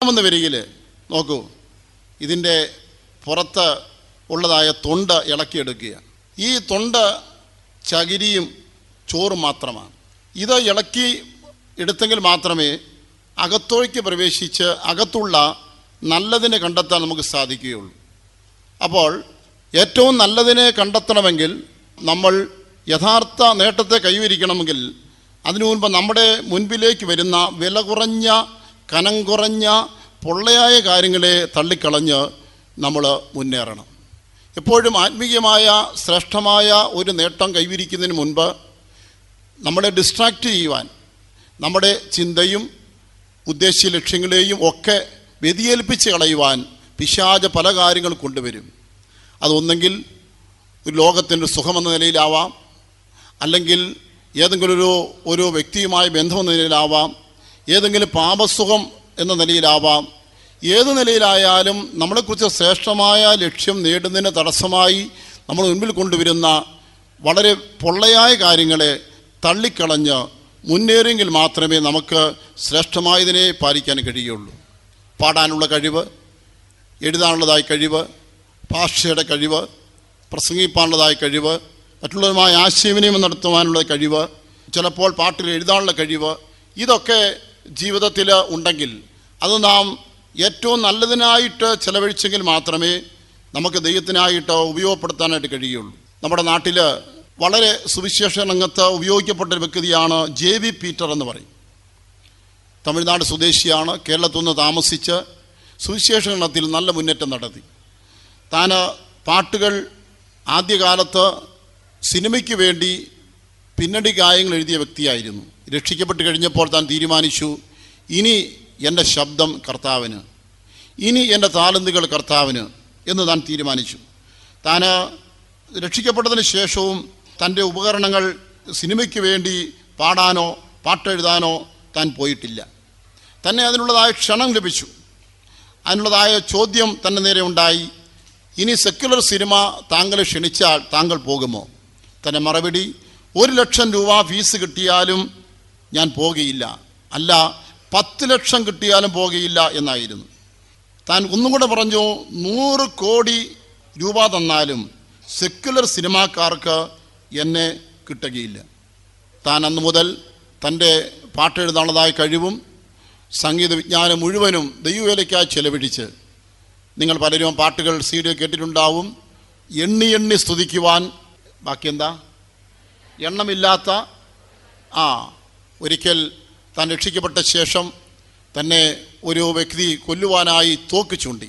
രണ്ടാമെന്ന് വരികിൽ നോക്കൂ ഇതിൻ്റെ പുറത്ത് ഉള്ളതായ തൊണ്ട് ഇളക്കിയെടുക്കുക ഈ തൊണ്ട് ചകിരിയും ചോറും മാത്രമാണ് ഇത് ഇളക്കി എടുത്തെങ്കിൽ മാത്രമേ അകത്തോയ്ക്ക് പ്രവേശിച്ച് അകത്തുള്ള നല്ലതിനെ കണ്ടെത്താൻ നമുക്ക് സാധിക്കുകയുള്ളൂ അപ്പോൾ ഏറ്റവും നല്ലതിനെ കണ്ടെത്തണമെങ്കിൽ നമ്മൾ യഥാർത്ഥ നേട്ടത്തെ കൈവരിക്കണമെങ്കിൽ അതിനു മുൻപ് നമ്മുടെ മുൻപിലേക്ക് വരുന്ന വില കുറഞ്ഞ കനം കുറഞ്ഞ പൊള്ളയായ കാര്യങ്ങളെ തള്ളിക്കളഞ്ഞ് നമ്മൾ മുന്നേറണം എപ്പോഴും ആത്മീയമായ ശ്രേഷ്ഠമായ ഒരു നേട്ടം കൈവരിക്കുന്നതിന് മുൻപ് നമ്മളെ ഡിസ്ട്രാക്റ്റ് ചെയ്യുവാൻ നമ്മുടെ ചിന്തയും ഉദ്ദേശ്യ ലക്ഷ്യങ്ങളെയും ഒക്കെ വ്യതിയേൽപ്പിച്ച് കളയുവാൻ പിശാച പല കാര്യങ്ങൾ കൊണ്ടുവരും അതൊന്നെങ്കിൽ ഒരു ലോകത്തിൻ്റെ സുഖമെന്ന നിലയിലാവാം അല്ലെങ്കിൽ ഏതെങ്കിലും ഒരു ഒരു വ്യക്തിയുമായി ബന്ധമെന്ന നിലയിലാവാം ഏതെങ്കിലും പാപസുഖം എന്ന നിലയിലാവാം ഏത് നിലയിലായാലും നമ്മളെക്കുറിച്ച് ശ്രേഷ്ഠമായ ലക്ഷ്യം നേടുന്നതിന് തടസ്സമായി നമ്മൾ മുൻപിൽ കൊണ്ടുവരുന്ന വളരെ പൊള്ളയായ കാര്യങ്ങളെ തള്ളിക്കളഞ്ഞ് മുന്നേറിയെങ്കിൽ മാത്രമേ നമുക്ക് ശ്രേഷ്ഠമായതിനെ പാലിക്കാൻ കഴിയുള്ളൂ പാടാനുള്ള കഴിവ് എഴുതാനുള്ളതായ കഴിവ് ഭാഷയുടെ കഴിവ് പ്രസംഗിപ്പാനുള്ളതായ കഴിവ് മറ്റുള്ളവരുമായി ആശയവിനിമയം നടത്തുവാനുള്ള കഴിവ് ചിലപ്പോൾ പാട്ടിൽ എഴുതാനുള്ള കഴിവ് ഇതൊക്കെ ജീവിതത്തിൽ ഉണ്ടെങ്കിൽ അത് നാം ഏറ്റവും നല്ലതിനായിട്ട് ചെലവഴിച്ചെങ്കിൽ മാത്രമേ നമുക്ക് ദൈവത്തിനായിട്ട് ഉപയോഗപ്പെടുത്താനായിട്ട് കഴിയുള്ളൂ നമ്മുടെ നാട്ടിൽ വളരെ സുവിശേഷ രംഗത്ത് ഉപയോഗിക്കപ്പെട്ട ഒരു വ്യക്തിയാണ് ജെ വി പീറ്റർ എന്ന് പറയും തമിഴ്നാട് സ്വദേശിയാണ് കേരളത്തിൽ നിന്ന് താമസിച്ച് സുവിശേഷ ഗണത്തിൽ നല്ല മുന്നേറ്റം നടത്തി താൻ പാട്ടുകൾ ആദ്യകാലത്ത് സിനിമയ്ക്ക് വേണ്ടി പിന്നണി ഗായങ്ങൾ എഴുതിയ വ്യക്തിയായിരുന്നു രക്ഷിക്കപ്പെട്ട് കഴിഞ്ഞപ്പോൾ താൻ തീരുമാനിച്ചു ഇനി എൻ്റെ ശബ്ദം കർത്താവിന് ഇനി എൻ്റെ താലന്തുകൾ കർത്താവിന് എന്ന് താൻ തീരുമാനിച്ചു താൻ രക്ഷിക്കപ്പെട്ടതിന് ശേഷവും തൻ്റെ ഉപകരണങ്ങൾ സിനിമയ്ക്ക് വേണ്ടി പാടാനോ പാട്ടെഴുതാനോ താൻ പോയിട്ടില്ല തന്നെ അതിനുള്ളതായ ക്ഷണം ലഭിച്ചു അതിനുള്ളതായ ചോദ്യം തന്നെ നേരെ ഉണ്ടായി ഇനി സെക്യുലർ സിനിമ താങ്കളെ ക്ഷണിച്ചാൽ താങ്കൾ പോകുമോ തന്നെ മറുപടി ഒരു ലക്ഷം രൂപ ഫീസ് കിട്ടിയാലും ഞാൻ പോകുകയില്ല അല്ല പത്ത് ലക്ഷം കിട്ടിയാലും പോകുകയില്ല എന്നായിരുന്നു താൻ ഒന്നും കൂടെ പറഞ്ഞു നൂറ് കോടി രൂപ തന്നാലും സെക്യുലർ സിനിമാക്കാർക്ക് എന്നെ കിട്ടുകയില്ല താൻ അന്ന് മുതൽ തൻ്റെ പാട്ടെഴുതാനുള്ളതായ കഴിവും സംഗീത വിജ്ഞാനം മുഴുവനും ദൈവവേലയ്ക്കായി ചെലവഴിച്ച് നിങ്ങൾ പലരും പാട്ടുകൾ സി ഡി കേട്ടിട്ടുണ്ടാവും എണ്ണി എണ്ണി സ്തുതിക്കുവാൻ ബാക്കി എന്താ എണ്ണമില്ലാത്ത ആ ഒരിക്കൽ താൻ രക്ഷിക്കപ്പെട്ട ശേഷം തന്നെ ഒരു വ്യക്തി കൊല്ലുവാനായി തോക്ക് ചൂണ്ടി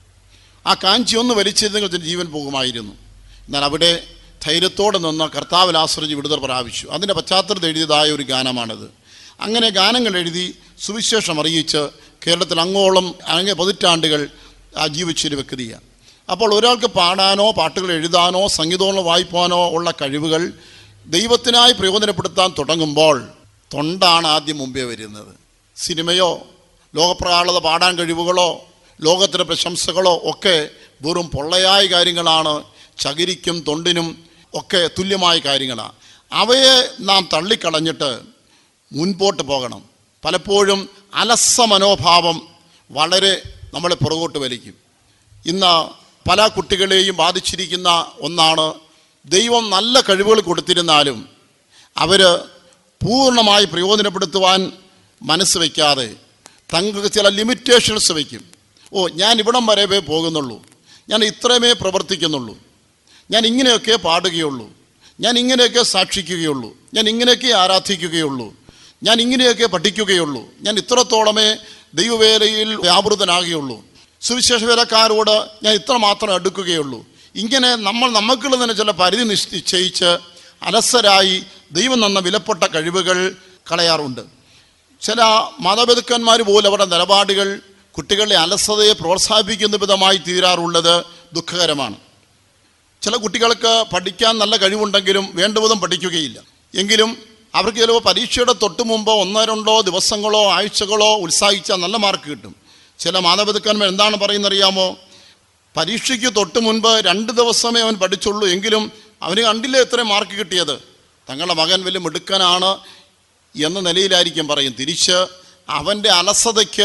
ആ കാഞ്ചി ഒന്ന് വലിച്ചിരുന്നെങ്കിൽ തന്റെ ജീവൻ പോകുമായിരുന്നു എന്നാൽ അവിടെ ധൈര്യത്തോടെ നിന്ന് കർത്താവിൽ ആശ്രയിച്ച് വിടുതൽ പ്രാപിച്ചു അതിൻ്റെ പശ്ചാത്തലത്തിൽ എഴുതിയതായ ഒരു ഗാനമാണിത് അങ്ങനെ ഗാനങ്ങൾ എഴുതി സുവിശേഷം അറിയിച്ച് കേരളത്തിൽ അങ്ങോളം അങ്ങേ പതിറ്റാണ്ടുകൾ ആ ജീവിച്ചൊരു വ്യക്തിയാണ് അപ്പോൾ ഒരാൾക്ക് പാടാനോ പാട്ടുകൾ എഴുതാനോ സംഗീതങ്ങൾ വായിപ്പാനോ ഉള്ള കഴിവുകൾ ദൈവത്തിനായി പ്രയോജനപ്പെടുത്താൻ തുടങ്ങുമ്പോൾ തൊണ്ടാണ് ആദ്യം മുമ്പേ വരുന്നത് സിനിമയോ ലോകപ്രകാളത പാടാൻ കഴിവുകളോ ലോകത്തിൻ്റെ പ്രശംസകളോ ഒക്കെ വെറും പൊള്ളയായ കാര്യങ്ങളാണ് ചകിരിക്കും തൊണ്ടിനും ഒക്കെ തുല്യമായ കാര്യങ്ങളാണ് അവയെ നാം തള്ളിക്കളഞ്ഞിട്ട് മുൻപോട്ട് പോകണം പലപ്പോഴും അലസ മനോഭാവം വളരെ നമ്മളെ പുറകോട്ട് വലിക്കും ഇന്ന് പല കുട്ടികളെയും ബാധിച്ചിരിക്കുന്ന ഒന്നാണ് ദൈവം നല്ല കഴിവുകൾ കൊടുത്തിരുന്നാലും അവർ പൂർണ്ണമായി പ്രയോജനപ്പെടുത്തുവാൻ മനസ്സ് വയ്ക്കാതെ തങ്ങൾക്ക് ചില ലിമിറ്റേഷൻസ് വയ്ക്കും ഓ ഞാൻ ഇവിടം വരെവേ പോകുന്നുള്ളൂ ഞാൻ ഇത്രയുമേ പ്രവർത്തിക്കുന്നുള്ളൂ ഞാൻ ഇങ്ങനെയൊക്കെ പാടുകയുള്ളൂ ഞാൻ ഇങ്ങനെയൊക്കെ സാക്ഷിക്കുകയുള്ളൂ ഞാൻ ഇങ്ങനെയൊക്കെ ആരാധിക്കുകയുള്ളൂ ഞാൻ ഇങ്ങനെയൊക്കെ പഠിക്കുകയുള്ളൂ ഞാൻ ഇത്രത്തോളമേ ദൈവവേലയിൽ വ്യാപൃതനാകുകയുള്ളൂ സുവിശേഷ വേലക്കാരോട് ഞാൻ ഇത്ര മാത്രം അടുക്കുകയുള്ളൂ ഇങ്ങനെ നമ്മൾ നമുക്കുള്ള തന്നെ ചില പരിധി നിശ്ചയിച്ച് അലസരായി ദൈവം തന്ന വിലപ്പെട്ട കഴിവുകൾ കളയാറുണ്ട് ചില മതപിതുക്കന്മാർ പോലും അവരുടെ നിലപാടുകൾ കുട്ടികളുടെ അലസതയെ പ്രോത്സാഹിപ്പിക്കുന്ന വിധമായി തീരാറുള്ളത് ദുഃഖകരമാണ് ചില കുട്ടികൾക്ക് പഠിക്കാൻ നല്ല കഴിവുണ്ടെങ്കിലും വേണ്ടവിധം പഠിക്കുകയില്ല എങ്കിലും അവർക്ക് ചിലപ്പോൾ പരീക്ഷയുടെ തൊട്ട് മുമ്പ് ഒന്നോ രണ്ടോ ദിവസങ്ങളോ ആഴ്ചകളോ ഉത്സാഹിച്ചാൽ നല്ല മാർക്ക് കിട്ടും ചില മാതാപിതാക്കന്മാർ എന്താണ് പറയുന്നറിയാമോ പരീക്ഷയ്ക്ക് തൊട്ട് മുൻപ് രണ്ട് ദിവസമേ അവൻ പഠിച്ചുള്ളൂ എങ്കിലും അവന് കണ്ടില്ലേ എത്ര മാർക്ക് കിട്ടിയത് തങ്ങളുടെ മകൻ വലിയ മിടുക്കനാണ് എന്ന നിലയിലായിരിക്കും പറയും തിരിച്ച് അവൻ്റെ അലസതയ്ക്ക്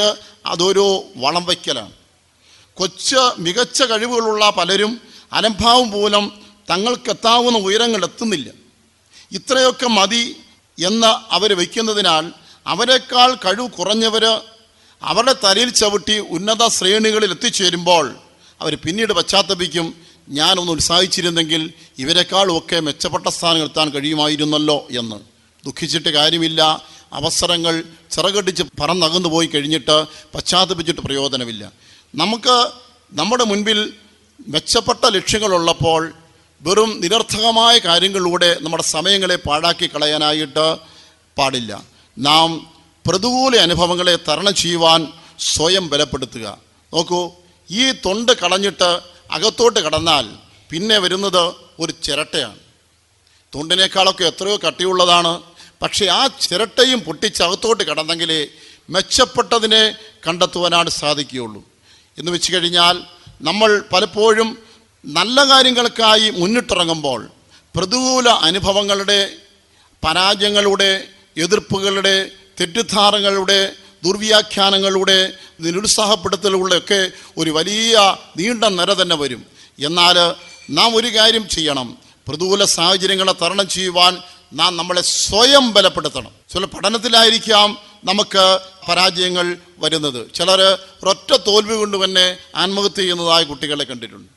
അതൊരു വളം വയ്ക്കലാണ് കൊച്ച് മികച്ച കഴിവുകളുള്ള പലരും അലംഭാവം മൂലം തങ്ങൾക്കെത്താവുന്ന ഉയരങ്ങൾ എത്തുന്നില്ല ഇത്രയൊക്കെ മതി എന്ന് അവർ വയ്ക്കുന്നതിനാൽ അവരെക്കാൾ കഴിവ് കുറഞ്ഞവർ അവരുടെ തലയിൽ ചവിട്ടി ഉന്നത ശ്രേണികളിൽ എത്തിച്ചേരുമ്പോൾ അവർ പിന്നീട് പശ്ചാത്തപിക്കും ഞാനൊന്ന് ഉത്സാഹിച്ചിരുന്നെങ്കിൽ ഇവരെക്കാളും ഒക്കെ മെച്ചപ്പെട്ട സ്ഥാനങ്ങൾ എത്താൻ കഴിയുമായിരുന്നല്ലോ എന്ന് ദുഃഖിച്ചിട്ട് കാര്യമില്ല അവസരങ്ങൾ ചിറകടിച്ച് പറന്നകന്നു പോയി കഴിഞ്ഞിട്ട് പശ്ചാത്തപിച്ചിട്ട് പ്രയോജനമില്ല നമുക്ക് നമ്മുടെ മുൻപിൽ മെച്ചപ്പെട്ട ലക്ഷ്യങ്ങളുള്ളപ്പോൾ വെറും നിരർത്ഥകമായ കാര്യങ്ങളിലൂടെ നമ്മുടെ സമയങ്ങളെ പാഴാക്കി കളയാനായിട്ട് പാടില്ല നാം പ്രതികൂല അനുഭവങ്ങളെ തരണം ചെയ്യുവാൻ സ്വയം ബലപ്പെടുത്തുക നോക്കൂ ഈ തൊണ്ട് കളഞ്ഞിട്ട് അകത്തോട്ട് കടന്നാൽ പിന്നെ വരുന്നത് ഒരു ചിരട്ടയാണ് തൊണ്ടിനേക്കാളൊക്കെ എത്രയോ കട്ടിയുള്ളതാണ് പക്ഷേ ആ ചിരട്ടയും പൊട്ടിച്ച് അകത്തോട്ട് കടന്നെങ്കിലേ മെച്ചപ്പെട്ടതിനെ കണ്ടെത്തുവാനാണ് സാധിക്കുകയുള്ളൂ എന്ന് വെച്ച് കഴിഞ്ഞാൽ നമ്മൾ പലപ്പോഴും നല്ല കാര്യങ്ങൾക്കായി മുന്നിട്ടിറങ്ങുമ്പോൾ പ്രതികൂല അനുഭവങ്ങളുടെ പരാജയങ്ങളുടെ എതിർപ്പുകളുടെ തെറ്റിദ്ധാരണകളുടെ ദുർവ്യാഖ്യാനങ്ങളുടെ നിരുത്സാഹപ്പെടുത്തലുകളുടെ ഒക്കെ ഒരു വലിയ നീണ്ട നിര തന്നെ വരും എന്നാൽ നാം ഒരു കാര്യം ചെയ്യണം പ്രതികൂല സാഹചര്യങ്ങളെ തരണം ചെയ്യുവാൻ നാം നമ്മളെ സ്വയം ബലപ്പെടുത്തണം ചില പഠനത്തിലായിരിക്കാം നമുക്ക് പരാജയങ്ങൾ വരുന്നത് ചിലർ ഒരൊറ്റ തോൽവി കൊണ്ട് തന്നെ ആത്മഹത്യ ചെയ്യുന്നതായ കുട്ടികളെ കണ്ടിട്ടുണ്ട്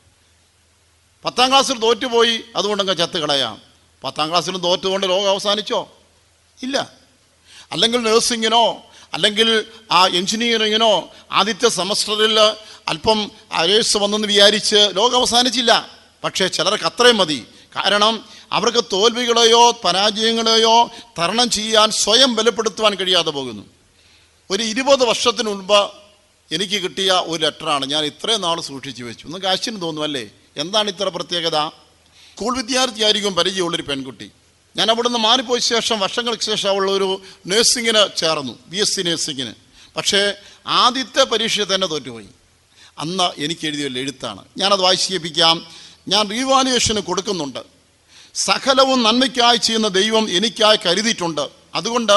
പത്താം ക്ലാസ്സിൽ തോറ്റുപോയി അതുകൊണ്ടങ്ങ് ചത്ത് കളയാം പത്താം ക്ലാസ്സിലും തോറ്റുകൊണ്ട് ലോകം അവസാനിച്ചോ ഇല്ല അല്ലെങ്കിൽ നഴ്സിങ്ങിനോ അല്ലെങ്കിൽ ആ എഞ്ചിനീയറിങ്ങിനോ ആദ്യത്തെ സെമസ്റ്ററിൽ അല്പം അരേഴ്സ് വന്നെന്ന് വിചാരിച്ച് ലോകം അവസാനിച്ചില്ല പക്ഷേ ചിലർക്ക് അത്രയും മതി കാരണം അവർക്ക് തോൽവികളെയോ പരാജയങ്ങളെയോ തരണം ചെയ്യാൻ സ്വയം ബലപ്പെടുത്തുവാൻ കഴിയാതെ പോകുന്നു ഒരു ഇരുപത് വർഷത്തിന് മുൻപ് എനിക്ക് കിട്ടിയ ഒരു ലെറ്ററാണ് ഞാൻ ഇത്രയും നാൾ സൂക്ഷിച്ചു വെച്ചു ഒന്ന് കാശിന് തോന്നുമല്ലേ എന്താണ് ഇത്ര പ്രത്യേകത സ്കൂൾ വിദ്യാർത്ഥിയായിരിക്കും പരിചയമുള്ളൊരു പെൺകുട്ടി ഞാൻ അവിടുന്ന് മാറിപ്പോയ ശേഷം വർഷങ്ങൾക്ക് ശേഷം അവൾ ഒരു നഴ്സിങ്ങിന് ചേർന്നു ബി എസ് സി നഴ്സിങ്ങിന് പക്ഷേ ആദ്യത്തെ പരീക്ഷ തന്നെ തോറ്റുപോയി അന്ന് എനിക്ക് എഴുതിയ ഒരു എഴുത്താണ് ഞാനത് വായിച്ചേപ്പിക്കാം ഞാൻ റീവാലുവേഷന് കൊടുക്കുന്നുണ്ട് സകലവും നന്മയ്ക്കായി ചെയ്യുന്ന ദൈവം എനിക്കായി കരുതിയിട്ടുണ്ട് അതുകൊണ്ട്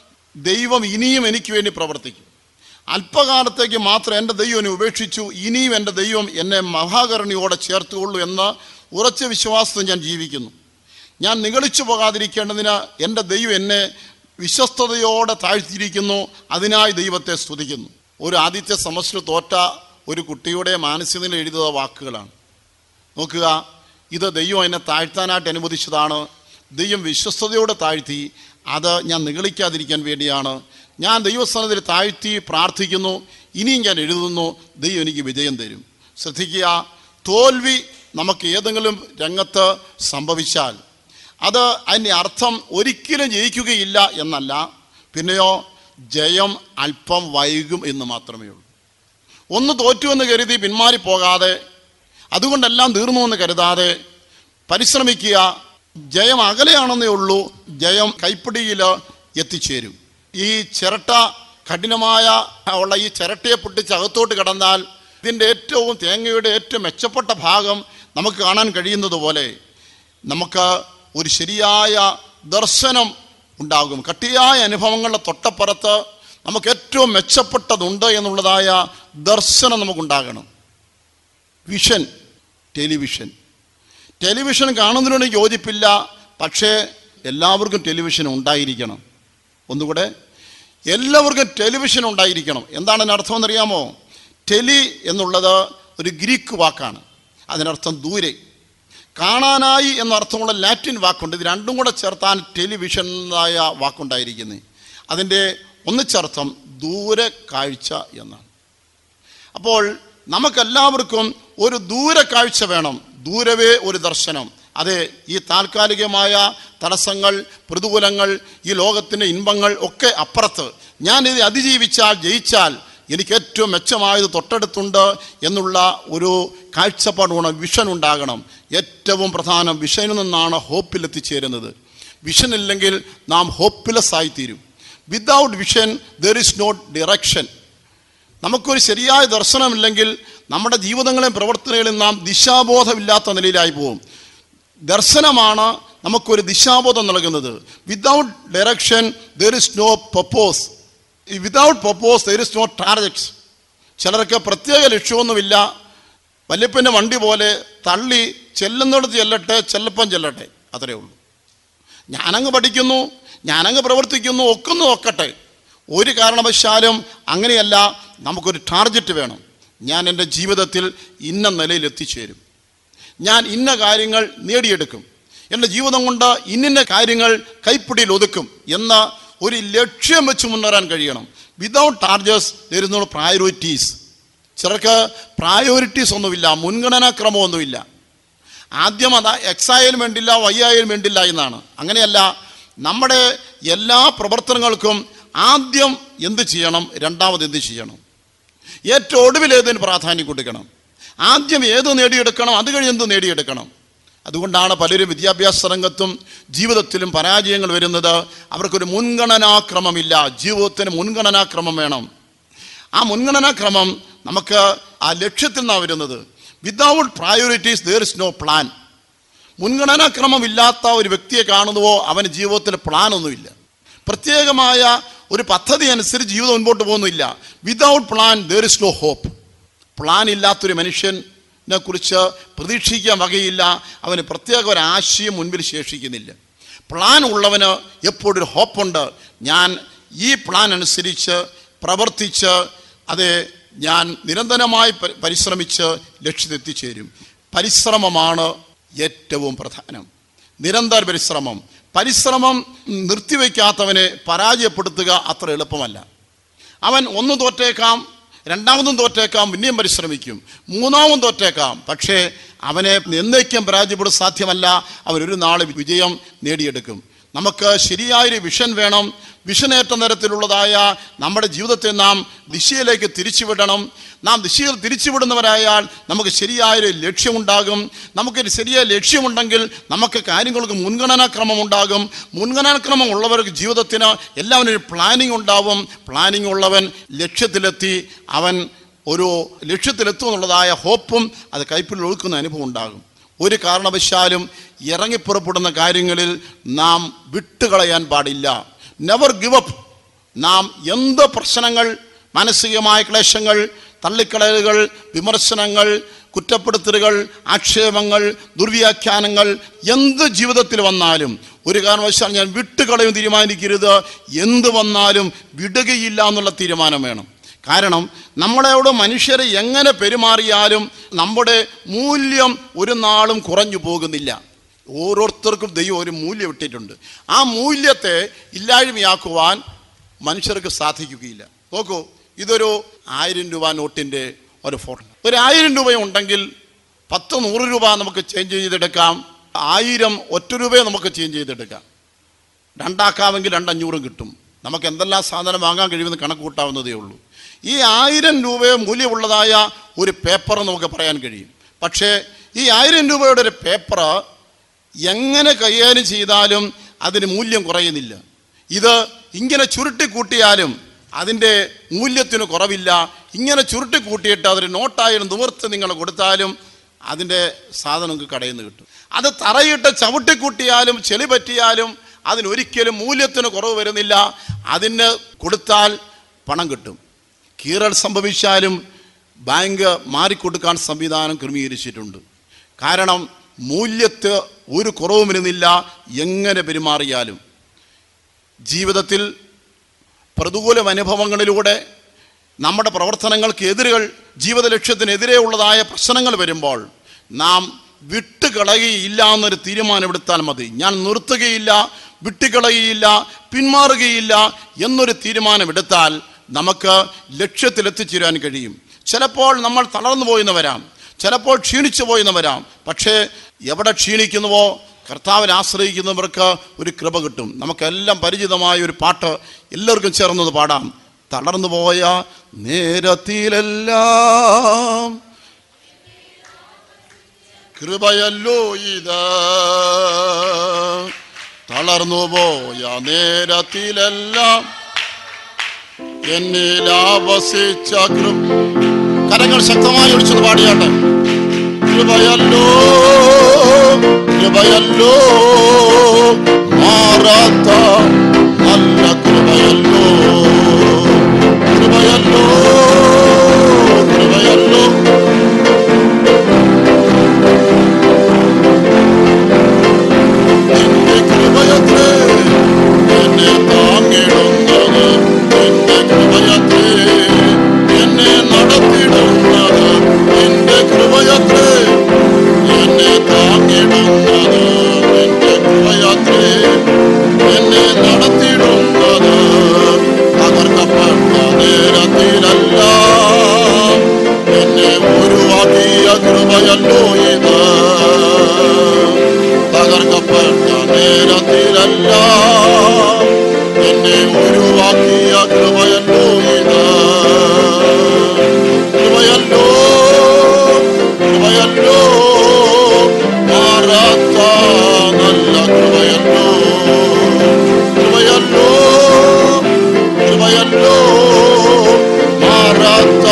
ദൈവം ഇനിയും എനിക്ക് വേണ്ടി പ്രവർത്തിക്കും അല്പകാലത്തേക്ക് മാത്രം എൻ്റെ ദൈവം എന്നെ ഉപേക്ഷിച്ചു ഇനിയും എൻ്റെ ദൈവം എന്നെ മഹാകരുണിയോടെ ചേർത്തുകൊള്ളൂ എന്ന് ഉറച്ച വിശ്വാസത്തിൽ ഞാൻ ജീവിക്കുന്നു ഞാൻ നിഗളിച്ചു പോകാതിരിക്കേണ്ടതിന് എൻ്റെ ദൈവം എന്നെ വിശ്വസ്തയോടെ താഴ്ത്തിയിരിക്കുന്നു അതിനായി ദൈവത്തെ സ്തുതിക്കുന്നു ഒരു ആദ്യത്തെ സെമസ്റ്റർ തോറ്റ ഒരു കുട്ടിയുടെ മാനസികതയിൽ എഴുതിയ വാക്കുകളാണ് നോക്കുക ഇത് ദൈവം എന്നെ താഴ്ത്താനായിട്ട് അനുവദിച്ചതാണ് ദൈവം വിശ്വസ്തയോടെ താഴ്ത്തി അത് ഞാൻ നിഗളിക്കാതിരിക്കാൻ വേണ്ടിയാണ് ഞാൻ ദൈവസ്ഥാനത്തിൽ താഴ്ത്തി പ്രാർത്ഥിക്കുന്നു ഇനിയും ഞാൻ എഴുതുന്നു ദൈവം എനിക്ക് വിജയം തരും ശ്രദ്ധിക്കുക തോൽവി നമുക്ക് ഏതെങ്കിലും രംഗത്ത് സംഭവിച്ചാൽ അത് അതിൻ്റെ അർത്ഥം ഒരിക്കലും ജയിക്കുകയില്ല എന്നല്ല പിന്നെയോ ജയം അല്പം വൈകും എന്ന് മാത്രമേ ഉള്ളൂ ഒന്ന് തോറ്റുവെന്ന് കരുതി പിന്മാറിപ്പോകാതെ അതുകൊണ്ടെല്ലാം തീർന്നു എന്ന് കരുതാതെ പരിശ്രമിക്കുക ജയം അകലെയാണെന്നേ ഉള്ളൂ ജയം കൈപ്പിടിയിൽ എത്തിച്ചേരും ഈ ചിരട്ട കഠിനമായ ഉള്ള ഈ ചിരട്ടയെ പൊട്ടിച്ച് അകത്തോട്ട് കിടന്നാൽ ഇതിൻ്റെ ഏറ്റവും തേങ്ങയുടെ ഏറ്റവും മെച്ചപ്പെട്ട ഭാഗം നമുക്ക് കാണാൻ കഴിയുന്നത് പോലെ നമുക്ക് ഒരു ശരിയായ ദർശനം ഉണ്ടാകും കട്ടിയായ അനുഭവങ്ങളുടെ തൊട്ടപ്പുറത്ത് നമുക്ക് ഏറ്റവും മെച്ചപ്പെട്ടതുണ്ട് എന്നുള്ളതായ ദർശനം നമുക്കുണ്ടാകണം വിഷൻ ടെലിവിഷൻ ടെലിവിഷൻ കാണുന്നതിനോട് യോജിപ്പില്ല പക്ഷേ എല്ലാവർക്കും ടെലിവിഷൻ ഉണ്ടായിരിക്കണം ഒന്നുകൂടെ എല്ലാവർക്കും ടെലിവിഷൻ ഉണ്ടായിരിക്കണം എന്താണ് അതിന് അർത്ഥം എന്നറിയാമോ ടെലി എന്നുള്ളത് ഒരു ഗ്രീക്ക് വാക്കാണ് അതിനർത്ഥം ദൂരെ കാണാനായി എന്നർത്ഥമുള്ള ലാറ്റിൻ വാക്കുണ്ട് ഇത് രണ്ടും കൂടെ ചേർത്താൻ ടെലിവിഷൻ എന്നായ വാക്കുണ്ടായിരിക്കുന്നത് അതിൻ്റെ ഒന്നിച്ചർത്ഥം ദൂരെ കാഴ്ച എന്നാണ് അപ്പോൾ നമുക്കെല്ലാവർക്കും ഒരു ദൂര കാഴ്ച വേണം ദൂരവേ ഒരു ദർശനം അതെ ഈ താൽക്കാലികമായ തടസ്സങ്ങൾ പ്രതികൂലങ്ങൾ ഈ ലോകത്തിൻ്റെ ഇൻപങ്ങൾ ഒക്കെ അപ്പുറത്ത് ഞാൻ ഇത് അതിജീവിച്ചാൽ ജയിച്ചാൽ എനിക്ക് ഏറ്റവും മെച്ചമായത് തൊട്ടടുത്തുണ്ട് എന്നുള്ള ഒരു കാഴ്ചപ്പാട് വേണം വിഷൻ ഉണ്ടാകണം ഏറ്റവും പ്രധാനം വിഷനിൽ നിന്നാണ് ഹോപ്പിൽ എത്തിച്ചേരുന്നത് വിഷൻ ഇല്ലെങ്കിൽ നാം ഹോപ്പ്ലെസ് ആയിത്തീരും without vision there is not direction നമുക്കൊരു ശരിയായ ദർശനമില്ലെങ്കിൽ നമ്മുടെ ജീവിതങ്ങളെയും പ്രവർത്തനങ്ങളെയും നാം ദിശാബോധമില്ലാത്ത നിലയിലായി പോകും ദർശനമാണ് നമുക്കൊരു ദിശാബോധം നൽകുന്നത് without direction there is no purpose without purpose there is no targets ചിലർക്ക് പ്രത്യേക ലക്ഷ്യമൊന്നുമില്ല വല്യപ്പൻ്റെ വണ്ടി പോലെ തള്ളി ചെല്ലുന്നിടത്ത് ചെല്ലട്ടെ ചെല്ലപ്പം ചെല്ലട്ടെ അത്രേ ഉള്ളൂ ഞാനങ്ങ് പഠിക്കുന്നു ഞാനങ്ങ് പ്രവർത്തിക്കുന്നു ഒക്കുന്നു ഒക്കട്ടെ ഒരു കാരണവശാലും അങ്ങനെയല്ല നമുക്കൊരു ടാർഗറ്റ് വേണം ഞാൻ എൻ്റെ ജീവിതത്തിൽ ഇന്ന നിലയിൽ എത്തിച്ചേരും ഞാൻ ഇന്ന കാര്യങ്ങൾ നേടിയെടുക്കും എൻ്റെ ജീവിതം കൊണ്ട് ഇന്നിന്ന കാര്യങ്ങൾ കൈപ്പിടിയിൽ ഒതുക്കും എന്ന ഒരു ലക്ഷ്യം വെച്ച് മുന്നേറാൻ കഴിയണം വിതൗട്ട് ടാർജസ് തരുന്ന പ്രയോറിറ്റീസ് ചിലർക്ക് പ്രയോറിറ്റീസ് ഒന്നുമില്ല മുൻഗണനാക്രമമൊന്നുമില്ല ആദ്യം അതാ എക്സ് ആയാലും വേണ്ടില്ല വൈ ആയാലും വേണ്ടില്ല എന്നാണ് അങ്ങനെയല്ല നമ്മുടെ എല്ലാ പ്രവർത്തനങ്ങൾക്കും ആദ്യം എന്ത് ചെയ്യണം രണ്ടാമത് എന്ത് ചെയ്യണം ഏറ്റവും ഒടുവിൽ ഏതിന് പ്രാധാന്യം കൊടുക്കണം ആദ്യം ഏത് നേടിയെടുക്കണം അത് കഴിഞ്ഞ് എന്ത് നേടിയെടുക്കണം അതുകൊണ്ടാണ് പലരും വിദ്യാഭ്യാസ രംഗത്തും ജീവിതത്തിലും പരാജയങ്ങൾ വരുന്നത് അവർക്കൊരു മുൻഗണനാക്രമമില്ല ജീവിതത്തിന് മുൻഗണനാക്രമം വേണം ആ മുൻഗണനാക്രമം നമുക്ക് ആ ലക്ഷ്യത്തിൽ നിന്നാണ് വരുന്നത് without priorities there is no plan മുൻഗണനാക്രമം ഇല്ലാത്ത ഒരു വ്യക്തിയെ കാണുന്നുവോ അവന് ജീവിതത്തിൽ പ്ലാൻ ഒന്നുമില്ല പ്രത്യേകമായ ഒരു പദ്ധതി അനുസരിച്ച് ജീവിതം മുൻപോട്ട് പോകുന്നില്ല without plan there is no hope plan ഇല്ലാത്തൊരു മനുഷ്യനെ കുറിച്ച് പ്രതീക്ഷിക്കാൻ വകയില്ല അവന് പ്രത്യേക ഒരു ആശയം മുൻപിൽ ശേഷിക്കുന്നില്ല പ്ലാൻ ഉള്ളവന് എപ്പോഴും ഒരു ഹോപ്പുണ്ട് ഞാൻ ഈ പ്ലാൻ അനുസരിച്ച് പ്രവർത്തിച്ച് അത് ഞാൻ നിരന്തരമായി പ- പരിശ്രമിച്ച് ലക്ഷ്യത്തെത്തിച്ചേരും പരിശ്രമമാണ് ഏറ്റവും പ്രധാനം നിരന്തര പരിശ്രമം പരിശ്രമം നിർത്തിവെക്കാത്തവനെ പരാജയപ്പെടുത്തുക അത്ര എളുപ്പമല്ല അവൻ ഒന്ന് തോറ്റേക്കാം രണ്ടാമതും തോറ്റേക്കാം പിന്നെയും പരിശ്രമിക്കും മൂന്നാമതും തോറ്റേക്കാം പക്ഷേ അവനെ എന്നേക്കും പരാജയപ്പെടാൻ സാധ്യമല്ല അവൻ ഒരു നാൾ വിജയം നേടിയെടുക്കും നമുക്ക് ശരിയായൊരു വിഷൻ വേണം വിഷനേറ്റ തരത്തിലുള്ളതായ നമ്മുടെ ജീവിതത്തെ നാം ദിശയിലേക്ക് തിരിച്ചുവിടണം നാം ദിശയിൽ തിരിച്ചുവിടുന്നവരായാൽ നമുക്ക് ശരിയായൊരു ലക്ഷ്യമുണ്ടാകും നമുക്കൊരു ശരിയായ ലക്ഷ്യമുണ്ടെങ്കിൽ നമുക്ക് കാര്യങ്ങൾക്ക് മുൻഗണനാക്രമം ഉണ്ടാകും മുൻഗണനാക്രമം ഉള്ളവർക്ക് ജീവിതത്തിന് എല്ലാവരും ഒരു പ്ലാനിങ് ഉണ്ടാവും പ്ലാനിങ് ഉള്ളവൻ ലക്ഷ്യത്തിലെത്തി അവൻ ഒരു ലക്ഷ്യത്തിലെത്തും എന്നുള്ളതായ ഹോപ്പും അത് കൈപ്പിൽ ഒഴുക്കുന്ന അനുഭവം ഉണ്ടാകും ഒരു കാരണവശാലും ഇറങ്ങിപ്പുറപ്പെടുന്ന കാര്യങ്ങളിൽ നാം വിട്ടുകളയാൻ പാടില്ല നെവർ ഗിവ് അപ്പ് നാം എന്ത് പ്രശ്നങ്ങൾ മാനസികമായ ക്ലേശങ്ങൾ തള്ളിക്കളയലുകൾ വിമർശനങ്ങൾ കുറ്റപ്പെടുത്തലുകൾ ആക്ഷേപങ്ങൾ ദുർവ്യാഖ്യാനങ്ങൾ എന്ത് ജീവിതത്തിൽ വന്നാലും ഒരു കാരണവശാൽ ഞാൻ വിട്ടുകളയും തീരുമാനിക്കരുത് എന്ത് വന്നാലും വിടുകയില്ല എന്നുള്ള തീരുമാനം വേണം കാരണം നമ്മളോട് മനുഷ്യരെ എങ്ങനെ പെരുമാറിയാലും നമ്മുടെ മൂല്യം ഒരു നാളും കുറഞ്ഞു പോകുന്നില്ല ഓരോരുത്തർക്കും ദൈവം ഒരു മൂല്യം ഇട്ടിട്ടുണ്ട് ആ മൂല്യത്തെ ഇല്ലായ്മയാക്കുവാൻ മനുഷ്യർക്ക് സാധിക്കുകയില്ല നോക്കൂ ഇതൊരു ആയിരം രൂപ നോട്ടിൻ്റെ ഒരു ഫോട്ടോ ഒരു ആയിരം രൂപ ഉണ്ടെങ്കിൽ പത്ത് നൂറ് രൂപ നമുക്ക് ചേഞ്ച് ചെയ്തെടുക്കാം ആയിരം ഒറ്റ രൂപയെ നമുക്ക് ചേഞ്ച് ചെയ്തെടുക്കാം രണ്ടാക്കാമെങ്കിൽ രണ്ടഞ്ഞൂറും കിട്ടും നമുക്ക് എന്തെല്ലാം സാധനം വാങ്ങാൻ കഴിയുമെന്ന് കണക്ക് കൂട്ടാവുന്നതേ ഉള്ളൂ ഈ ആയിരം രൂപയെ മൂല്യമുള്ളതായ ഒരു പേപ്പർ നമുക്ക് പറയാൻ കഴിയും പക്ഷേ ഈ ആയിരം രൂപയുടെ ഒരു പേപ്പർ എങ്ങനെ കൈകാര്യം ചെയ്താലും അതിന് മൂല്യം കുറയുന്നില്ല ഇത് ഇങ്ങനെ ചുരുട്ടി കൂട്ടിയാലും അതിൻ്റെ മൂല്യത്തിന് കുറവില്ല ഇങ്ങനെ ചുരുട്ടി കൂട്ടിയിട്ട് അതൊരു നോട്ടായാലും നിവർത്ത് നിങ്ങൾ കൊടുത്താലും അതിൻ്റെ സാധനം നിങ്ങൾക്ക് കടയിൽ നിന്ന് കിട്ടും അത് തറയിട്ട് ചവിട്ടിക്കൂട്ടിയാലും ചെളി പറ്റിയാലും അതിനൊരിക്കലും മൂല്യത്തിന് കുറവ് വരുന്നില്ല അതിന് കൊടുത്താൽ പണം കിട്ടും കീറൽ സംഭവിച്ചാലും ബാങ്ക് മാറിക്കൊടുക്കാൻ സംവിധാനം ക്രമീകരിച്ചിട്ടുണ്ട് കാരണം മൂല്യത്ത് ഒരു കുറവും വരുന്നില്ല എങ്ങനെ പെരുമാറിയാലും ജീവിതത്തിൽ പ്രതികൂല അനുഭവങ്ങളിലൂടെ നമ്മുടെ പ്രവർത്തനങ്ങൾക്ക് എതിരുകൾ ജീവിത ലക്ഷ്യത്തിനെതിരെ ഉള്ളതായ പ്രശ്നങ്ങൾ വരുമ്പോൾ നാം വിട്ടുകളയുകയില്ല എന്നൊരു തീരുമാനമെടുത്താൽ മതി ഞാൻ നിർത്തുകയില്ല വിട്ടുകളയുകയില്ല പിന്മാറുകയില്ല എന്നൊരു തീരുമാനമെടുത്താൽ നമുക്ക് ലക്ഷ്യത്തിലെത്തിച്ചേരാൻ കഴിയും ചിലപ്പോൾ നമ്മൾ തളർന്നു പോയെന്ന് വരാം ചിലപ്പോൾ ക്ഷീണിച്ചു പോയെന്ന് വരാം പക്ഷേ എവിടെ ക്ഷീണിക്കുന്നുവോ കർത്താവിനെ ആശ്രയിക്കുന്നവർക്ക് ഒരു കൃപ കിട്ടും നമുക്കെല്ലാം പരിചിതമായ ഒരു പാട്ട് എല്ലാവർക്കും ചേർന്നത് പാടാം തളർന്നു പോയ നേരത്തിലെല്ലാം കൃപയല്ലോ ഇത് തളർന്നു പോയ നേരത്തിലെല്ലാം എന്നിൽ ആവസിച്ച കൃപ കരങ്ങൾ ശക്തമായി ഒളിച്ചത് പാടിയാട്ടെ കൃപയല്ലോ കൃപയല്ലോ മാറാത്ത നല്ല കൃപയല്ലോ കൃപയല്ലോ ഉണ്ടാക്കിയ കൃപയല്ലോ ഇത് കൃപയല്ലോ കൃപയല്ലോ മാറാത്ത നല്ല കൃപയല്ലോ കൃപയല്ലോ കൃപയല്ലോ മാറാത്ത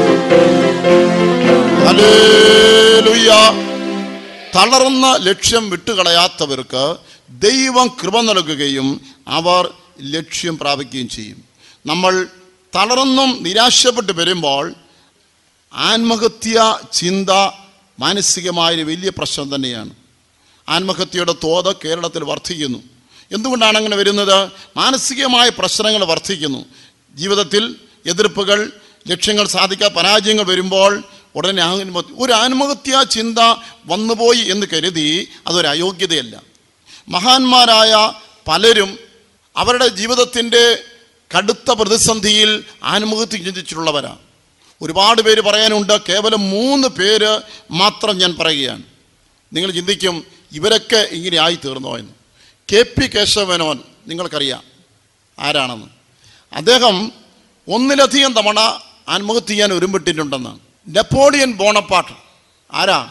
ഹല്ലേലൂയ തളർന്ന ലക്ഷ്യം വിട്ടുകളയാത്തവർക്ക് ദൈവം കൃപ നൽകുകയും അവർ ലക്ഷ്യം പ്രാപിക്കുകയും ചെയ്യും നമ്മൾ തളർന്നും നിരാശപ്പെട്ട് വരുമ്പോൾ ആത്മഹത്യ ചിന്ത മാനസികമായൊരു വലിയ പ്രശ്നം തന്നെയാണ് ആത്മഹത്യയുടെ തോത് കേരളത്തിൽ വർദ്ധിക്കുന്നു എന്തുകൊണ്ടാണ് അങ്ങനെ വരുന്നത് മാനസികമായ പ്രശ്നങ്ങൾ വർദ്ധിക്കുന്നു ജീവിതത്തിൽ എതിർപ്പുകൾ ലക്ഷ്യങ്ങൾ സാധിക്കാൻ പരാജയങ്ങൾ വരുമ്പോൾ ഉടനെ ആത്മഹത്യ ഒരു ആത്മഹത്യാ ചിന്ത വന്നുപോയി എന്ന് കരുതി അതൊരു അയോഗ്യതയല്ല മഹാന്മാരായ പലരും അവരുടെ ജീവിതത്തിൻ്റെ കടുത്ത പ്രതിസന്ധിയിൽ ആത്മഹത്യ ചിന്തിച്ചിട്ടുള്ളവരാണ് ഒരുപാട് പേര് പറയാനുണ്ട് കേവലം മൂന്ന് പേര് മാത്രം ഞാൻ പറയുകയാണ് നിങ്ങൾ ചിന്തിക്കും ഇവരൊക്കെ ഇങ്ങനെ ആയി തീർന്നോ എന്ന് കെ പി കേശവനോൻ നിങ്ങൾക്കറിയാം ആരാണെന്ന് അദ്ദേഹം ഒന്നിലധികം തവണ ആത്മഹത്യ ചെയ്യാൻ ഒരുമ്പിട്ടിട്ടുണ്ടെന്നാണ് നെപ്പോളിയൻ ബോണപ്പാട്ട് ആരാ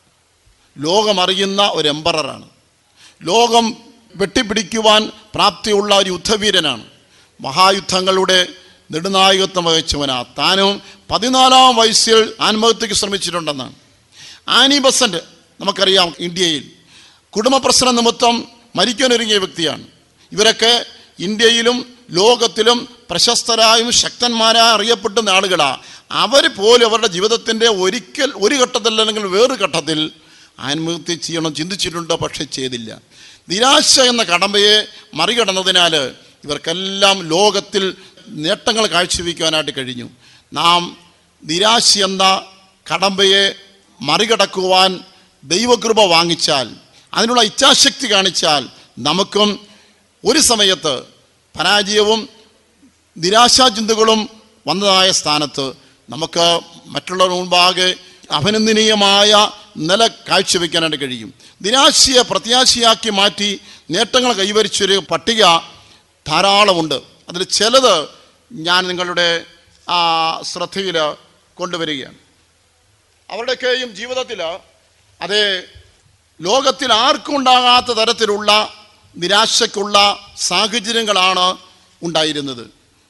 ലോകമറിയുന്ന ഒരു എംബററാണ് ലോകം വെട്ടിപ്പിടിക്കുവാൻ പ്രാപ്തിയുള്ള ഒരു യുദ്ധവീരനാണ് മഹായുദ്ധങ്ങളുടെ നെടുനായകത്വം വഹിച്ചവനാ താനും പതിനാലാം വയസ്സിൽ ആത്മഹത്യക്ക് ശ്രമിച്ചിട്ടുണ്ടെന്നാണ് ആനി ബസന്റ് നമുക്കറിയാം ഇന്ത്യയിൽ കുടുംബ പ്രശ്ന നിമിത്തം മരിക്കാനൊരുങ്ങിയ വ്യക്തിയാണ് ഇവരൊക്കെ ഇന്ത്യയിലും ലോകത്തിലും പ്രശസ്തരായും ശക്തന്മാരായും അറിയപ്പെടുന്ന ആളുകളാണ് അവർ പോലും അവരുടെ ജീവിതത്തിൻ്റെ ഒരിക്കൽ ഒരു ഘട്ടത്തിൽ അല്ലെങ്കിൽ വേറൊരു ഘട്ടത്തിൽ ആത്മഹത്യ ചെയ്യണം ചിന്തിച്ചിട്ടുണ്ട് പക്ഷെ ചെയ്തില്ല നിരാശ എന്ന കടമ്പയെ മറികടന്നതിനാൽ ഇവർക്കെല്ലാം ലോകത്തിൽ നേട്ടങ്ങൾ കാഴ്ചവെക്കുവാനായിട്ട് കഴിഞ്ഞു നാം നിരാശ എന്ന കടമ്പയെ മറികടക്കുവാൻ ദൈവകൃപ വാങ്ങിച്ചാൽ അതിനുള്ള ഇച്ഛാശക്തി കാണിച്ചാൽ നമുക്കും ഒരു സമയത്ത് പരാജയവും നിരാശാചിന്തകളും വന്നതായ സ്ഥാനത്ത് നമുക്ക് മറ്റുള്ളവർ മുമ്പാകെ അഭിനന്ദനീയമായ നില കാഴ്ചവെക്കാനായിട്ട് കഴിയും നിരാശയെ പ്രത്യാശയാക്കി മാറ്റി നേട്ടങ്ങൾ കൈവരിച്ചൊരു പട്ടിക ധാരാളമുണ്ട് അതിൽ ചിലത് ഞാൻ നിങ്ങളുടെ ആ, ശ്രദ്ധയിൽ കൊണ്ടുവരികയാണ് അവരുടെയൊക്കെയും ജീവിതത്തിൽ അതേ ലോകത്തിൽ ആർക്കും ഉണ്ടാകാത്ത തരത്തിലുള്ള നിരാശയ്ക്കുള്ള സാഹചര്യങ്ങളാണ് ഉണ്ടായിരുന്നത്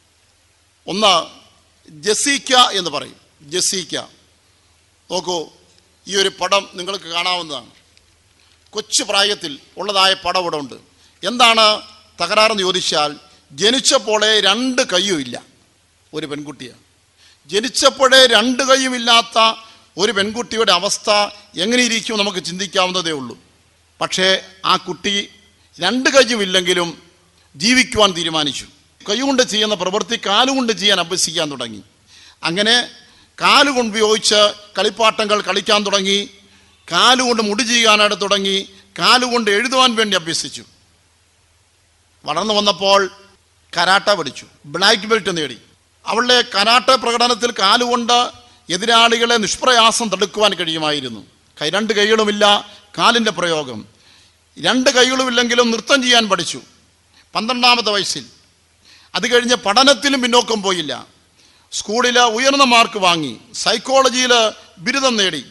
ഒന്ന് ജസീക്ക എന്ന് പറയും ജസീക്ക നോക്കൂ ഈ ഒരു പടം നിങ്ങൾക്ക് കാണാവുന്നതാണ് കൊച്ചു പ്രായത്തിൽ ഉള്ളതായ പടം ഇവിടെ ഉണ്ട് എന്താണ് തകരാറെന്ന് ചോദിച്ചാൽ ജനിച്ചപ്പോഴേ രണ്ട് കൈയും ഇല്ല ഒരു പെൺകുട്ടിയാണ് ജനിച്ചപ്പോഴേ രണ്ട് കൈയും ഇല്ലാത്ത ഒരു പെൺകുട്ടിയുടെ അവസ്ഥ എങ്ങനെ ഇരിക്കും നമുക്ക് ചിന്തിക്കാവുന്നതേ ഉള്ളൂ പക്ഷേ ആ കുട്ടി രണ്ട് കൈയും ഇല്ലെങ്കിലും ജീവിക്കുവാൻ തീരുമാനിച്ചു കൈകൊണ്ട് ചെയ്യുന്ന പ്രവൃത്തി കാലുകൊണ്ട് ചെയ്യാൻ അഭ്യസിക്കാൻ തുടങ്ങി അങ്ങനെ കാലുകൊണ്ട് ഉപയോഗിച്ച് കളിപ്പാട്ടങ്ങൾ കളിക്കാൻ തുടങ്ങി കാലുകൊണ്ട് മുടി ചെയ്യാനായിട്ട് തുടങ്ങി കാലുകൊണ്ട് എഴുതുവാൻ വേണ്ടി അഭ്യസിച്ചു വളർന്നു വന്നപ്പോൾ കരാട്ട പഠിച്ചു ബ്ലാക്ക് ബെൽറ്റ് നേടി അവളുടെ കരാട്ട പ്രകടനത്തിൽ കാലുകൊണ്ട് എതിരാളികളെ നിഷ്പ്രയാസം തടുക്കുവാൻ കഴിയുമായിരുന്നു കൈ രണ്ട് കൈകളുമില്ല കാലിൻ്റെ പ്രയോഗം രണ്ട് കൈകളുമില്ലെങ്കിലും നൃത്തം ചെയ്യാൻ പഠിച്ചു പന്ത്രണ്ടാമത്തെ വയസ്സിൽ അത് കഴിഞ്ഞ് പഠനത്തിലും പിന്നോക്കം പോയില്ല സ്കൂളിൽ ഉയർന്ന മാർക്ക് വാങ്ങി സൈക്കോളജിയിൽ ബിരുദം നേടി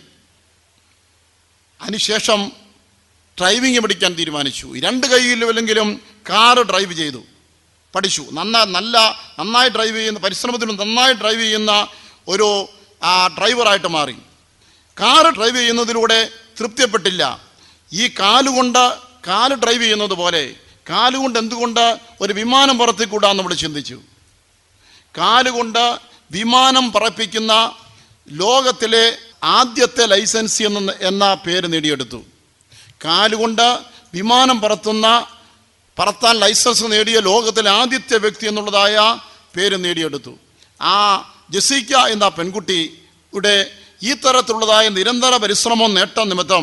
അതിനുശേഷം ഡ്രൈവിംഗ് പഠിക്കാൻ തീരുമാനിച്ചു രണ്ട് കൈയിലുമില്ലെങ്കിലും കാറ് ഡ്രൈവ് ചെയ്തു പഠിച്ചു നന്ന നല്ല നന്നായി ഡ്രൈവ് ചെയ്യുന്ന പരിശ്രമത്തിലും നന്നായി ഡ്രൈവ് ചെയ്യുന്ന ഒരു ആ, ഡ്രൈവറായിട്ട് മാറി കാറ് ഡ്രൈവ് ചെയ്യുന്നതിലൂടെ തൃപ്തിപ്പെട്ടില്ല ഈ കാലുകൊണ്ട് കാല് ഡ്രൈവ് ചെയ്യുന്നത് പോലെ കാലുകൊണ്ട് എന്തുകൊണ്ട് ഒരു വിമാനം പറത്തിക്കൂടാന്ന് നമ്മൾ ചിന്തിച്ചു കാലുകൊണ്ട് വിമാനം പറപ്പിക്കുന്ന ലോകത്തിലെ ആദ്യത്തെ ലൈസൻസ് എന്ന എന്ന പേര് നേടിയെടുത്തു കാലുകൊണ്ട് വിമാനം പറത്തുന്ന പറത്താൻ ലൈസൻസ് നേടിയ ലോകത്തിലെ ആദ്യത്തെ വ്യക്തി എന്നുള്ളതായ പേര് നേടിയെടുത്തു ആ ജസീക്ക എന്ന പെൺകുട്ടിയുടെ ഈ തരത്തിലുള്ളതായ നിരന്തര പരിശ്രമം നേട്ടം നിമിത്തം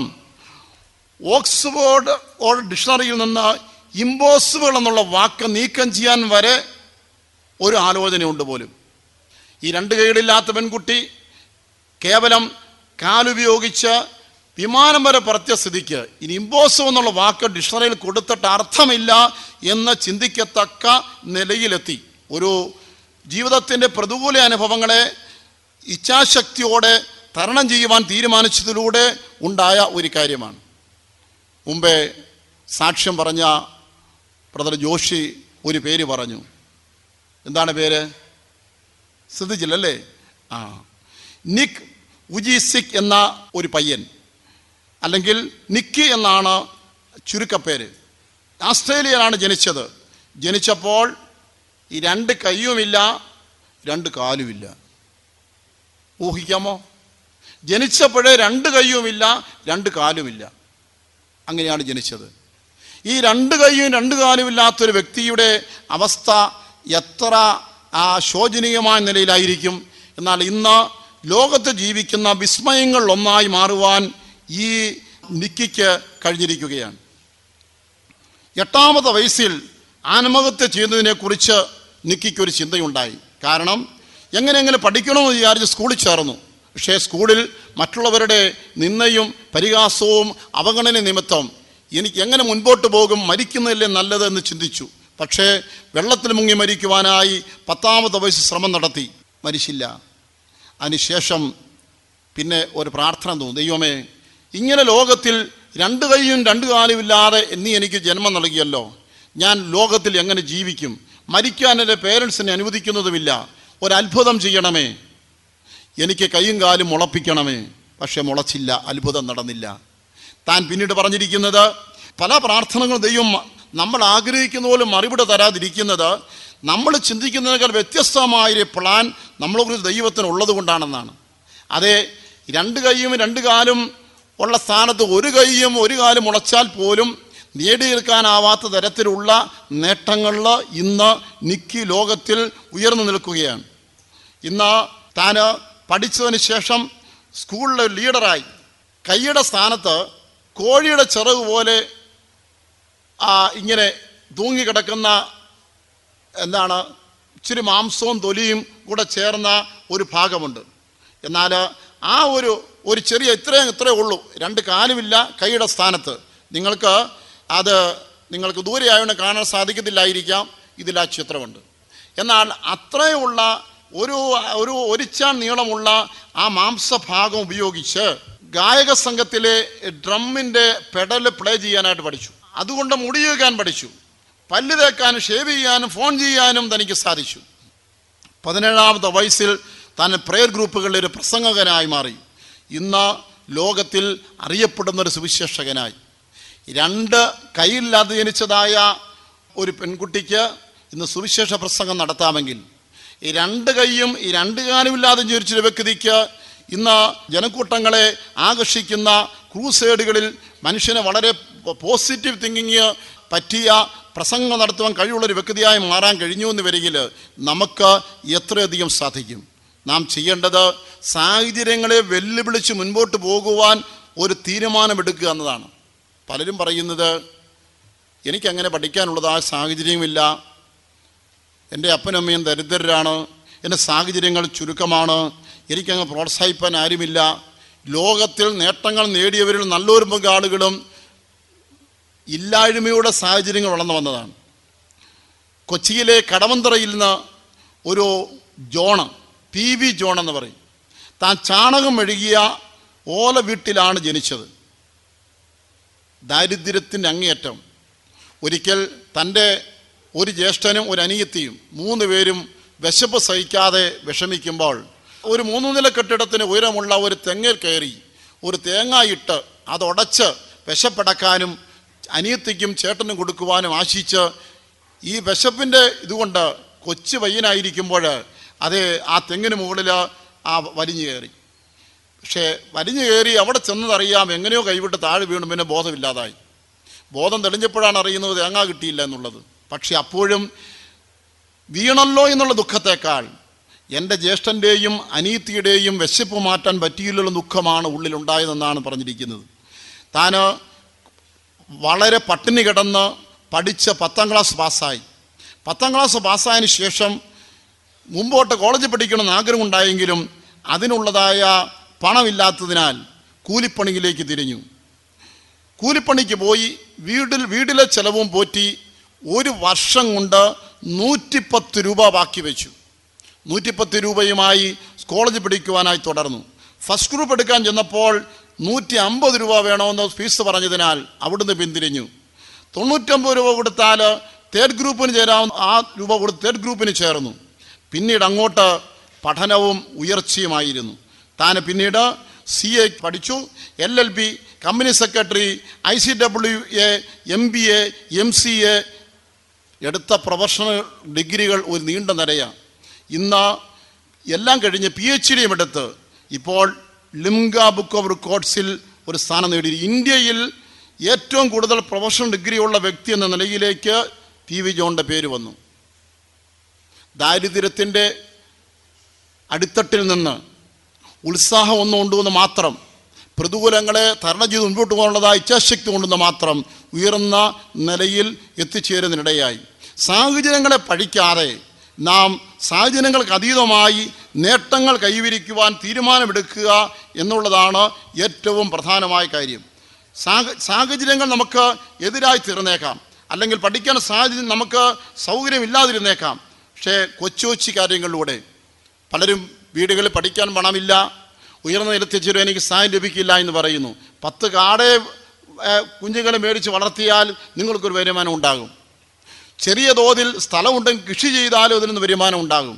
ഓക്സ്ഫോർഡ് ഓൾ ഡിക്ഷണറിയിൽ നിന്ന് ഇമ്പോസിബിൾ എന്നുള്ള വാക്ക് നീക്കം ചെയ്യാൻ വരെ ഒരു ആലോചനയുണ്ട് പോലും ഈ രണ്ട് കൈകളില്ലാത്ത പെൺകുട്ടി കേവലം കാലുപയോഗിച്ച് വിമാനം വരെ പറത്തിയ സ്ഥിതിക്ക് ഇനി ഇമ്പോസിബിൾ എന്നുള്ള വാക്ക് ഡിക്ഷണറിയിൽ കൊടുത്തിട്ട് അർത്ഥമില്ല എന്ന് ചിന്തിക്കത്തക്ക നിലയിലെത്തി ഒരു ജീവിതത്തിൻ്റെ പ്രതികൂല അനുഭവങ്ങളെ ഇച്ഛാശക്തിയോടെ തരണം ചെയ്യുവാൻ തീരുമാനിച്ചതിലൂടെ ഉണ്ടായ ഒരു കാര്യമാണ് മുമ്പേ സാക്ഷ്യം പറഞ്ഞ ബ്രദർ ജോഷി ഒരു പേര് പറഞ്ഞു എന്താണ് പേര് ശ്രദ്ധിച്ചില്ലല്ലേ ആ നിക് ഉജിസിക് എന്ന ഒരു പയ്യൻ അല്ലെങ്കിൽ നിക്കി എന്നാണ് ചുരുക്കപ്പേര് ആസ്ട്രേലിയയിലാണ് ജനിച്ചത് ജനിച്ചപ്പോൾ ഈ രണ്ട് കൈയുമില്ല രണ്ട് കാലുമില്ല ഊഹിക്കാമോ ജനിച്ചപ്പോഴേ രണ്ട് കൈയുമില്ല രണ്ട് കാലുമില്ല അങ്ങനെയാണ് ജനിച്ചത് ഈ രണ്ട് കൈയും രണ്ട് കാലുമില്ലാത്തൊരു വ്യക്തിയുടെ അവസ്ഥ എത്ര ആ ശോചനീയമായ നിലയിലായിരിക്കും എന്നാൽ ഇന്ന് ലോകത്ത് ജീവിക്കുന്ന വിസ്മയങ്ങൾ ഒന്നായി മാറുവാൻ ഈ നിക്കിക്ക് കഴിഞ്ഞിരിക്കുകയാണ് എട്ടാമത്തെ വയസ്സിൽ ആത്മഹത്യ ചെയ്യുന്നതിനെക്കുറിച്ച് നിക്കിക്കൊരു ചിന്തയുണ്ടായി കാരണം എങ്ങനെയെങ്കിലും പഠിക്കണമെന്ന് വിചാരിച്ച് സ്കൂളിൽ ചേർന്നു പക്ഷേ സ്കൂളിൽ മറ്റുള്ളവരുടെ നിന്നയും പരിഹാസവും അവഗണന നിമിത്തം എനിക്ക് എങ്ങനെ മുൻപോട്ട് പോകും മരിക്കുന്നില്ലേ നല്ലതെന്ന് ചിന്തിച്ചു പക്ഷേ വെള്ളത്തിൽ മുങ്ങി മരിക്കുവാനായി പത്താമത്തെ വയസ്സ് ശ്രമം നടത്തി മരിച്ചില്ല അതിനുശേഷം പിന്നെ ഒരു പ്രാർത്ഥന തോന്നി ദൈവമേ ഇങ്ങനെ ലോകത്തിൽ രണ്ട് കൈയും രണ്ട് കാലുമില്ലാതെ നീ എനിക്ക് ജന്മം നൽകിയല്ലോ ഞാൻ ലോകത്തിൽ എങ്ങനെ ജീവിക്കും മരിക്കാൻ എൻ്റെ പേരൻസിനെ അനുവദിക്കുന്നതുമില്ല ഒരത്ഭുതം ചെയ്യണമേ എനിക്ക് കൈയും കാലും മുളപ്പിക്കണമേ പക്ഷെ മുളച്ചില്ല അത്ഭുതം നടന്നില്ല താൻ പിന്നീട് പറഞ്ഞിരിക്കുന്നത് പല പ്രാർത്ഥനകളും ദൈവം നമ്മൾ ആഗ്രഹിക്കുന്ന പോലെ മറുപടി തരാതിരിക്കുന്നത് നമ്മൾ ചിന്തിക്കുന്നതിനേക്കാൾ വ്യത്യസ്തമായൊരു പ്ലാൻ നമ്മളെക്കുറിച്ച് ദൈവത്തിന് ഉള്ളത് കൊണ്ടാണെന്നാണ് അതെ രണ്ട് കൈയും രണ്ട് കാലും ഉള്ള സ്ഥാനത്ത് ഒരു കൈയും ഒരു കാലും മുളച്ചാൽ പോലും നേടിയെടുക്കാനാവാത്ത തരത്തിലുള്ള നേട്ടങ്ങളിൽ ഇന്ന് നിക്കി ലോകത്തിൽ ഉയർന്നു നിൽക്കുകയാണ് ഇന്ന് താൻ പഠിച്ചതിന് ശേഷം സ്കൂളിലെ ലീഡറായി കൈയുടെ സ്ഥാനത്ത് കോഴിയുടെ ചിറക് പോലെ ആ, ഇങ്ങനെ തൂങ്ങിക്കിടക്കുന്ന എന്താണ് ഇച്ചിരി മാംസവും തൊലിയും കൂടെ ചേർന്ന ഒരു ഭാഗമുണ്ട് എന്നാൽ ആ ഒരു ഒരു ചെറിയ ഇത്രയും ഇത്രയേ ഉള്ളൂ രണ്ട് കാലുമില്ല കൈയുടെ സ്ഥാനത്ത് നിങ്ങൾക്ക് അത് നിങ്ങൾക്ക് ദൂരെ ആയതുകൊണ്ട് കാണാൻ സാധിക്കത്തില്ലായിരിക്കാം ഇതിൽ ആ ചിത്രമുണ്ട് എന്നാൽ അത്രയുള്ള ഒരു ഒരു ഒരിച്ചാൻ നീളമുള്ള ആ മാംസഭാഗം ഉപയോഗിച്ച് ഗായക സംഘത്തിലെ ഡ്രമ്മിൻ്റെ പെഡൽ പ്ലേ ചെയ്യാനായിട്ട് പഠിച്ചു അതുകൊണ്ട് മുടി വയ്ക്കാൻ പഠിച്ചു പല്ല് തേക്കാനും ഷേവ് ചെയ്യാനും ഫോൺ ചെയ്യാനും തനിക്ക് സാധിച്ചു പതിനേഴാമത്തെ വയസ്സിൽ താൻ പ്രെയർ ഗ്രൂപ്പുകളിൽ ഒരു പ്രസംഗകനായി മാറി ഇന്ന് ലോകത്തിൽ അറിയപ്പെടുന്ന ഒരു സുവിശേഷകനായി രണ്ട് കൈയില്ലാതെ ജനിച്ചതായ ഒരു പെൺകുട്ടിക്ക് ഇന്ന് സുവിശേഷ പ്രസംഗം നടത്താമെങ്കിൽ ഈ രണ്ട് കൈയും ഈ രണ്ട് കാലുമില്ലാതെ ജനിച്ചൊരു വ്യക്തിക്ക് ഇന്ന് ജനക്കൂട്ടങ്ങളെ ആകർഷിക്കുന്ന ക്രൂസേഡുകളിൽ മനുഷ്യനെ വളരെ പോസിറ്റീവ് തിങ്കിങ് പറ്റിയ പ്രസംഗം നടത്തുവാൻ കഴിവുള്ള ഒരു വ്യക്തിയായി മാറാൻ കഴിഞ്ഞു എന്ന് വരികിൽ നമുക്ക് എത്രയധികം സാധിക്കും നാം ചെയ്യേണ്ടത് സാഹചര്യങ്ങളെ വെല്ലുവിളിച്ച് മുൻപോട്ട് പോകുവാൻ ഒരു തീരുമാനമെടുക്കുക എന്നതാണ് പലരും പറയുന്നത് എനിക്കങ്ങനെ പഠിക്കാനുള്ളതായ സാഹചര്യമില്ല എൻ്റെ അപ്പനും അമ്മയും ദരിദ്രരാണ് എൻ്റെ സാഹചര്യങ്ങൾ ചുരുക്കമാണ് എനിക്കങ്ങ് പ്രോത്സാഹിപ്പാൻ ആരുമില്ല ലോകത്തിൽ നേട്ടങ്ങൾ നേടിയവരിൽ നല്ലൊരു പങ്ക് ആളുകളും ഇല്ലായ്മയുടെ സാഹചര്യങ്ങൾ വളർന്നു വന്നതാണ് കൊച്ചിയിലെ കടവന്തറയിൽ നിന്ന് ഒരു ജോണ് പി വി ജോൺ എന്ന് പറയും താൻ ചാണകം മെഴുകിയ ഓല വീട്ടിലാണ് ജനിച്ചത് ദാരിദ്ര്യത്തിൻ്റെ അങ്ങേയറ്റം ഒരിക്കൽ തൻ്റെ ഒരു ജ്യേഷ്ഠനും ഒരു അനിയത്തിയും മൂന്ന് പേരും വിശപ്പ് സഹിക്കാതെ വിഷമിക്കുമ്പോൾ ഒരു മൂന്ന് നില കെട്ടിടത്തിന് ഉയരമുള്ള ഒരു തെങ്ങിൽ കയറി ഒരു തേങ്ങ ഇട്ട് അതുടച്ച് വിശപ്പടക്കാനും അനിയത്തിക്കും ചേട്ടനും കൊടുക്കുവാനും ആശിച്ച് ഈ വിശപ്പിൻ്റെ ഇതുകൊണ്ട് കൊച്ചു പയ്യനായിരിക്കുമ്പോൾ അത് ആ തെങ്ങിന് മുകളിൽ ആ വലിഞ്ഞു കയറി പക്ഷേ വലിഞ്ഞു കയറി അവിടെ ചെന്നതറിയാം എങ്ങനെയോ കൈവിട്ട് താഴെ വീണു പിന്നെ ബോധമില്ലാതായി ബോധം തെളിഞ്ഞപ്പോഴാണ് അറിയുന്നത് തേങ്ങ കിട്ടിയില്ല എന്നുള്ളത് പക്ഷെ അപ്പോഴും വീണല്ലോ എന്നുള്ള ദുഃഖത്തേക്കാൾ എൻ്റെ ജ്യേഷ്ഠൻ്റെയും അനീത്തിയുടെയും വിശപ്പ് മാറ്റാൻ പറ്റിയില്ലുള്ള ദുഃഖമാണ് ഉള്ളിലുണ്ടായതെന്നാണ് പറഞ്ഞിരിക്കുന്നത് താന് വളരെ പട്ടിണി കിടന്ന് പഠിച്ച് പത്താം ക്ലാസ് പാസ്സായി പത്താം ക്ലാസ് പാസ്സായതിന് ശേഷം മുമ്പോട്ട് കോളേജിൽ പഠിക്കണമെന്ന് ആഗ്രഹമുണ്ടായെങ്കിലും അതിനുള്ളതായ പണമില്ലാത്തതിനാൽ കൂലിപ്പണിയിലേക്ക് തിരിഞ്ഞു കൂലിപ്പണിക്ക് പോയി വീട്ടിൽ വീട്ടിലെ ചെലവും പോറ്റി ഒരു വർഷം കൊണ്ട് നൂറ്റിപ്പത്ത് രൂപ ബാക്കി വെച്ചു നൂറ്റിപ്പത്ത് രൂപയുമായി കോളേജ് പഠിക്കുവാനായി തുടർന്നു ഫസ്റ്റ് ഗ്രൂപ്പ് എടുക്കാൻ ചെന്നപ്പോൾ നൂറ്റി അമ്പത് രൂപ വേണമെന്ന് ഫീസ് പറഞ്ഞതിനാൽ അവിടുന്ന് പിന്തിരിഞ്ഞു തൊണ്ണൂറ്റമ്പത് രൂപ കൊടുത്താൽ തേർഡ് ഗ്രൂപ്പിന് ചേരാവുന്ന ആ രൂപ കൊടുത്ത് തേർഡ് ഗ്രൂപ്പിന് ചേർന്നു പിന്നീട് അങ്ങോട്ട് പഠനവും ഉയർച്ചയുമായിരുന്നു താൻ പിന്നീട് സി എ പഠിച്ചു L L B company secretary I C W A M B A M C A എടുത്ത പ്രൊഫഷണൽ ഡിഗ്രികൾ ഒരു നീണ്ട നിരയാണ് ഇന്ന് എല്ലാം കഴിഞ്ഞ് പി എച്ച് ഡിയും എടുത്ത് ഇപ്പോൾ ലിംഗ ബുക്ക് ഓഫ് റെക്കോർഡ്സിൽ ഒരു സ്ഥാനം നേടി ഇന്ത്യയിൽ ഏറ്റവും കൂടുതൽ പ്രൊഫഷണൽ ഡിഗ്രി ഉള്ള വ്യക്തി എന്ന നിലയിലേക്ക് പി വി ജോണിൻ്റെ പേര് വന്നു ദാരിദ്ര്യത്തിൻ്റെ അടിത്തട്ടിൽ നിന്ന് ഉത്സാഹം ഒന്നും ഉണ്ടെന്ന് മാത്രം പ്രതികൂലങ്ങളെ തരണം ചെയ്ത് മുൻപോട്ട് പോകാനുള്ളതായ ഇച്ഛാശക്തി കൊണ്ടെന്ന് മാത്രം ഉയർന്ന നിലയിൽ എത്തിച്ചേരുന്നതിനിടയായി സാഹചര്യങ്ങളെ പഠിക്കാതെ നാം സാഹചര്യങ്ങൾക്ക് അതീതമായി നേട്ടങ്ങൾ കൈവരിക്കുവാൻ തീരുമാനമെടുക്കുക എന്നുള്ളതാണ് ഏറ്റവും പ്രധാനമായ കാര്യം സാഹ സാഹചര്യങ്ങൾ നമുക്ക് എതിരായി തീർന്നേക്കാം അല്ലെങ്കിൽ പഠിക്കാൻ സാഹചര്യം നമുക്ക് സൗകര്യമില്ലാതിരുന്നേക്കാം പക്ഷേ കൊച്ചു കൊച്ചു കാര്യങ്ങളിലൂടെ പലരും വീടുകളിൽ പഠിക്കാൻ പണമില്ല ഉയർന്ന നിലത്തെച്ചിരും എനിക്ക് സഹായം ലഭിക്കില്ല എന്ന് പറയുന്നു പത്ത് കാടേ ഏഹ്, കുഞ്ഞുങ്ങളെ മേടിച്ച് വളർത്തിയാൽ നിങ്ങൾക്കൊരു വരുമാനം ഉണ്ടാകും ചെറിയ തോതിൽ സ്ഥലമുണ്ടെങ്കിൽ കൃഷി ചെയ്താലും അതിൽ നിന്ന് വരുമാനം ഉണ്ടാകും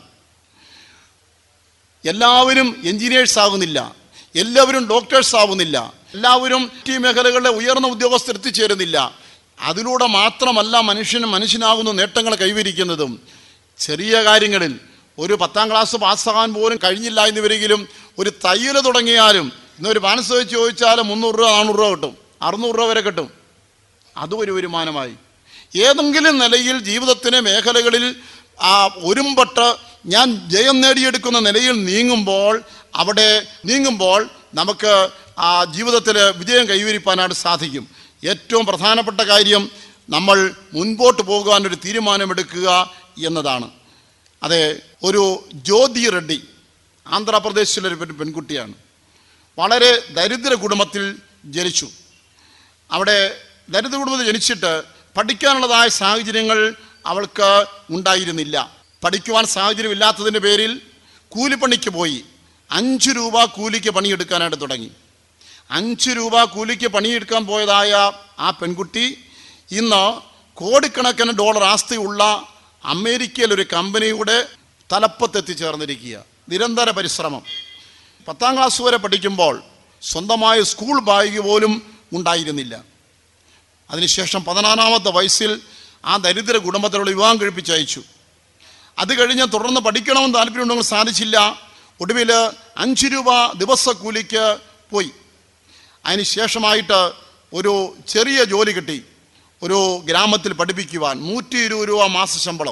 എല്ലാവരും എഞ്ചിനീയേഴ്സ് ആകുന്നില്ല എല്ലാവരും ഡോക്ടേഴ്സ് ആവുന്നില്ല എല്ലാവരും ഈ മേഖലകളിലെ ഉയർന്ന ഉദ്യോഗസ്ഥർ എത്തിച്ചേരുന്നില്ല അതിലൂടെ മാത്രമല്ല മനുഷ്യന് മനുഷ്യനാകുന്ന നേട്ടങ്ങൾ കൈവരിക്കുന്നതും ചെറിയ കാര്യങ്ങളിൽ ഒരു പത്താം ക്ലാസ് പാസ്സാകാൻ പോലും കഴിഞ്ഞില്ല എന്ന് വരികിലും ഒരു തയ്യൽ തുടങ്ങിയാലും ഇന്നൊരു പാൻസ് വെച്ച് ചോദിച്ചാൽ മുന്നൂറ് രൂപ നാനൂറ് രൂപ കിട്ടും അറുന്നൂറ് രൂപ വരെ കിട്ടും അതും ഒരു വരുമാനമായി ഏതെങ്കിലും നിലയിൽ ജീവിതത്തിൻ്റെ മേഖലകളിൽ ആ ഒരുമ്പെട്ട് ഞാൻ ജയം നേടിയെടുക്കുന്ന നിലയിൽ നീങ്ങുമ്പോൾ അവിടെ നീങ്ങുമ്പോൾ നമുക്ക് ആ ജീവിതത്തിൽ വിജയം കൈവരിക്കാനായിട്ട് സാധിക്കും ഏറ്റവും പ്രധാനപ്പെട്ട കാര്യം നമ്മൾ മുൻപോട്ട് പോകുവാൻ ഒരു തീരുമാനമെടുക്കുക എന്നതാണ് അതെ ഒരു ജ്യോതി റെഡ്ഡി ആന്ധ്രാപ്രദേശിലെ ഒരു പെൺ- പെൺകുട്ടിയാണ് വളരെ ദരിദ്ര കുടുംബത്തിൽ ജനിച്ചു അവിടെ ദരിദ്ര കുടുംബത്തിൽ ജനിച്ചിട്ട് പഠിക്കാനുള്ളതായ സാഹചര്യങ്ങൾ അവൾക്ക് ഉണ്ടായിരുന്നില്ല പഠിക്കുവാൻ സാഹചര്യമില്ലാത്തതിൻ്റെ പേരിൽ കൂലിപ്പണിക്ക് പോയി അഞ്ച് രൂപ കൂലിക്ക് പണിയെടുക്കാനായിട്ട് തുടങ്ങി അഞ്ച് രൂപ കൂലിക്ക് പണിയെടുക്കാൻ പോയതായ ആ പെൺകുട്ടി ഇന്ന് കോടിക്കണക്കിന് ഡോളർ ആസ്തിയുള്ള അമേരിക്കയിൽ ഒരു കമ്പനിയുടെ തലപ്പത്തെത്തിച്ചേർന്നിരിക്കുക നിരന്തര പരിശ്രമം പത്താം ക്ലാസ് വരെ പഠിക്കുമ്പോൾ സ്വന്തമായ സ്കൂൾ ബാഗ് പോലും ഉണ്ടായിരുന്നില്ല അതിനുശേഷം പതിനാറാമത്തെ വയസ്സിൽ ആ ദരിദ്ര കുടുംബത്തിലുള്ള വിവാഹം കഴിപ്പിച്ചയച്ചു അത് കഴിഞ്ഞ് തുടർന്ന് പഠിക്കണമെന്ന് താല്പര്യമുണ്ടെങ്കിൽ സാധിച്ചില്ല ഒടുവിൽ അഞ്ച് രൂപ ദിവസക്കൂലിക്ക് പോയി അതിന് ശേഷമായിട്ട് ഒരു ചെറിയ ജോലി കിട്ടി ഒരു ഗ്രാമത്തിൽ പഠിപ്പിക്കുവാൻ നൂറ്റി ഇരുപത് രൂപ മാസ ശമ്പളം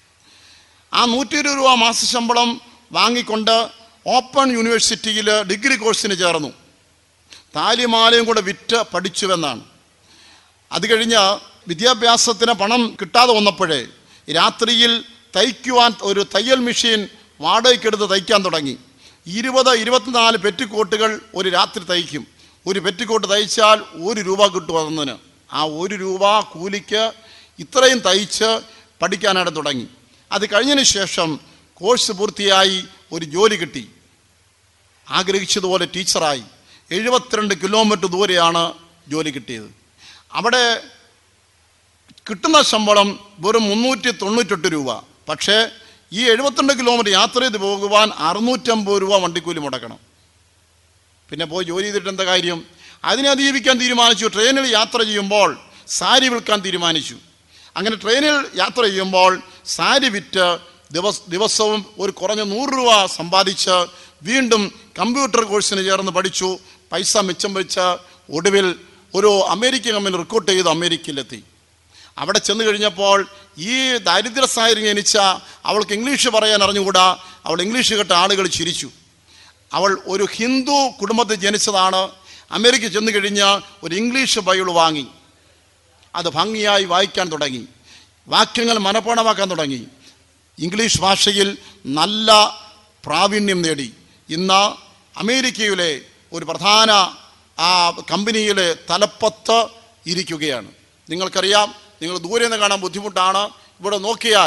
ആ നൂറ്റി ഇരുപത് രൂപ മാസ ശമ്പളം വാങ്ങിക്കൊണ്ട് ഓപ്പൺ യൂണിവേഴ്സിറ്റിയിൽ ഡിഗ്രി കോഴ്സിന് ചേർന്നു താലിമാലയും കൂടെ വിറ്റ് പഠിച്ചുവെന്നാണ് അത് കഴിഞ്ഞ് വിദ്യാഭ്യാസത്തിന് പണം കിട്ടാതെ വന്നപ്പോഴേ രാത്രിയിൽ തയ്ക്കുവാൻ ഒരു തയ്യൽ മെഷീൻ വാടകയ്ക്കെടുത്ത് തയ്ക്കാൻ തുടങ്ങി ഇരുപത് ഇരുപത്തിനാല് പെറ്റിക്കോട്ടുകൾ ഒരു രാത്രി തയ്ക്കും ഒരു പെറ്റിക്കോട്ട് തയ്ച്ചാൽ ഒരു രൂപ കിട്ടും അതിന് ആ ഒരു രൂപ കൂലിക്ക് ഇത്രയും തയ്ച്ച് പഠിക്കാനായിട്ട് തുടങ്ങി അത് കഴിഞ്ഞതിന് ശേഷം കോഴ്സ് പൂർത്തിയായി ഒരു ജോലി കിട്ടി ആഗ്രഹിച്ചതുപോലെ ടീച്ചറായി എഴുപത്തിരണ്ട് കിലോമീറ്റർ ദൂരെയാണ് ജോലി കിട്ടിയത് അവിടെ കിട്ടുന്ന ശമ്പളം വെറും മുന്നൂറ്റി തൊണ്ണൂറ്റെട്ട് രൂപ പക്ഷേ ഈ എഴുപത്തിരണ്ട് കിലോമീറ്റർ യാത്ര ചെയ്ത് പോകുവാൻ അറുന്നൂറ്റമ്പത് രൂപ വണ്ടിക്കൂലി മുടക്കണം പിന്നെ പോയി ജോലി ചെയ്തിട്ട് എന്താ കാര്യം അതിനെ അതിജീവിക്കാൻ തീരുമാനിച്ചു ട്രെയിനിൽ യാത്ര ചെയ്യുമ്പോൾ സാരി വിൽക്കാൻ തീരുമാനിച്ചു അങ്ങനെ ട്രെയിനിൽ യാത്ര ചെയ്യുമ്പോൾ സാരി വിറ്റ് ദിവസ ദിവസവും ഒരു കുറഞ്ഞ നൂറ് രൂപ സമ്പാദിച്ച് വീണ്ടും കമ്പ്യൂട്ടർ കോഴ്സിന് ചേർന്ന് പഠിച്ചു പൈസ മിച്ചം വെച്ച് ഒടുവിൽ ഒരു അമേരിക്കൻ കമ്പനി റിക്രൂട്ട് ചെയ്ത് അമേരിക്കയിലെത്തി അവിടെ ചെന്ന് കഴിഞ്ഞപ്പോൾ ഈ ദാരിദ്ര്യ സാഹചര്യം ജനിച്ച അവൾക്ക് ഇംഗ്ലീഷ് പറയാൻ അറിഞ്ഞുകൂടാ അവൾ ഇംഗ്ലീഷ് കേട്ട ആളുകൾ ചിരിച്ചു അവൾ ഒരു ഹിന്ദു കുടുംബത്തിൽ ജനിച്ചതാണ് അമേരിക്ക ചെന്ന് കഴിഞ്ഞ് ഒരു ഇംഗ്ലീഷ് ബൈബിൾ വാങ്ങി അത് ഭംഗിയായി വായിക്കാൻ തുടങ്ങി വാക്യങ്ങൾ മനഃപ്പാടമാക്കാൻ തുടങ്ങി ഇംഗ്ലീഷ് ഭാഷയിൽ നല്ല പ്രാവീണ്യം നേടി ഇന്ന് അമേരിക്കയിലെ ഒരു പ്രധാന ആ കമ്പനിയിലെ തലപ്പത്ത് ഇരിക്കുകയാണ് നിങ്ങൾക്കറിയാം നിങ്ങൾ ദൂരെ നിന്ന് കാണാൻ ബുദ്ധിമുട്ടാണ് ഇവിടെ നോക്കിയാൽ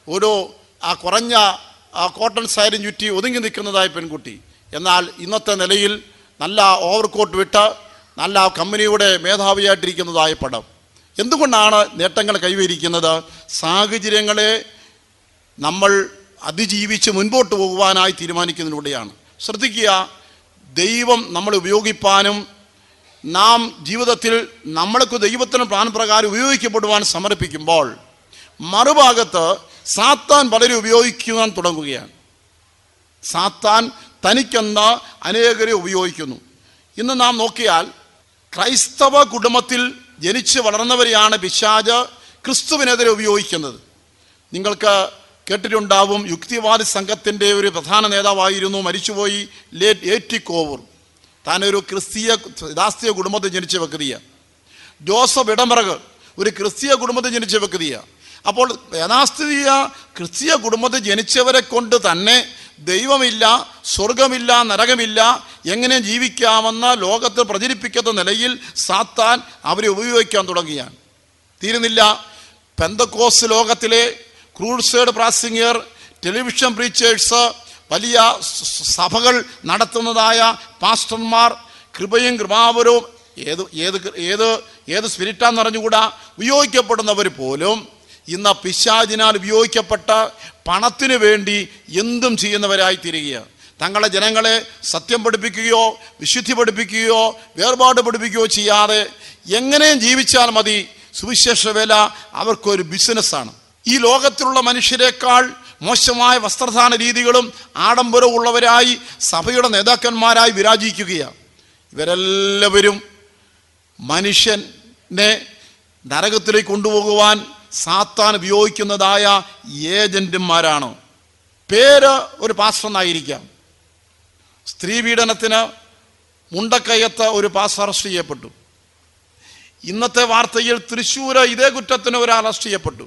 ഒരു ആ കുറഞ്ഞ ആ കോട്ടൺ സാരി ചുറ്റി ഒതുങ്ങി നിൽക്കുന്നതായ പെൺകുട്ടി എന്നാൽ ഇന്നത്തെ നിലയിൽ നല്ല ഓവർകോട്ട് വിട്ട് നല്ല കമ്പനിയുടെ മേധാവിയായിട്ടിരിക്കുന്നതായ പടം എന്തുകൊണ്ടാണ് നേട്ടങ്ങൾ കൈവരിക്കുന്നത് സാഹചര്യങ്ങളെ നമ്മൾ അതിജീവിച്ച് മുൻപോട്ട് പോകുവാനായി തീരുമാനിക്കുന്നതിലൂടെയാണ് ശ്രദ്ധിക്കുക ദൈവം നമ്മൾ ഉപയോഗിപ്പാനും നാം ജീവിതത്തിൽ നമ്മൾക്ക് ദൈവത്തിന് പ്ലാൻപ്രകാരം ഉപയോഗിക്കപ്പെടുവാൻ സമർപ്പിക്കുമ്പോൾ മറുഭാഗത്ത് സാത്താൻ പലരും ഉപയോഗിക്കുവാൻ തുടങ്ങുകയാണ് സാത്താൻ തനിക്കെന്ന അനേകരെ ഉപയോഗിക്കുന്നു ഇന്ന് നാം നോക്കിയാൽ ക്രൈസ്തവ കുടുംബത്തിൽ ജനിച്ച് വളർന്നവരെയാണ് പിശാജ് ക്രിസ്തുവിനെതിരെ ഉപയോഗിക്കുന്നത് നിങ്ങൾക്ക് കേട്ടിട്ടുണ്ടാവും യുക്തിവാദി സംഘത്തിൻ്റെ ഒരു പ്രധാന നേതാവായിരുന്നു മരിച്ചുപോയി ലേറ്റ് ഏറ്റി കോവൂർ താനൊരു ക്രിസ്തീയ ദാസ്തീയ കുടുംബത്തിൽ ജനിച്ച വ്യക്തിയാണ് ജോസഫ് ഇടമറക് ഒരു ക്രിസ്തീയ കുടുംബത്തിൽ ജനിച്ച വ്യക്തിയാണ് അപ്പോൾ യഥാസ്ഥിതിയ ക്രിസ്തീയ കുടുംബത്തിൽ ജനിച്ചവരെ കൊണ്ട് തന്നെ ദൈവമില്ല സ്വർഗമില്ല നരകമില്ല എങ്ങനെ ജീവിക്കാമെന്ന് ലോകത്തിൽ പ്രചരിപ്പിക്കുന്ന നിലയിൽ സാത്താൻ അവരെ ഉപയോഗിക്കാൻ തുടങ്ങിയാണ് തീരുന്നില്ല പെന്തക്കോസ് ലോകത്തിലെ ക്രൂസേഡ് പ്രാസിംഗർ ടെലിവിഷൻ പ്രീച്ചേഴ്സ് വലിയ സ- സ- സഭകൾ നടത്തുന്നതായ പാസ്റ്റർമാർ കൃപയും കൃപാവരവും ഏത് ഏത് കൃ- ഏത് ഏത് സ്പിരിറ്റാന്ന് അറിഞ്ഞുകൂടാ ഉപയോഗിക്കപ്പെടുന്നവർ പോലും ഇന്ന് പിശാചിനാൽ ഉപയോഗിക്കപ്പെട്ട പണത്തിനു വേണ്ടി എന്തും ചെയ്യുന്നവരായി തീരുകയാണ് തങ്ങളുടെ ജനങ്ങളെ സത്യം പഠിപ്പിക്കുകയോ വിശുദ്ധി പഠിപ്പിക്കുകയോ വേർപാട് പഠിപ്പിക്കുകയോ ചെയ്യാതെ എങ്ങനെയും ജീവിച്ചാൽ മതി സുവിശേഷ വേല അവർക്കൊരു ബിസിനസ്സാണ് ഈ ലോകത്തിലുള്ള മനുഷ്യരെക്കാൾ മോശമായ വസ്ത്രധാന രീതികളും ആഡംബരവും ഉള്ളവരായി സഭയുടെ നേതാക്കന്മാരായി വിരാജിക്കുകയാണ് ഇവരെല്ലാവരും മനുഷ്യനെ നരകത്തിലേക്ക് കൊണ്ടുപോകുവാൻ സാത്താൻ ഉപയോഗിക്കുന്നതായ ഏജന്റുമാരാണ് പേര് ഒരു പാസ്റ്റർ എന്നായിരിക്കാം സ്ത്രീ പീഡനത്തിന് മുണ്ടക്കയത്ത് ഒരു പാസ്റ്റർ അറസ്റ്റ് ചെയ്യപ്പെട്ടു ഇന്നത്തെ വാർത്തയിൽ തൃശ്ശൂര് ഇതേ കുറ്റത്തിന് ഒരാൾ അറസ്റ്റ് ചെയ്യപ്പെട്ടു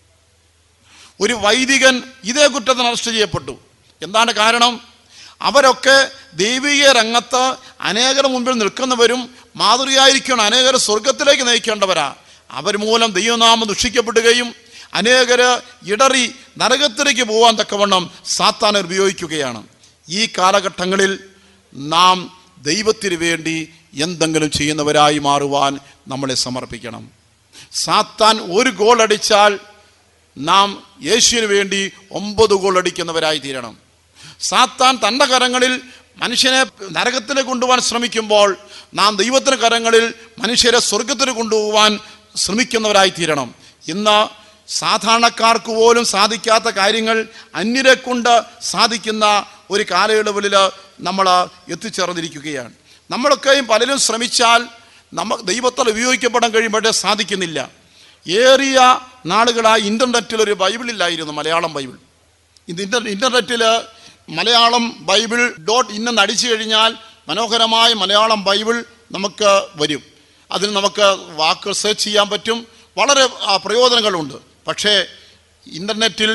ഒരു വൈദികൻ ഇതേ കുറ്റത്തിന് അറസ്റ്റ് ചെയ്യപ്പെട്ടു എന്താണ് കാരണം അവരൊക്കെ ദൈവിക രംഗത്ത് അനേകർ മുമ്പിൽ നിൽക്കുന്നവരും മാതൃകയായിരിക്കണം അനേകർ സ്വർഗത്തിലേക്ക് നയിക്കേണ്ടവരാ അവർ മൂലം ദൈവനാമം ദുഷിക്കപ്പെടുകയും അനേകര് ഇടറി നരകത്തിലേക്ക് പോകാൻ തക്കവണ്ണം സാത്താൻ ഉപയോഗിക്കുകയാണ് ഈ കാലഘട്ടങ്ങളിൽ നാം ദൈവത്തിന് വേണ്ടി എന്തെങ്കിലും ചെയ്യുന്നവരായി മാറുവാൻ നമ്മളെ സമർപ്പിക്കണം സാത്താൻ ഒരു ഗോൾ അടിച്ചാൽ നാം യേശുവിന് വേണ്ടി ഒമ്പത് ഗോൾ അടിക്കുന്നവരായി തീരണം സാത്താൻ തൻ്റെ കരങ്ങളിൽ മനുഷ്യനെ നരകത്തിന് കൊണ്ടുപോകാൻ ശ്രമിക്കുമ്പോൾ നാം ദൈവത്തിൻ്റെ കരങ്ങളിൽ മനുഷ്യരെ സ്വർഗത്തിന് കൊണ്ടുപോകാൻ ശ്രമിക്കുന്നവരായി തീരണം ഇന്ന് സാധാരണക്കാർക്ക് പോലും സാധിക്കാത്ത കാര്യങ്ങൾ അന്യരെ കൊണ്ട് സാധിക്കുന്ന ഒരു കാലയളവിൽ നമ്മൾ എത്തിച്ചേർന്നിരിക്കുകയാണ് നമ്മളൊക്കെയും പലരും ശ്രമിച്ചാൽ നമ്മ ദൈവത്താൽ ഉപയോഗിക്കപ്പെടാൻ കഴിയുമ്പോഴേ സാധിക്കുന്നില്ല ഏറിയ നാളുകളായി ഇൻ്റർനെറ്റിൽ ഒരു ബൈബിളില്ലായിരുന്നു മലയാളം ബൈബിൾ ഇത് ഇൻ്റർ ഇൻ്റർനെറ്റിൽ മലയാളം ബൈബിൾ ഡോട്ട് ഇന്നെന്ന് അടിച്ചു കഴിഞ്ഞാൽ മനോഹരമായ മലയാളം ബൈബിൾ നമുക്ക് വരും അതിന് നമുക്ക് വാക്കുകൾ സെർച്ച് ചെയ്യാൻ പറ്റും വളരെ ആ, പ്രയോജനങ്ങളുണ്ട് പക്ഷേ ഇൻ്റർനെറ്റിൽ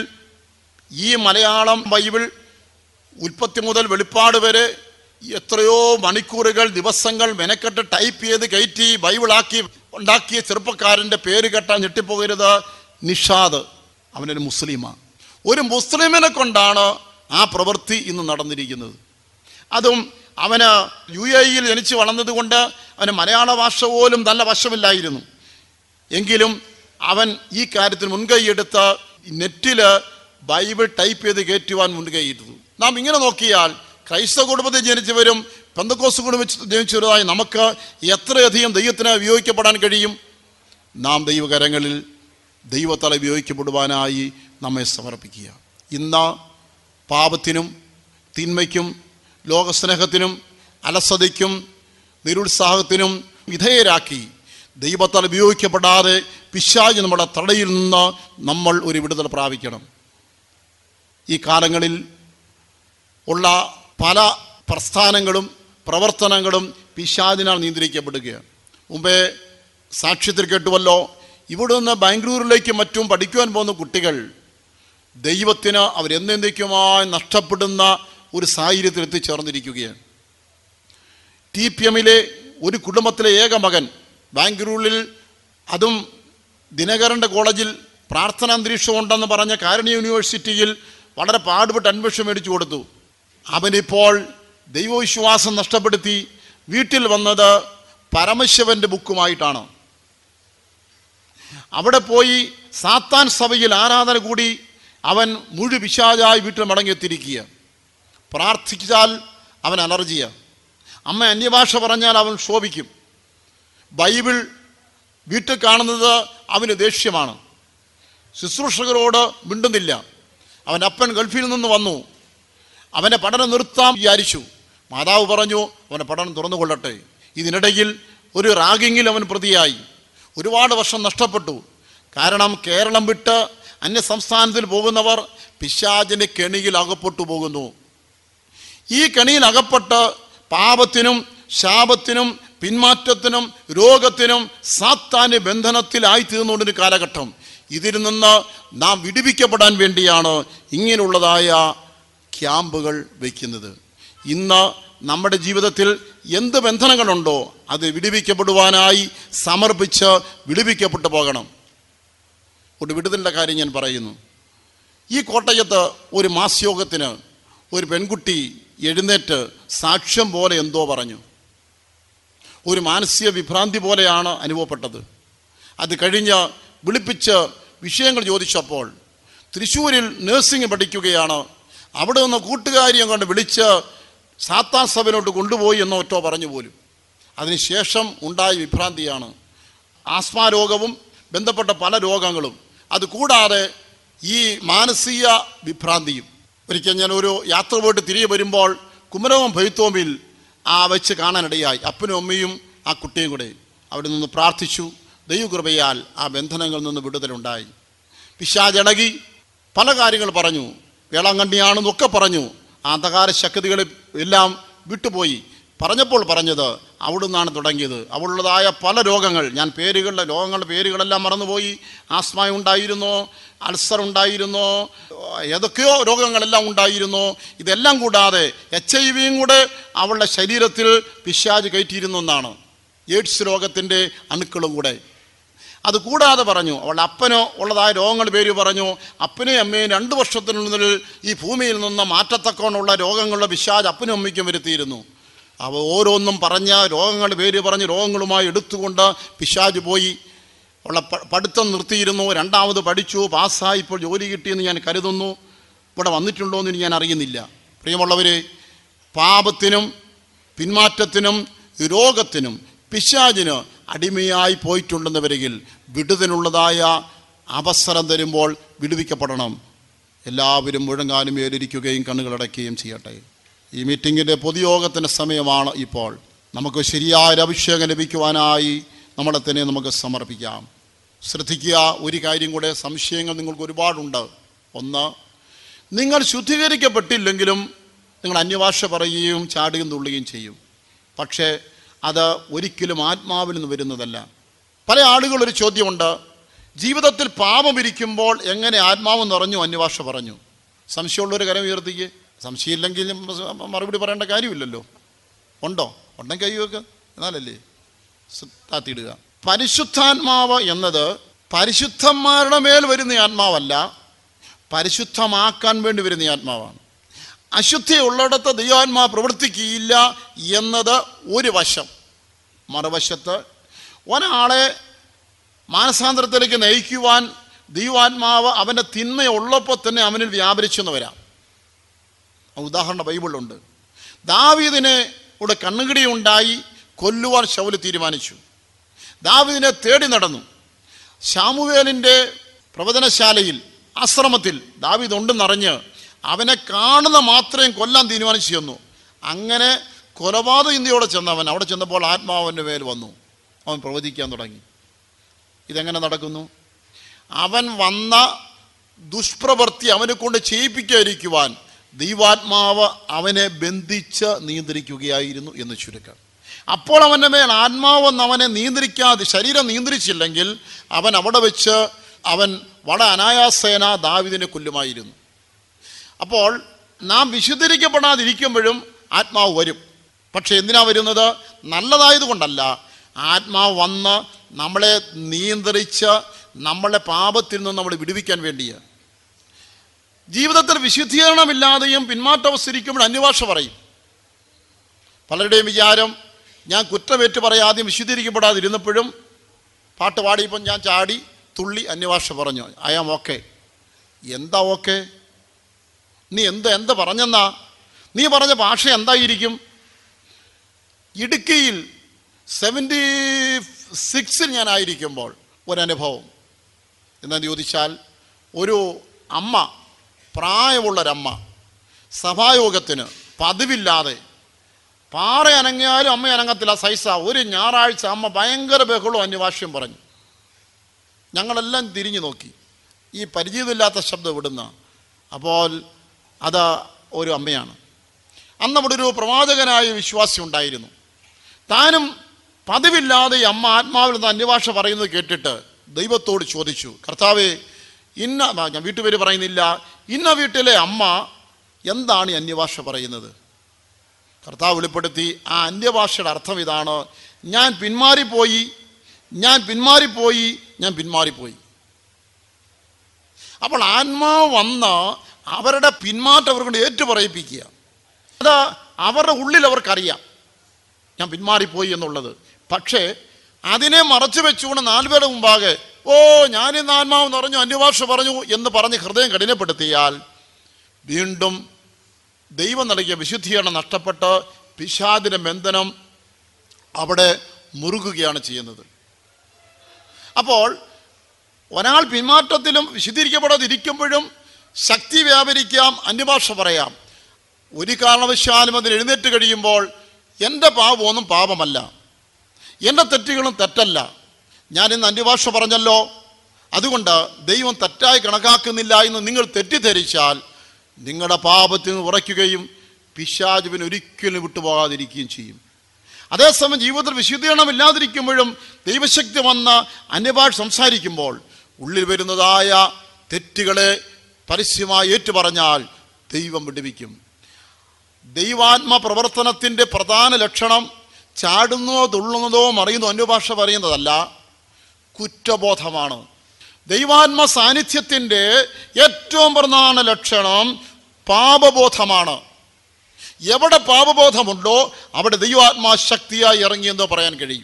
ഈ മലയാളം ബൈബിൾ ഉൽപ്പത്തി മുതൽ വെളിപ്പാട് വരെ എത്രയോ മണിക്കൂറുകൾ ദിവസങ്ങൾ മെനക്കെട്ട് ടൈപ്പ് ചെയ്ത് കയറ്റി ബൈബിളാക്കി ഉണ്ടാക്കിയ ചെറുപ്പക്കാരൻ്റെ പേര് കേട്ടാൽ ഞെട്ടിപ്പോകരുത് നിഷാദ് അവനൊരു മുസ്ലിമാണ് ഒരു മുസ്ലിമിനെ കൊണ്ടാണ് ആ പ്രവൃത്തി ഇന്ന് നടന്നിരിക്കുന്നത് അതും അവന് യു എ ഇയിൽ ജനിച്ച് വളർന്നതുകൊണ്ട് അവന് മലയാള ഭാഷ പോലും നല്ല വശമില്ലായിരുന്നു എങ്കിലും അവൻ ഈ കാര്യത്തിൽ മുൻകൈയെടുത്ത് നെറ്റിൽ ബൈബിൾ ടൈപ്പ് ചെയ്ത് കയറ്റുവാൻ മുൻകൈയിട്ടു നാം ഇങ്ങനെ നോക്കിയാൽ ക്രൈസ്തവ കുടുംബത്തിൽ ജനിച്ചവരും പെന്തക്കോസ് കുടുംബത്തിൽ ജനിച്ചവരുമായി നമുക്ക് എത്രയധികം ദൈവത്തിന് ഉപയോഗിക്കപ്പെടാൻ കഴിയും നാം ദൈവകരങ്ങളിൽ ദൈവത്താൽ ഉപയോഗിക്കപ്പെടുവാനായി നമ്മെ സമർപ്പിക്കുക ഇന്ന് പാപത്തിനും തിന്മയ്ക്കും ലോകസ്നേഹത്തിനും അലസതയ്ക്കും നിരുത്സാഹത്തിനും വിധേയരാക്കി ദൈവത്താൽ ഉപയോഗിക്കപ്പെടാതെ പിശാജ് നമ്മുടെ തടയിൽ നിന്ന് നമ്മൾ ഒരു വിടുതൽ പ്രാപിക്കണം ഈ കാലങ്ങളിൽ ഉള്ള പല പ്രസ്ഥാനങ്ങളും പ്രവർത്തനങ്ങളും പിശാദിനാൽ നിയന്ത്രിക്കപ്പെടുകയാണ് മുമ്പേ സാക്ഷ്യത്തിൽ കേട്ടുവല്ലോ ഇവിടെ നിന്ന് ബാംഗ്ലൂരിലേക്കും മറ്റും പഠിക്കുവാൻ പോകുന്ന കുട്ടികൾ ദൈവത്തിന് അവരെന്നെന്തൊക്കെയുമായി നഷ്ടപ്പെടുന്ന ഒരു സാഹചര്യത്തിൽ എത്തിച്ചേർന്നിരിക്കുകയാണ് ടി പി എമ്മിലെ ഒരു കുടുംബത്തിലെ ഏക മകൻ ബാംഗ്ലൂരിൽ അതും ദിനകരൻ്റെ കോളേജിൽ പ്രാർത്ഥന അന്തരീക്ഷം ഉണ്ടെന്ന് പറഞ്ഞ കാരണി യൂണിവേഴ്സിറ്റിയിൽ വളരെ പാടുപെട്ട് അന്വേഷണം മേടിച്ചു കൊടുത്തു അവനിപ്പോൾ ദൈവവിശ്വാസം നഷ്ടപ്പെടുത്തി വീട്ടിൽ വന്നത് പരമശിവന്റെ ബുക്കുമായിട്ടാണ് അവിടെ പോയി സാത്താൻ സഭയിൽ ആരാധന കൂടി അവൻ മുഴു പിശാചായി വീട്ടിൽ മടങ്ങിയെത്തിരിക്കുക പ്രാർത്ഥിച്ചാൽ അവൻ അലർജിയ അമ്മ അന്യഭാഷ പറഞ്ഞാൽ അവൻ ശോഭിക്കും ബൈബിൾ വീട്ടിൽ കാണുന്നത് അവന് ദേഷ്യമാണ് ശുശ്രൂഷകരോട് മിണ്ടുന്നില്ല അവൻ അപ്പൻ ഗൾഫിൽ നിന്ന് വന്നു അവനെ പഠനം നിർത്താൻ വിചാരിച്ചു മാതാവ് പറഞ്ഞു അവനെ പഠനം തുറന്നുകൊള്ളട്ടെ ഇതിനിടയിൽ ഒരു റാഗിങ്ങിൽ അവൻ പ്രതിയായി ഒരുപാട് വർഷം നഷ്ടപ്പെട്ടു കാരണം കേരളം വിട്ട് അന്യ സംസ്ഥാനത്തിൽ പോകുന്നവർ പിശാചിൻ്റെ കെണിയിൽ അകപ്പെട്ടു പോകുന്നു ഈ കെണിയിൽ അകപ്പെട്ട് പാപത്തിനും ശാപത്തിനും പിന്മാറ്റത്തിനും രോഗത്തിനും സാത്താന്യ ബന്ധനത്തിലായി തീർന്നുകൊണ്ടൊരു കാലഘട്ടം ഇതിൽ നിന്ന് നാം വിടുവിക്കപ്പെടാൻ വേണ്ടിയാണ് ഇങ്ങനെയുള്ളതായ ക്യാമ്പുകൾ വയ്ക്കുന്നത് ഇന്ന് നമ്മുടെ ജീവിതത്തിൽ എന്ത് ബന്ധനങ്ങളുണ്ടോ അത് വിടുവിക്കപ്പെടുവാനായി സമർപ്പിച്ച് വിടുവിക്കപ്പെട്ടു പോകണം ഒരു വിടുതലിൻ്റെ കാര്യം ഞാൻ പറയുന്നു ഈ കോട്ടയത്ത് ഒരു മാസ്യോഗത്തിന് ഒരു പെൺകുട്ടി എഴുന്നേറ്റ് സാക്ഷ്യം പോലെ എന്തോ പറഞ്ഞു ഒരു മാനസിക വിഭ്രാന്തി പോലെയാണ് അനുഭവപ്പെട്ടത് അത് കഴിഞ്ഞ് വിളിപ്പിച്ച് വിഷയങ്ങൾ ചോദിച്ചപ്പോൾ തൃശ്ശൂരിൽ നഴ്സിംഗ് പഠിക്കുകയാണ് അവിടെ നിന്ന് കൂട്ടുകാരിയെ കൊണ്ട് വിളിച്ച് സാത്താൻ സഭയിലോട്ട് കൊണ്ടുപോയി എന്ന് ഒറ്റോ പറഞ്ഞു പോലും അതിനുശേഷം ഉണ്ടായ വിഭ്രാന്തിയാണ് ആസ്മാ രോഗവും ബന്ധപ്പെട്ട പല രോഗങ്ങളും അത് കൂടാതെ ഈ മാനസിക വിഭ്രാന്തിയും ഒരിക്കൽ ഞാൻ ഒരു യാത്ര പോയിട്ട് തിരികെ വരുമ്പോൾ കുമരകം ഭൈത്തോമിൽ ആ വെച്ച് കാണാനിടയായി അപ്പനും അമ്മയും ആ കുട്ടിയും കൂടെ അവിടെ നിന്ന് പ്രാർത്ഥിച്ചു ദൈവകൃപയാൽ ആ ബന്ധനങ്ങളിൽ നിന്ന് വിടുതലുണ്ടായി പിശാചടകി പല കാര്യങ്ങൾ പറഞ്ഞു വേളാങ്കണ്ണിയാണെന്നൊക്കെ പറഞ്ഞു ആ അന്ധകാര ശക്തികൾ എല്ലാം വിട്ടുപോയി പറഞ്ഞപ്പോൾ പറഞ്ഞത് അവിടുന്നാണ് തുടങ്ങിയത് അവിടുള്ളതായ പല രോഗങ്ങൾ ഞാൻ പേരുകളുടെ രോഗങ്ങളുടെ പേരുകളെല്ലാം മറന്നുപോയി ആസ്മ ഉണ്ടായിരുന്നോ അൾസർ ഉണ്ടായിരുന്നോ ഏതൊക്കെയോ രോഗങ്ങളെല്ലാം ഉണ്ടായിരുന്നു ഇതെല്ലാം കൂടാതെ എച്ച് ഐ വിയും കൂടെ അവളുടെ ശരീരത്തിൽ പിശാജ് കയറ്റിയിരുന്നു എന്നാണ് എയ്ഡ്സ് രോഗത്തിൻ്റെ അണുക്കളും കൂടെ അത് കൂടാതെ പറഞ്ഞു അവളുടെ അപ്പനോ ഉള്ളതായ രോഗങ്ങൾ പേര് പറഞ്ഞു അപ്പനെയും അമ്മയും രണ്ട് വർഷത്തിനുള്ളിൽ ഈ ഭൂമിയിൽ നിന്ന് മാറ്റത്തക്കോണുള്ള രോഗങ്ങളുടെ വിശാജ് അപ്പനും അമ്മയ്ക്കും വരുത്തിയിരുന്നു അവ ഓരോന്നും പറഞ്ഞ രോഗങ്ങളുടെ പേര് പറഞ്ഞ് രോഗങ്ങളുമായി എടുത്തുകൊണ്ട് പിശാജ് പോയി അവളെ പ- പഠിത്തം നിർത്തിയിരുന്നു രണ്ടാമത് പഠിച്ചു പാസ്സായി ഇപ്പോൾ ജോലി കിട്ടിയെന്ന് ഞാൻ കരുതുന്നു ഇവിടെ വന്നിട്ടുണ്ടോ എന്ന് ഇനി ഞാൻ അറിയുന്നില്ല പ്രിയമുള്ളവരെ പാപത്തിനും പിന്മാറ്റത്തിനും രോഗത്തിനും പിശാചിന് അടിമയായി പോയിട്ടുണ്ടെന്നവരെങ്കിൽ വിടുതലുള്ളതായ അവസരം തരുമ്പോൾ വിടുവിക്കപ്പെടണം എല്ലാവരും മുഴങ്ങാനും ഏലിരിക്കുകയും കണ്ണുകളടയ്ക്കുകയും ചെയ്യട്ടെ ഈ മീറ്റിങ്ങിൻ്റെ പൊതുയോഗത്തിൻ്റെ സമയമാണ് ഇപ്പോൾ നമുക്ക് ശരിയായ ഒരു അഭിഷേകം ലഭിക്കുവാനായി നമ്മളെ തന്നെ നമുക്ക് സമർപ്പിക്കാം ശ്രദ്ധിക്കുക ഒരു കാര്യം കൂടെ സംശയങ്ങൾ നിങ്ങൾക്ക് ഒരുപാടുണ്ട് ഒന്ന് നിങ്ങൾ ശുദ്ധീകരിക്കപ്പെട്ടില്ലെങ്കിലും നിങ്ങൾ അന്യഭാഷ പറയുകയും ചാടുകയും തുള്ളുകയും ചെയ്യും പക്ഷേ അത് ഒരിക്കലും ആത്മാവിൽ നിന്ന് വരുന്നതല്ല പല ആളുകളൊരു ചോദ്യമുണ്ട് ജീവിതത്തിൽ പാപം ഇരിക്കുമ്പോൾ എങ്ങനെ ആത്മാവ് നിറഞ്ഞു അന്യഭാഷ പറഞ്ഞു സംശയമുള്ളൊരു കരം ഉയർത്തിക്ക് സംശയമില്ലെങ്കിൽ മറുപടി പറയേണ്ട കാര്യമില്ലല്ലോ ഉണ്ടോ ഉണ്ടെങ്കിൽ കൈ വെക്ക് എന്നാലല്ലേ സ് താത്തിയിടുക പരിശുദ്ധാത്മാവ് എന്നത് പരിശുദ്ധന്മാരുടെ മേൽ വരുന്ന ആത്മാവല്ല പരിശുദ്ധമാക്കാൻ വേണ്ടി വരുന്ന ആത്മാവാണ് അശുദ്ധി ഉള്ളിടത്ത് ദൈവാത്മാ പ്രവർത്തിക്കുകയില്ല എന്നത് ഒരു വശം മറുവശത്ത് ഒരാളെ മാനസാന്തരത്തിലേക്ക് നയിക്കുവാൻ ദൈവാത്മാവ് അവൻ്റെ തിന്മയുള്ളപ്പോൾ തന്നെ അവനിൽ വ്യാപരിച്ചെന്ന് വരാം ഉദാഹരണ ബൈബിളിലുണ്ട് ദാവീദിനെ ഇവിടെ കണ്ണുകിടി ഉണ്ടായി കൊല്ലുവാൻ ശൗല് തീരുമാനിച്ചു ദാവീദിനെ തേടി നടന്നു ശാമുവേലിൻ്റെ പ്രവചനശാലയിൽ ആശ്രമത്തിൽ ദാവീദ് ഉണ്ടെന്നറിഞ്ഞ് അവനെ കാണുന്ന മാത്രം കൊല്ലാൻ തീരുമാനിച്ചു ചെന്നു അങ്ങനെ കൊലപാതക ഇന്ത്യയോടെ ചെന്നവൻ അവിടെ ചെന്നപ്പോൾ ആത്മാവൻ്റെ മേൽ വന്നു അവൻ പ്രവചിക്കാൻ തുടങ്ങി ഇതെങ്ങനെ നടക്കുന്നു അവൻ വന്ന ദുഷ്പ്രവൃത്തി അവനെ കൊണ്ട് ചെയ്യിപ്പിക്കാതിരിക്കുവാൻ ദൈവാത്മാവ് അവനെ ബന്ധിച്ച് നിയന്ത്രിക്കുകയായിരുന്നു എന്ന് ചുരുക്കം അപ്പോൾ അവൻ്റെ മേൽ ആത്മാവ് വന്ന് അവനെ നിയന്ത്രിക്കാതെ ശരീരം നിയന്ത്രിച്ചില്ലെങ്കിൽ അവൻ അവിടെ വെച്ച് അവൻ വളരെ അനായാസേന ദാവിദിനെ കൊല്ലുമായിരുന്നു അപ്പോൾ നാം വിശുദ്ധീകരിക്കപ്പെടാതിരിക്കുമ്പോഴും ആത്മാവ് വരും പക്ഷെ എന്തിനാ വരുന്നത് നല്ലതായതുകൊണ്ടല്ല ആത്മാവ് വന്ന് നമ്മളെ നിയന്ത്രിച്ച് നമ്മളെ പാപത്തിൽ നിന്ന് നമ്മൾ വിടുവിക്കാൻ വേണ്ടിയാണ് ജീവിതത്തിൽ വിശുദ്ധീകരണമില്ലാതെയും പിന്മാറ്റവസ്ഥയിരിക്കുമ്പോൾ അന്യഭാഷ പറയും പലരുടെയും വിചാരം ഞാൻ കുറ്റമേറ്റ് പറയാതെയും വിശുദ്ധീകരിക്കപ്പെടാതിരുന്നപ്പോഴും പാട്ട് പാടിയപ്പോൾ ഞാൻ ചാടി തുള്ളി അന്യഭാഷ പറഞ്ഞു ഐ ആം ഓക്കെ എന്താ ഓക്കെ നീ എന്ത് എന്ത് പറഞ്ഞെന്നാ നീ പറഞ്ഞ ഭാഷ എന്തായിരിക്കും ഇടുക്കിയിൽ സെവൻറ്റി സിക്സിൽ ഞാനായിരിക്കുമ്പോൾ ഒരനുഭവം എന്നു ചോദിച്ചാൽ ഒരു അമ്മ പ്രായമുള്ളൊരമ്മ സഭായോഗത്തിന് പതിവില്ലാതെ പാറ അനങ്ങിയാലും അമ്മ അനങ്ങത്തില്ല സൈസ ഒരു ഞായറാഴ്ച അമ്മ ഭയങ്കര ബഹളവും അന്യഭാഷ്യം പറഞ്ഞു ഞങ്ങളെല്ലാം തിരിഞ്ഞു നോക്കി ഈ പരിചയമില്ലാത്ത ശബ്ദം ഇവിടുന്ന അപ്പോൾ അത് ഒരു അമ്മയാണ് അന്ന് അവിടെ ഒരു പ്രവാചകനായ വിശ്വാസി ഉണ്ടായിരുന്നു താനും പതിവില്ലാതെ ഈ അമ്മ ആത്മാവിൽ നിന്ന് അന്യഭാഷ പറയുന്നത് കേട്ടിട്ട് ദൈവത്തോട് ചോദിച്ചു കർത്താവേ ഇന്ന ആ, ഞാൻ വീട്ടുപേര് പറയുന്നില്ല ഇന്ന വീട്ടിലെ അമ്മ എന്താണ് ഈ അന്യഭാഷ പറയുന്നത് കർത്താവ് വെളിപ്പെടുത്തി ആ അന്യഭാഷയുടെ അർത്ഥം ഇതാണ് ഞാൻ പിന്മാറിപ്പോയി ഞാൻ പിന്മാറിപ്പോയി ഞാൻ പിന്മാറിപ്പോയി അപ്പോൾ ആത്മാവ് വന്ന് അവരുടെ പിന്മാറ്റം അവർ കൊണ്ട് ഏറ്റുപറയിപ്പിക്കുക അത് അവരുടെ ഉള്ളിൽ അവർക്കറിയാം ഞാൻ പിന്മാറിപ്പോയി എന്നുള്ളത് പക്ഷേ അതിനെ മറച്ചു വെച്ചുകൊണ്ട് നാലുപേരുടെ മുമ്പാകെ ഓ ഞാനിന്ന് ആത്മാവ് നിറഞ്ഞു അന്യഭാഷ പറഞ്ഞു എന്ന് പറഞ്ഞ് ഹൃദയം കഠിനപ്പെടുത്തിയാൽ വീണ്ടും ദൈവം നൽകിയ വിശുദ്ധീകരണം നഷ്ടപ്പെട്ട് പിശാദിന്റെ ബന്ധനം അവിടെ മുറുകുകയാണ് ചെയ്യുന്നത് അപ്പോൾ ഒരാൾ പിന്മാറ്റത്തിലും വിശുദ്ധീകരിക്കപ്പെടാതിരിക്കുമ്പോഴും ശക്തി വ്യാപരിക്കാം അന്യഭാഷ പറയാം ഒരു കാരണവശാലും അതിന് എഴുന്നേറ്റ് കഴിയുമ്പോൾ എൻ്റെ പാപമൊന്നും പാപമല്ല എൻ്റെ തെറ്റുകളും തെറ്റല്ല ഞാൻ ഇന്ന് അന്യഭാഷ പറഞ്ഞല്ലോ അതുകൊണ്ട് ദൈവം തെറ്റായി കണക്കാക്കുന്നില്ല എന്ന് നിങ്ങൾ തെറ്റിദ്ധരിച്ചാൽ നിങ്ങളുടെ പാപത്തിൽ നിന്ന് ഉറയ്ക്കുകയും പിശാചുവിന് ഒരിക്കലും വിട്ടുപോകാതിരിക്കുകയും ചെയ്യും അതേസമയം ജീവിതത്തിൽ വിശുദ്ധീകരണം ഇല്ലാതിരിക്കുമ്പോഴും ദൈവശക്തി വന്ന് അന്യഭാഷ സംസാരിക്കുമ്പോൾ ഉള്ളിൽ വരുന്നതായ തെറ്റുകളെ പരസ്യമായി ഏറ്റുപറഞ്ഞാൽ ദൈവം വിടുവിക്കും ദൈവാത്മ പ്രവർത്തനത്തിൻ്റെ പ്രധാന ലക്ഷണം ചാടുന്നതോ തുള്ളുന്നതോ മറിയുന്നതോ അന്യഭാഷ പറയുന്നതല്ല കുറ്റബോധമാണ് ദൈവാത്മ സാന്നിധ്യത്തിൻ്റെ ഏറ്റവും പ്രധാന ലക്ഷണം പാപബോധമാണ് എവിടെ പാപബോധമുണ്ടോ അവിടെ ദൈവാത്മാ ശക്തിയായി ഇറങ്ങിയെന്ന് പറയാൻ കഴിയും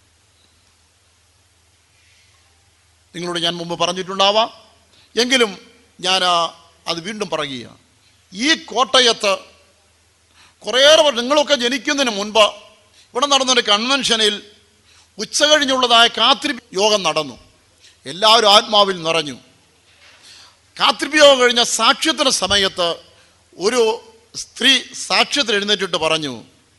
നിങ്ങളോട് ഞാൻ മുമ്പ് പറഞ്ഞിട്ടുണ്ടാവാം എങ്കിലും ഞാൻ ആ, അത് വീണ്ടും പറയുകയാണ് ഈ കോട്ടയത്ത് കുറേയേറെ വർഷം നിങ്ങളൊക്കെ ജനിക്കുന്നതിന് മുൻപ് ഇവിടെ നടന്നൊരു കൺവെൻഷനിൽ ഉച്ച കഴിഞ്ഞുള്ളതായ കാത്തിരിപ്പ് യോഗം നടന്നു എല്ലാവരും ആത്മാവിൽ നിറഞ്ഞു കാത്തിരിപ്പ് യോഗം കഴിഞ്ഞ സാക്ഷ്യത്തിന് സമയത്ത് ഒരു സ്ത്രീ സാക്ഷ്യത്തിൽ എഴുന്നേറ്റിട്ട് പറഞ്ഞു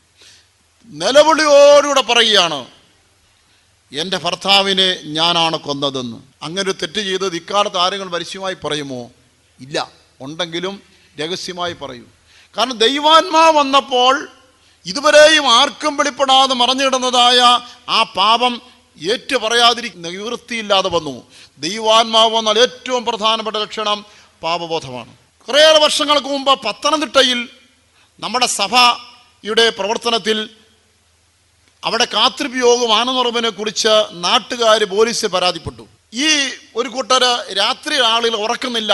നിലവിളിയോടുകൂടെ പറയുകയാണ് എൻ്റെ ഭർത്താവിനെ ഞാനാണ് കൊന്നതെന്ന് അങ്ങനെ ഒരു തെറ്റ് ചെയ്തത് ഇക്കാലത്ത് ആരെങ്കിലും പരസ്യമായി പറയുമോ ഇല്ല ഉണ്ടെങ്കിലും രഹസ്യമായി പറയൂ കാരണം ദൈവാത്മാ വന്നപ്പോൾ ഇതുവരെയും ആർക്കും വെളിപ്പെടാതെ മറഞ്ഞിടുന്നതായ ആ പാപം ഏറ്റു പറയാതിരിക്കുന്ന നിവൃത്തിയില്ലാതെ വന്നു ദൈവാത്മാവ് വന്നാൽ ഏറ്റവും പ്രധാനപ്പെട്ട ലക്ഷണം പാപബോധമാണ് കുറേയേറെ വർഷങ്ങൾക്ക് മുമ്പ് പത്തനംതിട്ടയിൽ നമ്മുടെ സഭയുടെ പ്രവർത്തനത്തിൽ അവിടെ കാത്തിരിപ്പ് യോഗം ആനന്നുറവിനെ കുറിച്ച് നാട്ടുകാർ പോലീസിൽ പരാതിപ്പെട്ടു ഈ ഒരു കൂട്ടര് രാത്രി ആളുകൾ ഉറക്കുന്നില്ല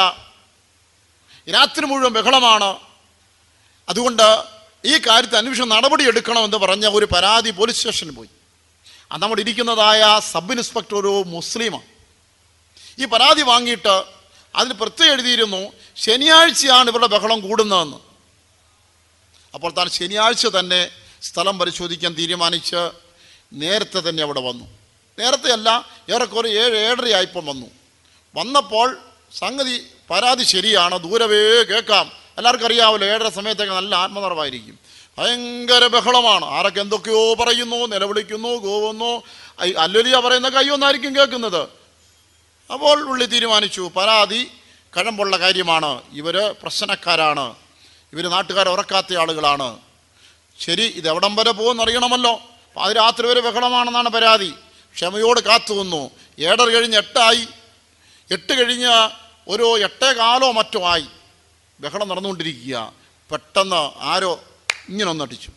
രാത്രി മുഴുവൻ ബഹളമാണ് അതുകൊണ്ട് ഈ കാര്യത്തിൽ അന്വേഷണം നടപടി എടുക്കണമെന്ന് പറഞ്ഞ ഒരു പരാതി പോലീസ് സ്റ്റേഷനിൽ പോയി അത് നമ്മുടെ ഇരിക്കുന്നതായ സബ് ഇൻസ്പെക്ടർ ഒരു മുസ്ലിമാണ് ഈ പരാതി വാങ്ങിയിട്ട് അതിന് പ്രത്യേകം എഴുതിയിരുന്നു ശനിയാഴ്ചയാണ് ഇവരുടെ ബഹളം കൂടുന്നതെന്ന് അപ്പോൾ താൻ ശനിയാഴ്ച തന്നെ സ്ഥലം പരിശോധിക്കാൻ തീരുമാനിച്ച് നേരത്തെ തന്നെ അവിടെ വന്നു നേരത്തെ അല്ല ഏറെക്കുറെ ഏഴ് ഏഴരയായപ്പം വന്നു വന്നപ്പോൾ സംഗതി പരാതി ശരിയാണ് ദൂരവേ കേൾക്കാം എല്ലാവർക്കും അറിയാമല്ലോ ഏഴര സമയത്തൊക്കെ നല്ല ആത്മനിറവായിരിക്കും ഭയങ്കര ബഹളമാണ് ആരൊക്കെ എന്തൊക്കെയോ പറയുന്നു നിലവിളിക്കുന്നു ഗോവുന്നു അല്ലൊലിയ പറയുന്ന കയ്യൊന്നായിരിക്കും കേൾക്കുന്നത് അപ്പോൾ ഉള്ളി തീരുമാനിച്ചു പരാതി കഴമ്പുള്ള കാര്യമാണ് ഇവർ പ്രശ്നക്കാരാണ് ഇവർ നാട്ടുകാരെ ഉറക്കാത്ത ആളുകളാണ് ശരി ഇത് എവിടം വരെ പോകുമെന്ന് അറിയണമല്ലോ അപ്പോൾ അത് രാത്രി വരെ ബഹളമാണെന്നാണ് പരാതി ക്ഷമയോട് കാത്തു നിന്നു ഏഴര കഴിഞ്ഞ് എട്ടായി എട്ട് കഴിഞ്ഞ് ഒരു എട്ടേ കാലോ മറ്റോ ആയി ബഹളം നടന്നുകൊണ്ടിരിക്കുക പെട്ടെന്ന് ആരോ ഇങ്ങനെ ഒന്നടിച്ചു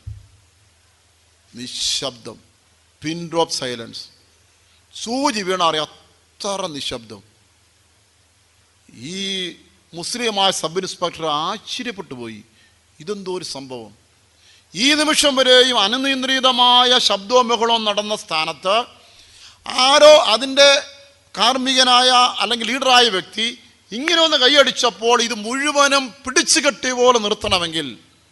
നിശബ്ദം പിൻ ഡ്രോപ്പ് സൈലൻസ് സൂചി വീണ അറിയാം എത്ര നിശബ്ദം ഈ മുസ്ലിമായ സബ് ഇൻസ്പെക്ടർ ആശ്ചര്യപ്പെട്ടു പോയി ഇതെന്തോ ഒരു സംഭവം ഈ നിമിഷം വരെയും അനിയന്ത്രിതമായ ശബ്ദവും ബഹളവും നടന്ന സ്ഥാനത്ത് ആരോ അതിൻ്റെ കാർമ്മികനായ അല്ലെങ്കിൽ ലീഡറായ വ്യക്തി ഇങ്ങനെ ഒന്ന് കൈയടിച്ചപ്പോൾ ഇത് മുഴുവനും പിടിച്ചു കെട്ടിയ പോലെ നിർത്തണമെങ്കിൽ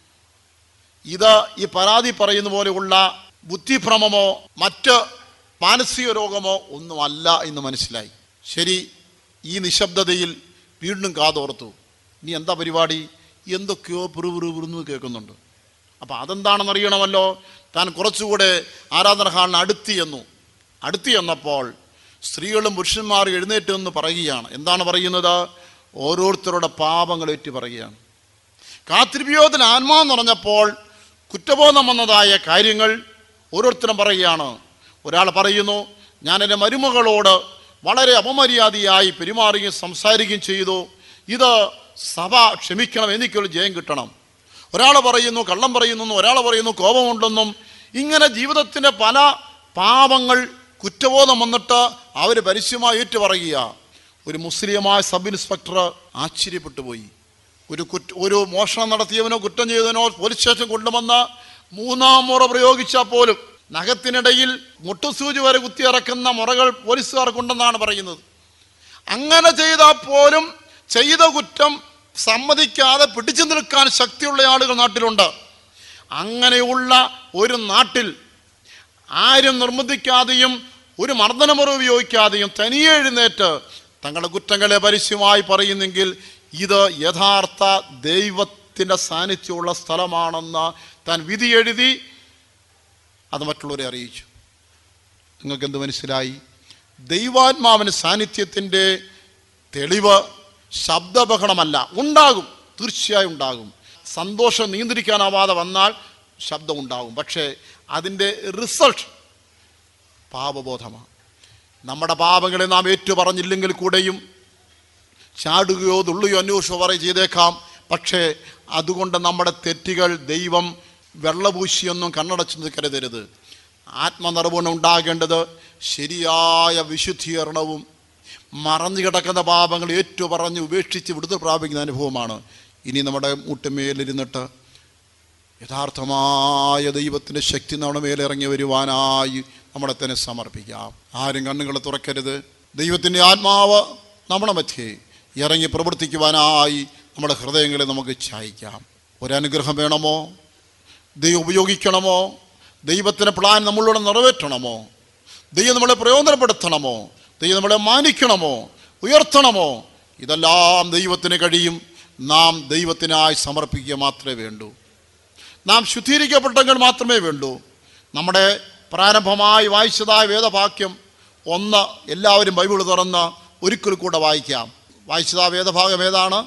ഇത് ഈ പരാതി പറയുന്ന പോലെയുള്ള ബുദ്ധിഭ്രമമോ മറ്റ് മാനസിക രോഗമോ ഒന്നുമല്ല എന്ന് മനസ്സിലായി ശരി ഈ നിശബ്ദതയിൽ വീണ്ടും കാതോർത്തു ഇനി എന്താ പരിപാടി എന്തൊക്കെയോ പിറുപിറുപിറുന്ന് കേൾക്കുന്നുണ്ട് അപ്പം അതെന്താണെന്ന് അറിയണമല്ലോ താൻ കുറച്ചുകൂടെ ആരാധന ഹാളിന് അടുത്തി എന്നു അടുത്തി എന്നപ്പോൾ സ്ത്രീകളും പുരുഷന്മാരും എഴുന്നേറ്റ് എന്ന് പറയുകയാണ് എന്താണ് പറയുന്നത് ഓരോരുത്തരുടെ പാപങ്ങൾ ഏറ്റ് പറയുകയാണ് കാത്തിരിപ്പിയോധന ആത്മാവ് നിറഞ്ഞപ്പോൾ കുറ്റബോധം വന്നതായ കാര്യങ്ങൾ ഓരോരുത്തരും പറയുകയാണ് ഒരാൾ പറയുന്നു ഞാൻ എൻ്റെ മരുമകളോട് വളരെ അപമര്യാദയായി പെരുമാറുകയും സംസാരിക്കുകയും ചെയ്തു ഇത് സഭ ക്ഷമിക്കണം എനിക്കൊരു ജയം കിട്ടണം ഒരാൾ പറയുന്നു കള്ളം പറയുന്നു ഒരാൾ പറയുന്നു കോപമുണ്ടെന്നും ഇങ്ങനെ ജീവിതത്തിൻ്റെ പല പാപങ്ങൾ കുറ്റബോധം വന്നിട്ട് അവർ പരസ്യമായി ഏറ്റുപറയുക ഒരു മുസ്ലിമായ സബ് ഇൻസ്പെക്ടർ ആശ്ചര്യപ്പെട്ടു പോയി ഒരു കുറ്റ ഒരു മോഷണം നടത്തിയവനോ കുറ്റം ചെയ്തവനോ പോലീസ് സ്റ്റേഷൻ കൊണ്ടുവന്ന് മൂന്നാം മുറ പ്രയോഗിച്ചാൽ പോലും നഖത്തിനിടയിൽ മുട്ടുസൂചി വരെ കുത്തിയിറക്കുന്ന മുറകൾ പോലീസുകാർക്കുണ്ടെന്നാണ് പറയുന്നത് അങ്ങനെ ചെയ്താൽ പോലും ചെയ്ത കുറ്റം സമ്മതിക്കാതെ പിടിച്ചു നിൽക്കാൻ ശക്തിയുള്ള ആളുകൾ നാട്ടിലുണ്ട് അങ്ങനെയുള്ള ഒരു നാട്ടിൽ ആരും നിർബന്ധിക്കാതെയും ഒരു മർദ്ദനമുറ ഉപയോഗിക്കാതെയും തനിയെ എഴുന്നേറ്റ് തങ്ങളുടെ കുറ്റങ്ങളെ പരസ്യമായി പറയുന്നെങ്കിൽ ഇത് യഥാർത്ഥ ദൈവത്തിൻ്റെ സാന്നിധ്യമുള്ള സ്ഥലമാണെന്ന് താൻ വിധി എഴുതി അത് മറ്റുള്ളവരെ അറിയിച്ചു നിങ്ങൾക്ക് എന്ത് മനസ്സിലായി ദൈവാത്മാവിന് സാന്നിധ്യത്തിൻ്റെ തെളിവ് ശബ്ദബഹളമല്ല ഉണ്ടാകും തീർച്ചയായും ഉണ്ടാകും സന്തോഷം നിയന്ത്രിക്കാനാവാതെ വന്നാൽ ശബ്ദം ഉണ്ടാകും പക്ഷേ അതിൻ്റെ റിസൾട്ട് പാപബോധമാണ് നമ്മുടെ പാപങ്ങളെ നാം ഏറ്റു പറഞ്ഞില്ലെങ്കിൽ കൂടെയും ചാടുകയോ തുള്ളുകയോ അന്വേഷിച്ചോ പറയോ ചെയ്തേക്കാം പക്ഷേ അതുകൊണ്ട് നമ്മുടെ തെറ്റുകൾ ദൈവം വെള്ളപൂശിയൊന്നും കണ്ണടച്ചു കരുതരുത് ആത്മനിർവഹണം ഉണ്ടാകേണ്ടത് ശരിയായ വിശുദ്ധീകരണവും മറഞ്ഞു കിടക്കുന്ന പാപങ്ങൾ ഏറ്റു പറഞ്ഞ് ഉപേക്ഷിച്ച് വിടുതൽ പ്രാപിക്കുന്ന അനുഭവമാണ് ഇനി നമ്മുടെ മുട്ടുമേലിരുന്നിട്ട് യഥാർത്ഥമായ ദൈവത്തിൻ്റെ ശക്തി നമ്മുടെ മേലിറങ്ങി വരുവാനായി നമ്മളെ തന്നെ സമർപ്പിക്കാം ആരും കണ്ണുകൾ തുറക്കരുത് ദൈവത്തിൻ്റെ ആത്മാവ് നമ്മുടെ മധ്യേ ഇറങ്ങി പ്രവർത്തിക്കുവാനായി നമ്മുടെ ഹൃദയങ്ങളെ നമുക്ക് ചായ്ക്കാം ഒരനുഗ്രഹം വേണമോ ദൈവം ഉപയോഗിക്കണമോ ദൈവത്തിൻ്റെ പ്ലാൻ നമ്മളോട് നിറവേറ്റണമോ ദൈവം നമ്മളെ പ്രയോജനപ്പെടുത്തണമോ ദൈവം നമ്മളെ മാനിക്കണമോ ഉയർത്തണമോ ഇതെല്ലാം ദൈവത്തിന് കഴിയും നാം ദൈവത്തിനായി സമർപ്പിക്കുക മാത്രമേ വേണ്ടൂ നാം ശുദ്ധീകരിക്കപ്പെട്ടെങ്കിൽ മാത്രമേ വേണ്ടൂ നമ്മുടെ പ്രാരംഭമായി വായിച്ചതായ വേദവാക്യം ഒന്ന് എല്ലാവരും ബൈബിൾ തുറന്ന് ഒരിക്കൽ കൂടെ വായിക്കാം വായിച്ചതായ വേദഭാഗം ഏതാണ്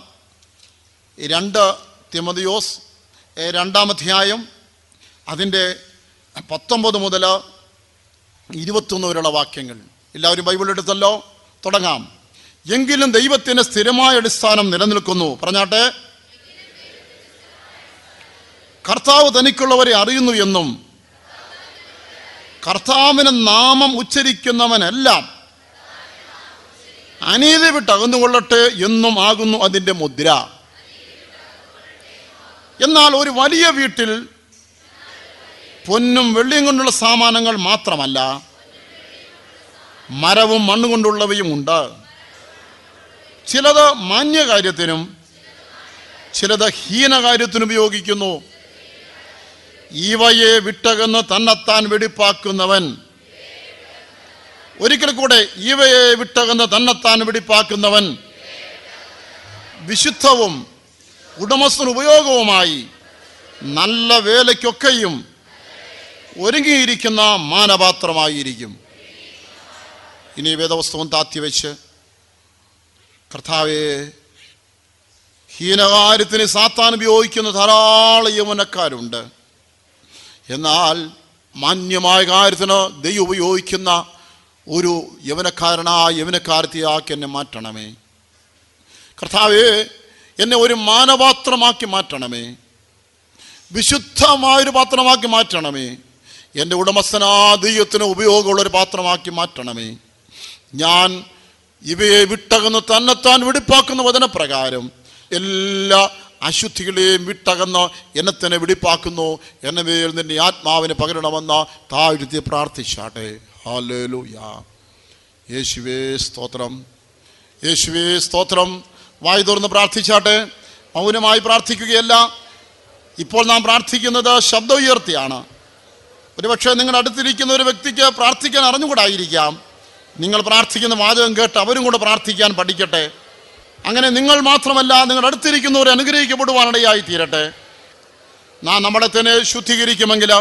രണ്ട് തിമതിയോസ് ഏ, രണ്ടാം അധ്യായം അതിൻ്റെ പത്തൊമ്പത് മുതൽ ഇരുപത്തൊന്ന് വരെയുള്ള വാക്യങ്ങൾ എല്ലാവരും ബൈബിൾ എടുത്തല്ലോ തുടങ്ങാം എങ്കിലും ദൈവത്തിൻ്റെ സ്ഥിരമായ അടിസ്ഥാനം നിലനിൽക്കുന്നു പറഞ്ഞാട്ടെ കർത്താവ് തനിക്കുള്ളവരെ അറിയുന്നു എന്നും കർത്താവിന് നാമം ഉച്ചരിക്കുന്നവനെല്ലാം അനീതി വിട്ട് അകന്നുകൊള്ളട്ടെ എന്നും ആകുന്നു അതിൻ്റെ മുദ്ര എന്നാൽ ഒരു വലിയ വീട്ടിൽ പൊന്നും വെള്ളിയും കൊണ്ടുള്ള സാമാനങ്ങൾ മാത്രമല്ല മരവും മണ്ണും കൊണ്ടുള്ളവയും ഉണ്ട് ചിലത് മാന്യകാര്യത്തിനും ചിലത് ഹീനകാര്യത്തിനും ഉപയോഗിക്കുന്നു ഇവയെ വിട്ടകന്ന് തന്നെത്താൻ വെടിപ്പാക്കുന്നവൻ ഒരിക്കൽ കൂടെ ഇവയെ വിട്ടകന്ന് തന്നെത്താൻ വെടിപ്പാക്കുന്നവൻ വിശുദ്ധവും ഉടമസ്ഥന് ഉപയോഗവുമായി നല്ല വേലയ്ക്കൊക്കെയും ഒരുങ്ങിയിരിക്കുന്ന മാനപാത്രമായിരിക്കും ഇനി വേദവസ്തവം താത്തി വെച്ച് കർത്താവെ ഹീനകാര്യത്തിന് സാത്താൻ ഉപയോഗിക്കുന്ന ധാരാളം യൗവനക്കാരുണ്ട് എന്നാൽ മാന്യമായ കാര്യത്തിന് ദൈവം ഉപയോഗിക്കുന്ന ഒരു യവനക്കാരനായ യവനക്കാരത്തിയാക്കി എന്നെ മാറ്റണമേ കർത്താവേ എന്നെ ഒരു മാനപാത്രമാക്കി മാറ്റണമേ വിശുദ്ധമായൊരു പാത്രമാക്കി മാറ്റണമേ എൻ്റെ ഉടമസ്ഥനാ ദൈവത്തിന് ഉപയോഗമുള്ളൊരു പാത്രമാക്കി മാറ്റണമേ ഞാൻ ഇവയെ വിട്ടകന്ന് തന്നെത്താൻ വെടിപ്പാക്കുന്ന വചനപ്രകാരം എല്ലാ അശുദ്ധികളെയും വിട്ടകന്ന് എന്നെ തന്നെ വെടിപ്പാക്കുന്നു എന്നെ മേൽ നിന്റെ ആത്മാവിന് പകരണമെന്ന് താഴ്ത്തി പ്രാർത്ഥിച്ചാട്ടെ ഹാലേലൂയ യേശുവേ സ്തോത്രം യേശുവേ സ്തോത്രം വായി തുറന്ന് പ്രാർത്ഥിച്ചാട്ടെ മൗനമായി പ്രാർത്ഥിക്കുകയല്ല ഇപ്പോൾ നാം പ്രാർത്ഥിക്കുന്നത് ശബ്ദം ഉയർത്തിയാണ് ഒരുപക്ഷെ നിങ്ങളുടെ അടുത്തിരിക്കുന്ന ഒരു വ്യക്തിക്ക് പ്രാർത്ഥിക്കാൻ അറിഞ്ഞുകൂടായിരിക്കാം നിങ്ങൾ പ്രാർത്ഥിക്കുന്ന വാചകം കേട്ട് അവരും കൂടെ പ്രാർത്ഥിക്കാൻ പഠിക്കട്ടെ അങ്ങനെ നിങ്ങൾ മാത്രമല്ല നിങ്ങളുടെ അടുത്തിരിക്കുന്നവർ അനുഗ്രഹിക്കപ്പെടുവാനിടയായി തീരട്ടെ നാം നമ്മളെ തന്നെ ശുദ്ധീകരിക്കുമെങ്കിൽ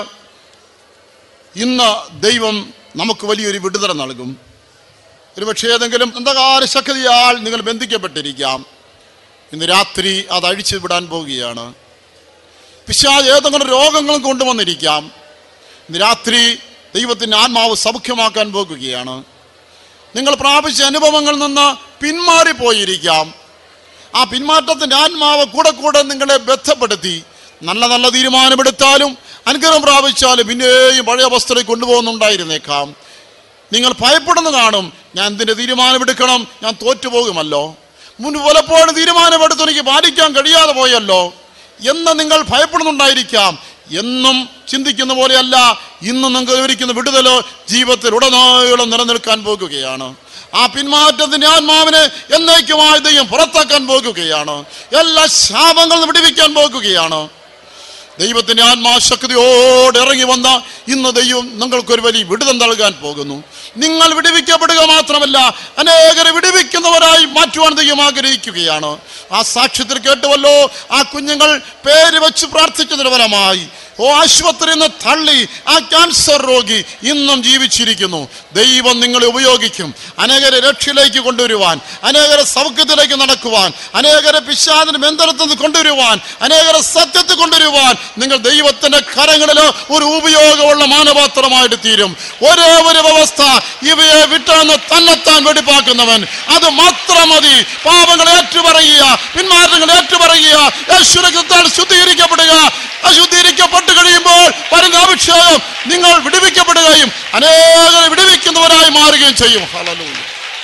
ഇന്ന് ദൈവം നമുക്ക് വലിയൊരു വിടുതല നൽകും ഒരുപക്ഷെ ഏതെങ്കിലും അന്ധകാര ശക്തിയാൽ നിങ്ങൾ ബന്ധിക്കപ്പെട്ടിരിക്കാം ഇന്ന് രാത്രി അത് അഴിച്ചു വിടാൻ പോവുകയാണ് പിശാജ് ഏതെങ്കിലും രോഗങ്ങളും കൊണ്ടുവന്നിരിക്കാം ഇന്ന് രാത്രി ദൈവത്തിൻ്റെ ആത്മാവ് സൗഖ്യമാക്കാൻ പോകുകയാണ് നിങ്ങൾ പ്രാപിച്ച അനുഭവങ്ങളിൽ നിന്ന് പിന്മാറിപ്പോയിരിക്കാം ആ പിന്മാറ്റത്തിൻ്റെ ആത്മാവ് കൂടെ കൂടെ നിങ്ങളെ ബന്ധപ്പെടുത്തി നല്ല നല്ല തീരുമാനമെടുത്താലും അനുഗ്രഹം പ്രാപിച്ചാലും പിന്നെയും പഴയ അവസ്ഥയിൽ കൊണ്ടുപോകുന്നുണ്ടായിരുന്നേക്കാം നിങ്ങൾ ഭയപ്പെടുന്നു കാണും ഞാൻ ഇതിൻ്റെ തീരുമാനമെടുക്കണം ഞാൻ തോറ്റുപോകുമല്ലോ മുൻപ് പലപ്പോഴും തീരുമാനമെടുത്ത് എനിക്ക് പാലിക്കാൻ കഴിയാതെ പോയല്ലോ എന്ന് നിങ്ങൾ ഭയപ്പെടുന്നുണ്ടായിരിക്കാം എന്നും ചിന്തിക്കുന്ന പോലെയല്ല ഇന്ന് നിങ്ങൾക്ക് വിവരിക്കുന്ന വിടുതലോ ജീവിതത്തിൽ ഉടനീളം നിലനിൽക്കാൻ പോകുകയാണ് ആ പിന്മാറ്റത്തിന്റെ ആത്മാവിനെ എന്നേക്കുമായി ദൈവം പുറത്താക്കാൻ പോകുകയാണ് എല്ലാ ശാപങ്ങളും വിടുവിക്കാൻ പോകുകയാണ് ദൈവത്തിന്റെ ആത്മാശക്തിയോട് ഇറങ്ങി വന്ന ഇന്ന് ദൈവം നിങ്ങൾക്കൊരു വലിയ വിടുതം നൽകാൻ പോകുന്നു നിങ്ങൾ വിടുവിക്കപ്പെടുക മാത്രമല്ല അനേകരെ വിടുവിക്കുന്നവരായി മാറ്റുവാൻ ദൈവം ആഗ്രഹിക്കുകയാണ് ആ സാക്ഷ്യത്തിൽ കേട്ടുവല്ലോ ആ കുഞ്ഞുങ്ങൾ പേര് വെച്ച് പ്രാർത്ഥിക്കുന്നതിന് ഫലമായി ഓ ആശുപത്രിയിൽ നിന്ന് തള്ളി ആ ക്യാൻസർ രോഗി ഇന്നും ജീവിച്ചിരിക്കുന്നു ദൈവം നിങ്ങളെ ഉപയോഗിക്കും അനേകരെ രക്ഷയിലേക്ക് കൊണ്ടുവരുവാൻ അനേകരെ സൗഖ്യത്തിലേക്ക് നടക്കുവാൻ അനേകരെ പിശാദിന് ബന്ധനത്തിൽ നിന്ന് കൊണ്ടുവരുവാൻ അനേകരെ സത്യത്തിൽ കൊണ്ടുവരുവാൻ നിങ്ങൾ ദൈവത്തിന്റെ കരങ്ങളിൽ ഒരു ഉപയോഗമുള്ള മാനപാത്രമായിട്ട് തീരും ഒരേ ഒരു വ്യവസ്ഥ ഇവയെ വിട്ടെന്ന് തന്നെത്താൻ വെടിപ്പാക്കുന്നവൻ അത് മാത്രം മതി പാപങ്ങൾ ഏറ്റുപറയുക പിന്മാറ്റങ്ങൾ ഏറ്റുപറയുക യേശുരക്തത്താൽ ശുദ്ധീകരിക്കപ്പെടുക അശുദ്ധീകരിക്കപ്പെട്ട് കഴിയുമ്പോൾ വരുന്ന അഭിഷേകം നിങ്ങൾ വിടുവിക്കപ്പെടുകയും അനേകം വിടുവിക്കുന്നവരായി മാറുകയും ചെയ്യും ഹല്ലേലൂയ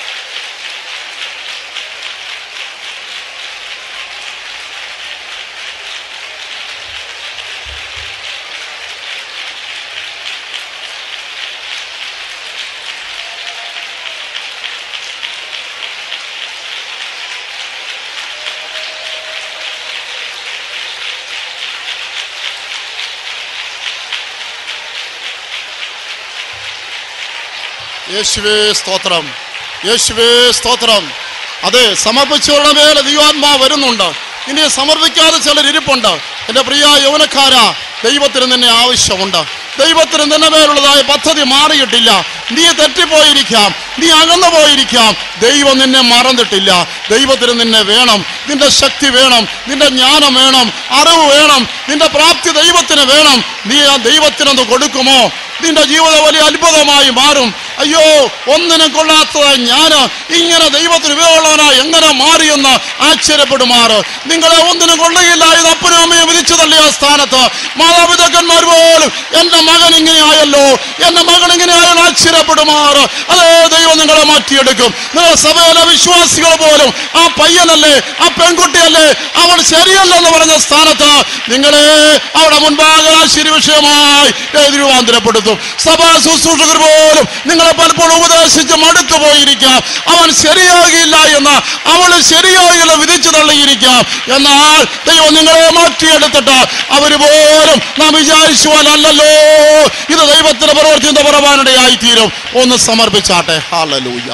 യേശുവേ സ്തോത്രം യേശുവേ സ്തോത്രം അതെ സമർപ്പിച്ചവരുടെ മേലെ ദൈവാത്മാ വരുന്നുണ്ട് ഇനി സമർപ്പിക്കാതെ ചിലർ ഇരിപ്പുണ്ട് എൻ്റെ പ്രിയ യൗവനക്കാര ദൈവത്തിന് നിന്നെ ആവശ്യമുണ്ട് ദൈവത്തിന് നിന്നെ മേലുള്ളതായ പദ്ധതി മാറിയിട്ടില്ല നീ തെറ്റിപ്പോയിരിക്കാം നീ അകന്നു പോയിരിക്കാം ദൈവം നിന്നെ മറന്നിട്ടില്ല ദൈവത്തിന് നിന്നെ വേണം നിന്റെ ശക്തി വേണം നിന്റെ ജ്ഞാനം വേണം അറിവ് വേണം നിന്റെ പ്രാപ്തി ദൈവത്തിന് വേണം നീ ആ ദൈവത്തിനൊന്ന് കൊടുക്കുമോ നിന്റെ ജീവിതം വലിയ അത്ഭുതമായി മാറും അയ്യോ ഒന്നിനും കൊള്ളാത്തതായി ഞാൻ ഇങ്ങനെ ദൈവത്തിന് ഉപയോഗമുള്ളവനായി എങ്ങനെ മാറിയെന്ന് ആശ്ചര്യപ്പെടുമാറ് നിങ്ങളെ ഒന്നിനും കൊള്ളുകയില്ല ഇത് അപ്പനും അമ്മയും വിധിച്ചു തള്ളിയ സ്ഥാനത്ത് മാതാപിതാക്കന്മാർ പോലും എന്റെ മകൻ ഇങ്ങനെയായല്ലോ എന്റെ മകൻ ഇങ്ങനെയായാലും ആശ്ചര്യപ്പെടുമാറ് അതേ ദൈവം നിങ്ങളെ മാറ്റിയെടുക്കും നിങ്ങളുടെ സഭയിലെ വിശ്വാസികൾ പോലും ആ പയ്യനല്ലേ ആ പെൺകുട്ടിയല്ലേ അവൾ ശരിയല്ലെന്ന് പറഞ്ഞ സ്ഥാനത്ത് നിങ്ങളെ അവിടെ മുൻപാകെ ആശ്ചര്യ വിഷയമായി രൂപാന്തരപ്പെടുത്തും സഭാ ശുശ്രൂഷകർ പോലും നിങ്ങളെ പലപ്പോഴും ഉപദേശിച്ച് മടുത്തു പോയിരിക്കാം അവൻ ശരിയാകില്ല എന്ന് അവൾ ശരിയാകില്ല വിധിച്ചു തള്ളിയിരിക്കാം എന്നാൽ ദൈവം നിങ്ങളെ മാറ്റിയെടുത്തിട്ട് അവര് പോലും നാം വിചാരിച്ചു അല്ലല്ലോ ഇത് ദൈവത്തിന്റെ പ്രവർത്തിയുടെ പുറമാനിടയായി തീരും ഒന്ന് സമർപ്പിച്ചാട്ടെ ഹാലലൂയ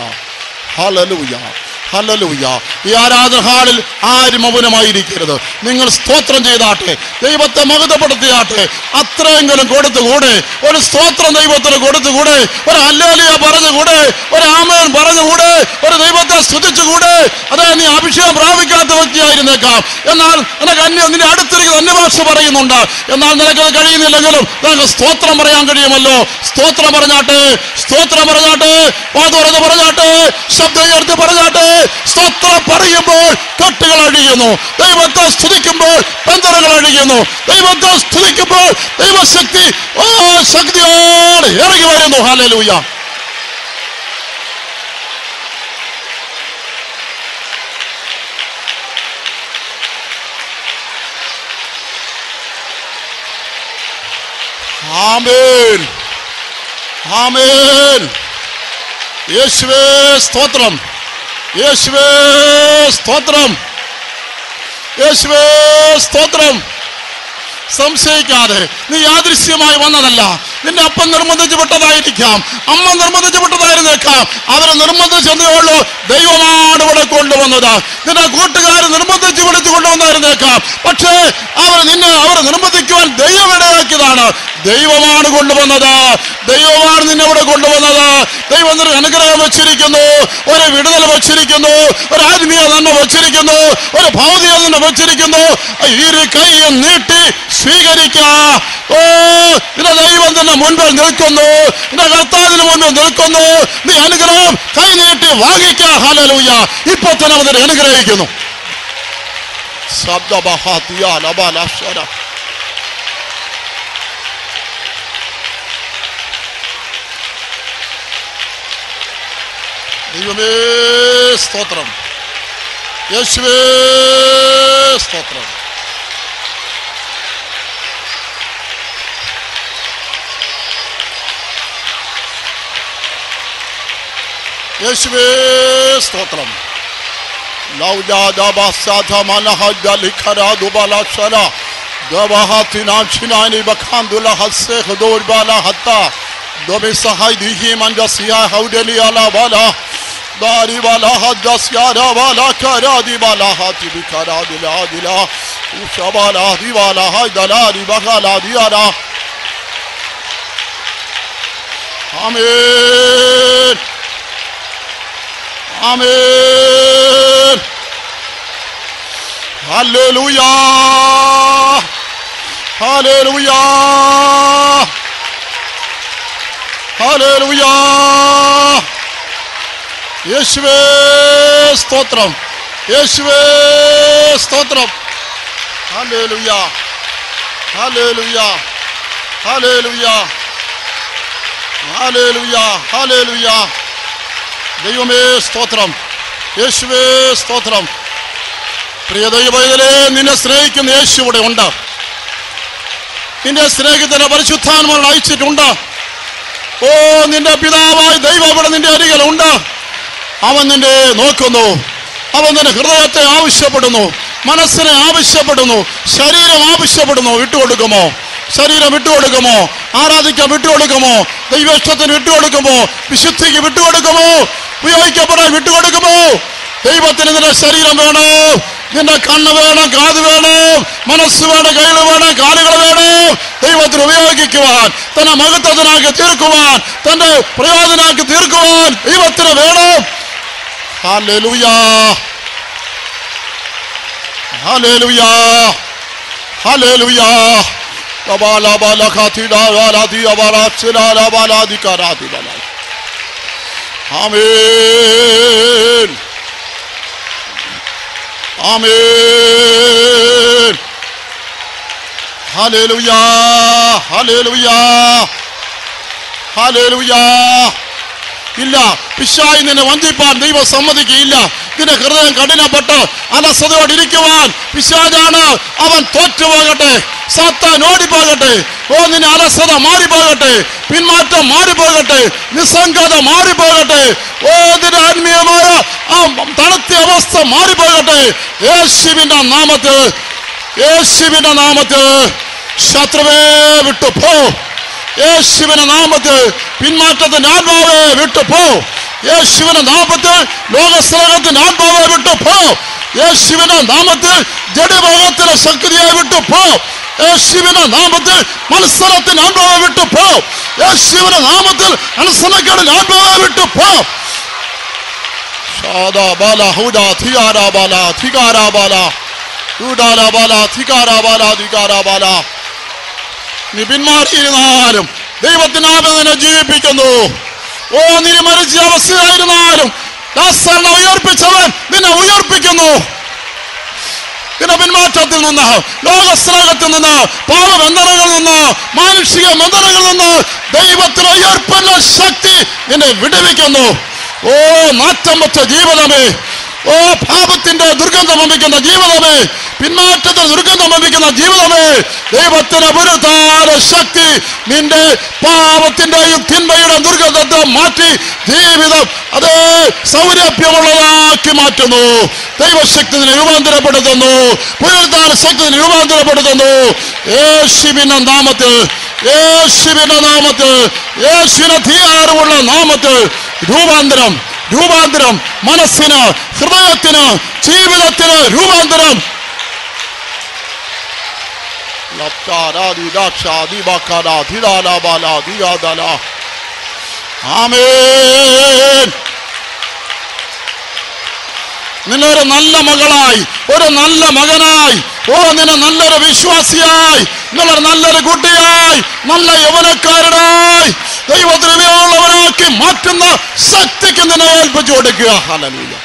ഹാലലൂയ ഹല്ലേലൂയ ഈ ആരാധന ഹാളിൽ ആരും മൗനമായിരിക്കരുത് നിങ്ങൾ സ്തോത്രം ചെയ്താട്ടെ ദൈവത്തെ മഹത്വപ്പെടുത്തിയാട്ടെ അത്രയെങ്കിലും കൊടുത്തുകൂടെ ഒരു സ്തോത്രം ദൈവത്തിന് കൊടുത്തുകൂടെ ഒരു അല്ലേലിയ പറഞ്ഞുകൂടെ ഒരു ആമേൻ പറഞ്ഞുകൂടെ ഒരു ദൈവത്തെ സ്തുതിച്ചുകൂടെ അതെ നീ അഭിഷേകം പ്രാപിക്കാത്ത വ്യക്തിയായിരുന്നേക്കാം എന്നാൽ നിനക്ക് അന്യ നിന്റെ അടുത്തിരിക്കുന്ന അന്യഭാഷ പറയുന്നുണ്ട് എന്നാൽ നിനക്കത് കഴിയുന്നില്ലെങ്കിലും നിനക്ക് സ്തോത്രം പറയാൻ കഴിയുമല്ലോ സ്തോത്രം പറഞ്ഞാട്ടെ സ്തോത്രം പറഞ്ഞാട്ടെ വാതുറന്ന് പറഞ്ഞാട്ടെ ശബ്ദം ഉയർത്തി പറഞ്ഞാട്ടെ സ്തോത്രം പറയുമ്പോൾ കെട്ടുകൾ അഴിയുന്നു ദൈവത്തെ സ്തുതിക്കുമ്പോൾ ബന്ധനങ്ങൾ അഴിയുന്നു ദൈവത്തെ സ്തുതിക്കുമ്പോൾ ദൈവശക്തി ഓ ശക്തിയോടെ ഇറങ്ങി വരുന്നു ഹാലലൂയ ആമേൻ ആമേൻ യേശുവേ സ്തോത്രം യേശുവേ സ്തോത്രം യേശുവേ സ്തോത്രം സംശയിക്കാതെ നീ യാദൃശ്യമായി വന്നതല്ല നിന്നെ അപ്പം നിർബന്ധിച്ച് വിട്ടതായിരിക്കാം അമ്മ നിർബന്ധിച്ച് വിട്ടതായിരുന്നേക്കാം അവരെ നിർബന്ധിച്ചതേ ഉള്ളൂ ദൈവമാണ് ഇവിടെ കൊണ്ടുവന്നത് നിന്റെ കൂട്ടുകാർ നിർബന്ധിച്ച് വിളിച്ചു കൊണ്ടുവന്നായിരുന്നേക്കാം പക്ഷേ അവർ നിന്നെ അവർ നിർബന്ധിക്കുവാൻ ദൈവം ഇടയാക്കിയതാണ് ദൈവമാണ് കൊണ്ടുവന്നത് ദൈവമാണ് നിന്നെ ഇവിടെ കൊണ്ടുവന്നത് ദൈവം നിനക്ക് അനുഗ്രഹം വെച്ചിരിക്കുന്നു ഒരു വിടുതൽ വെച്ചിരിക്കുന്നു ഒരു ആത്മീയ നന്മ വെച്ചിരിക്കുന്നു ഒരു ഭൗതിക നന്മ വെച്ചിരിക്കുന്നു ഇരു കൈയും നീട്ടി സ്വീകരിക്കുക ഓ നിന്റെ ദൈവം നിന്റെ മുൻപിൽ നിൽക്കുന്നു നിന്റെ കർത്താവിന് മുൻപിൽ നിൽക്കുന്നു നീ അനുഗ്രഹം കൈ നീട്ടി വാങ്ങിക്കുക ഹാലലൂയ ഇപ്പൊ തന്നെ അവനെ അനുഗ്രഹിക്കുന്നു ശബ്ദബഹാത്തിയ ലബാലക്ഷര ദൈവമേ സ്തോത്രം യേശുവേ സ്തോത്രം യേശുവേ സ്തോത്രം Dari bala hadas yara bala kara di bala hati bi kara di la di la Usha bala di bala haydala di bakala di yara Amin Amen. Hallelujah. Hallelujah. Hallelujah. യേശുവേ സ്തോത്രം യേശുവേ സ്തോത്രം ഹല്ലേലൂയ ഹല്ലേലൂയ ഹല്ലേലൂയ ഹല്ലേലൂയ ഹല്ലേലൂയ ദൈവമേ സ്തോത്രം യേശുവേ സ്തോത്രം പ്രിയ ദൈവത്തിലെ നിന്നെ സ്നേഹിക്കുന്ന യേശു ഇവിടെ ഉണ്ട് നിന്റെ സ്നേഹിതനെ പരിശുദ്ധാത്മാവ് അയച്ചിട്ടുണ്ട് ഓ നിന്റെ പിതാവായ ദൈവം ഇവിടെ നിന്റെ അരികിലുണ്ട് അവൻ നിന്നെ നോക്കുന്നു അവൻ നിന്റെ ഹൃദയത്തെ ആവശ്യപ്പെടുന്നു മനസ്സിനെ ആവശ്യപ്പെടുന്നു ശരീരം ആവശ്യപ്പെടുന്നു വിട്ടുകൊടുക്കുമോ ശരീരം വിട്ടുകൊടുക്കുമോ ആരാധിക്കാൻ വിട്ടുകൊടുക്കുമോ ദൈവേഷ്ടത്തിന് വിട്ടുകൊടുക്കുമോ വിശുദ്ധിക്ക് വിട്ടുകൊടുക്കുമോ ഉപയോഗിക്കപ്പെടാൻ വിട്ടുകൊടുക്കുമോ ദൈവത്തിന് നിന്റെ ശരീരം വേണോ നിന്റെ കണ്ണ് വേണം കാത് വേണം മനസ്സ് വേണം കൈകൾ വേണം കാലുകൾ വേണം ദൈവത്തിന് ഉപയോഗിക്കുവാൻ തന്നെ മഹത്വത്തിനാക്കി തീർക്കുവാൻ തന്റെ പ്രയോജനാക്കി തീർക്കുവാൻ ദൈവത്തിന് വേണം Hallelujah. Hallelujah. Hallelujah. Kabala bala khatida wala diya bala chila la bala di karati bala. Amen. Amen. Hallelujah. Hallelujah. Hallelujah. ഇല്ല പിശായി നിന്നെ വഞ്ചിപ്പാൻ ദൈവം സമ്മതിക്കുകയില്ല നിന്റെ ഹൃദയം കഠിനപ്പെട്ട് അലസതയോടെ ഇരിക്കുവാൻ പിശാജാണ് അവൻ തോറ്റുപോകട്ടെ സത്താൻ ഓടിപ്പോകട്ടെ ഓ നിന്നെ അലസത മാറിപ്പോകട്ടെ പിന്മാറ്റം മാറിപ്പോകട്ടെ നിസ്സംഗത മാറിപ്പോകട്ടെ ഓ നിന്റെ ആത്മീയമായ ആ തണുത്ത അവസ്ഥ മാറിപ്പോകട്ടെ യേശുവിന്റെ നാമത്തിൽ യേശുവിന്റെ നാമത്തിൽ ശത്രുവേ വിട്ടു പോ യേശുവിന്റെ നാമത്തിൽ പിന്മാറ്റത്തിന്റെ ആത്മാവെ വിട്ടു പോ യേശുവിന്റെ നാമത്തിൽ ലോകസ്നേഹത്തിന്റെ ആത്മാവെ വിട്ടു പോ യേശുവിന്റെ നാമത്തിൽ ജഡഭാഗത്തിലെ ശക്തിയെ വിട്ടു പോ യേശുവിന്റെ നാമത്തിൽ മത്സരത്തിന്റെ ആത്മാവെ വിട്ടു പോ യേശുവിന്റെ നാമത്തിൽ അനുസരണക്കേടിന്റെ ആത്മാവെ വിട്ടു പോ ഷാദാ ബാല ഹൂദാ ധികാരാ ബാല ധികാരാ ബാല ഹൂദാലാ ബാല ധികാരാ ബാല ധികാരാ ബാല നീ പിന്മാറിയിരുന്നാലും ദൈവത്തിനാമം നിന്നെ ജീവിപ്പിക്കുന്നു ഓ നീ മരിച്ച അവസ്ഥയായിരുന്നാലും ലാസറിനെ ഉയർപ്പിച്ചവൻ നിന്നെ ഉയർപ്പിക്കുന്നു നിന്റെ പിന്മാറ്റത്തിൽ നിന്ന് ലോകസ്നേഹത്തിൽ നിന്ന് പാപബന്ധനങ്ങളിൽ നിന്ന് മാനുഷിക ബന്ധനങ്ങളിൽ നിന്ന് ദൈവത്തിന് ഉയർപ്പുള്ള ശക്തി നിന്നെ വിടുവിക്കുന്നു ഓ നാറ്റം വെച്ച ജീവിതമേ ഓ പാപത്തിന്റെ ദുർഗന്ധം വമിക്കുന്ന ജീവിതമേ പിന്മാറ്റത്തിന് ദുർഗന്ധം വമിക്കുന്ന ജീവിതമേ ദൈവത്തിന് പുരുതാര ശക്തി നിന്റെ പാപത്തിന്റെയും തിന്മയുടെ ദുർഗന്ധത്തെ മാറ്റി ജീവിതം അതേ സൗരഭ്യമുള്ളതാക്കി മാറ്റുന്നു ദൈവശക്തി നിന്നെ രൂപാന്തരപ്പെടുത്തുന്നു പുനരുദ്ധാന ശക്തി നിന്നെ രൂപാന്തരപ്പെടുത്തുന്നു യേശുവിന്റെ നാമത്തിൽ യേശുവിന്റെ നാമത്തിൽ യേശുവിന് അധികാരമുള്ള നാമത്തിൽ രൂപാന്തരം രൂപാന്തരം മനസ്സിന് ഹൃദയത്തിന് ജീവിതത്തിന് രൂപാന്തരം ആമേൻ നിന്നൊരു നല്ല മകളായി ഒരു നല്ല മകനായി ഓ നിന്നെ നല്ലൊരു വിശ്വാസിയായി നിങ്ങളൊരു നല്ലൊരു കുട്ടിയായി നല്ല യൗവനക്കാരനായി ദൈവദ്രവ്യമുള്ളവനാക്കി മാറ്റുന്ന ശക്തിക്ക് നിന്നെ ഏൽപ്പിച്ചു കൊടുക്കുക ഹല്ലേലൂയ.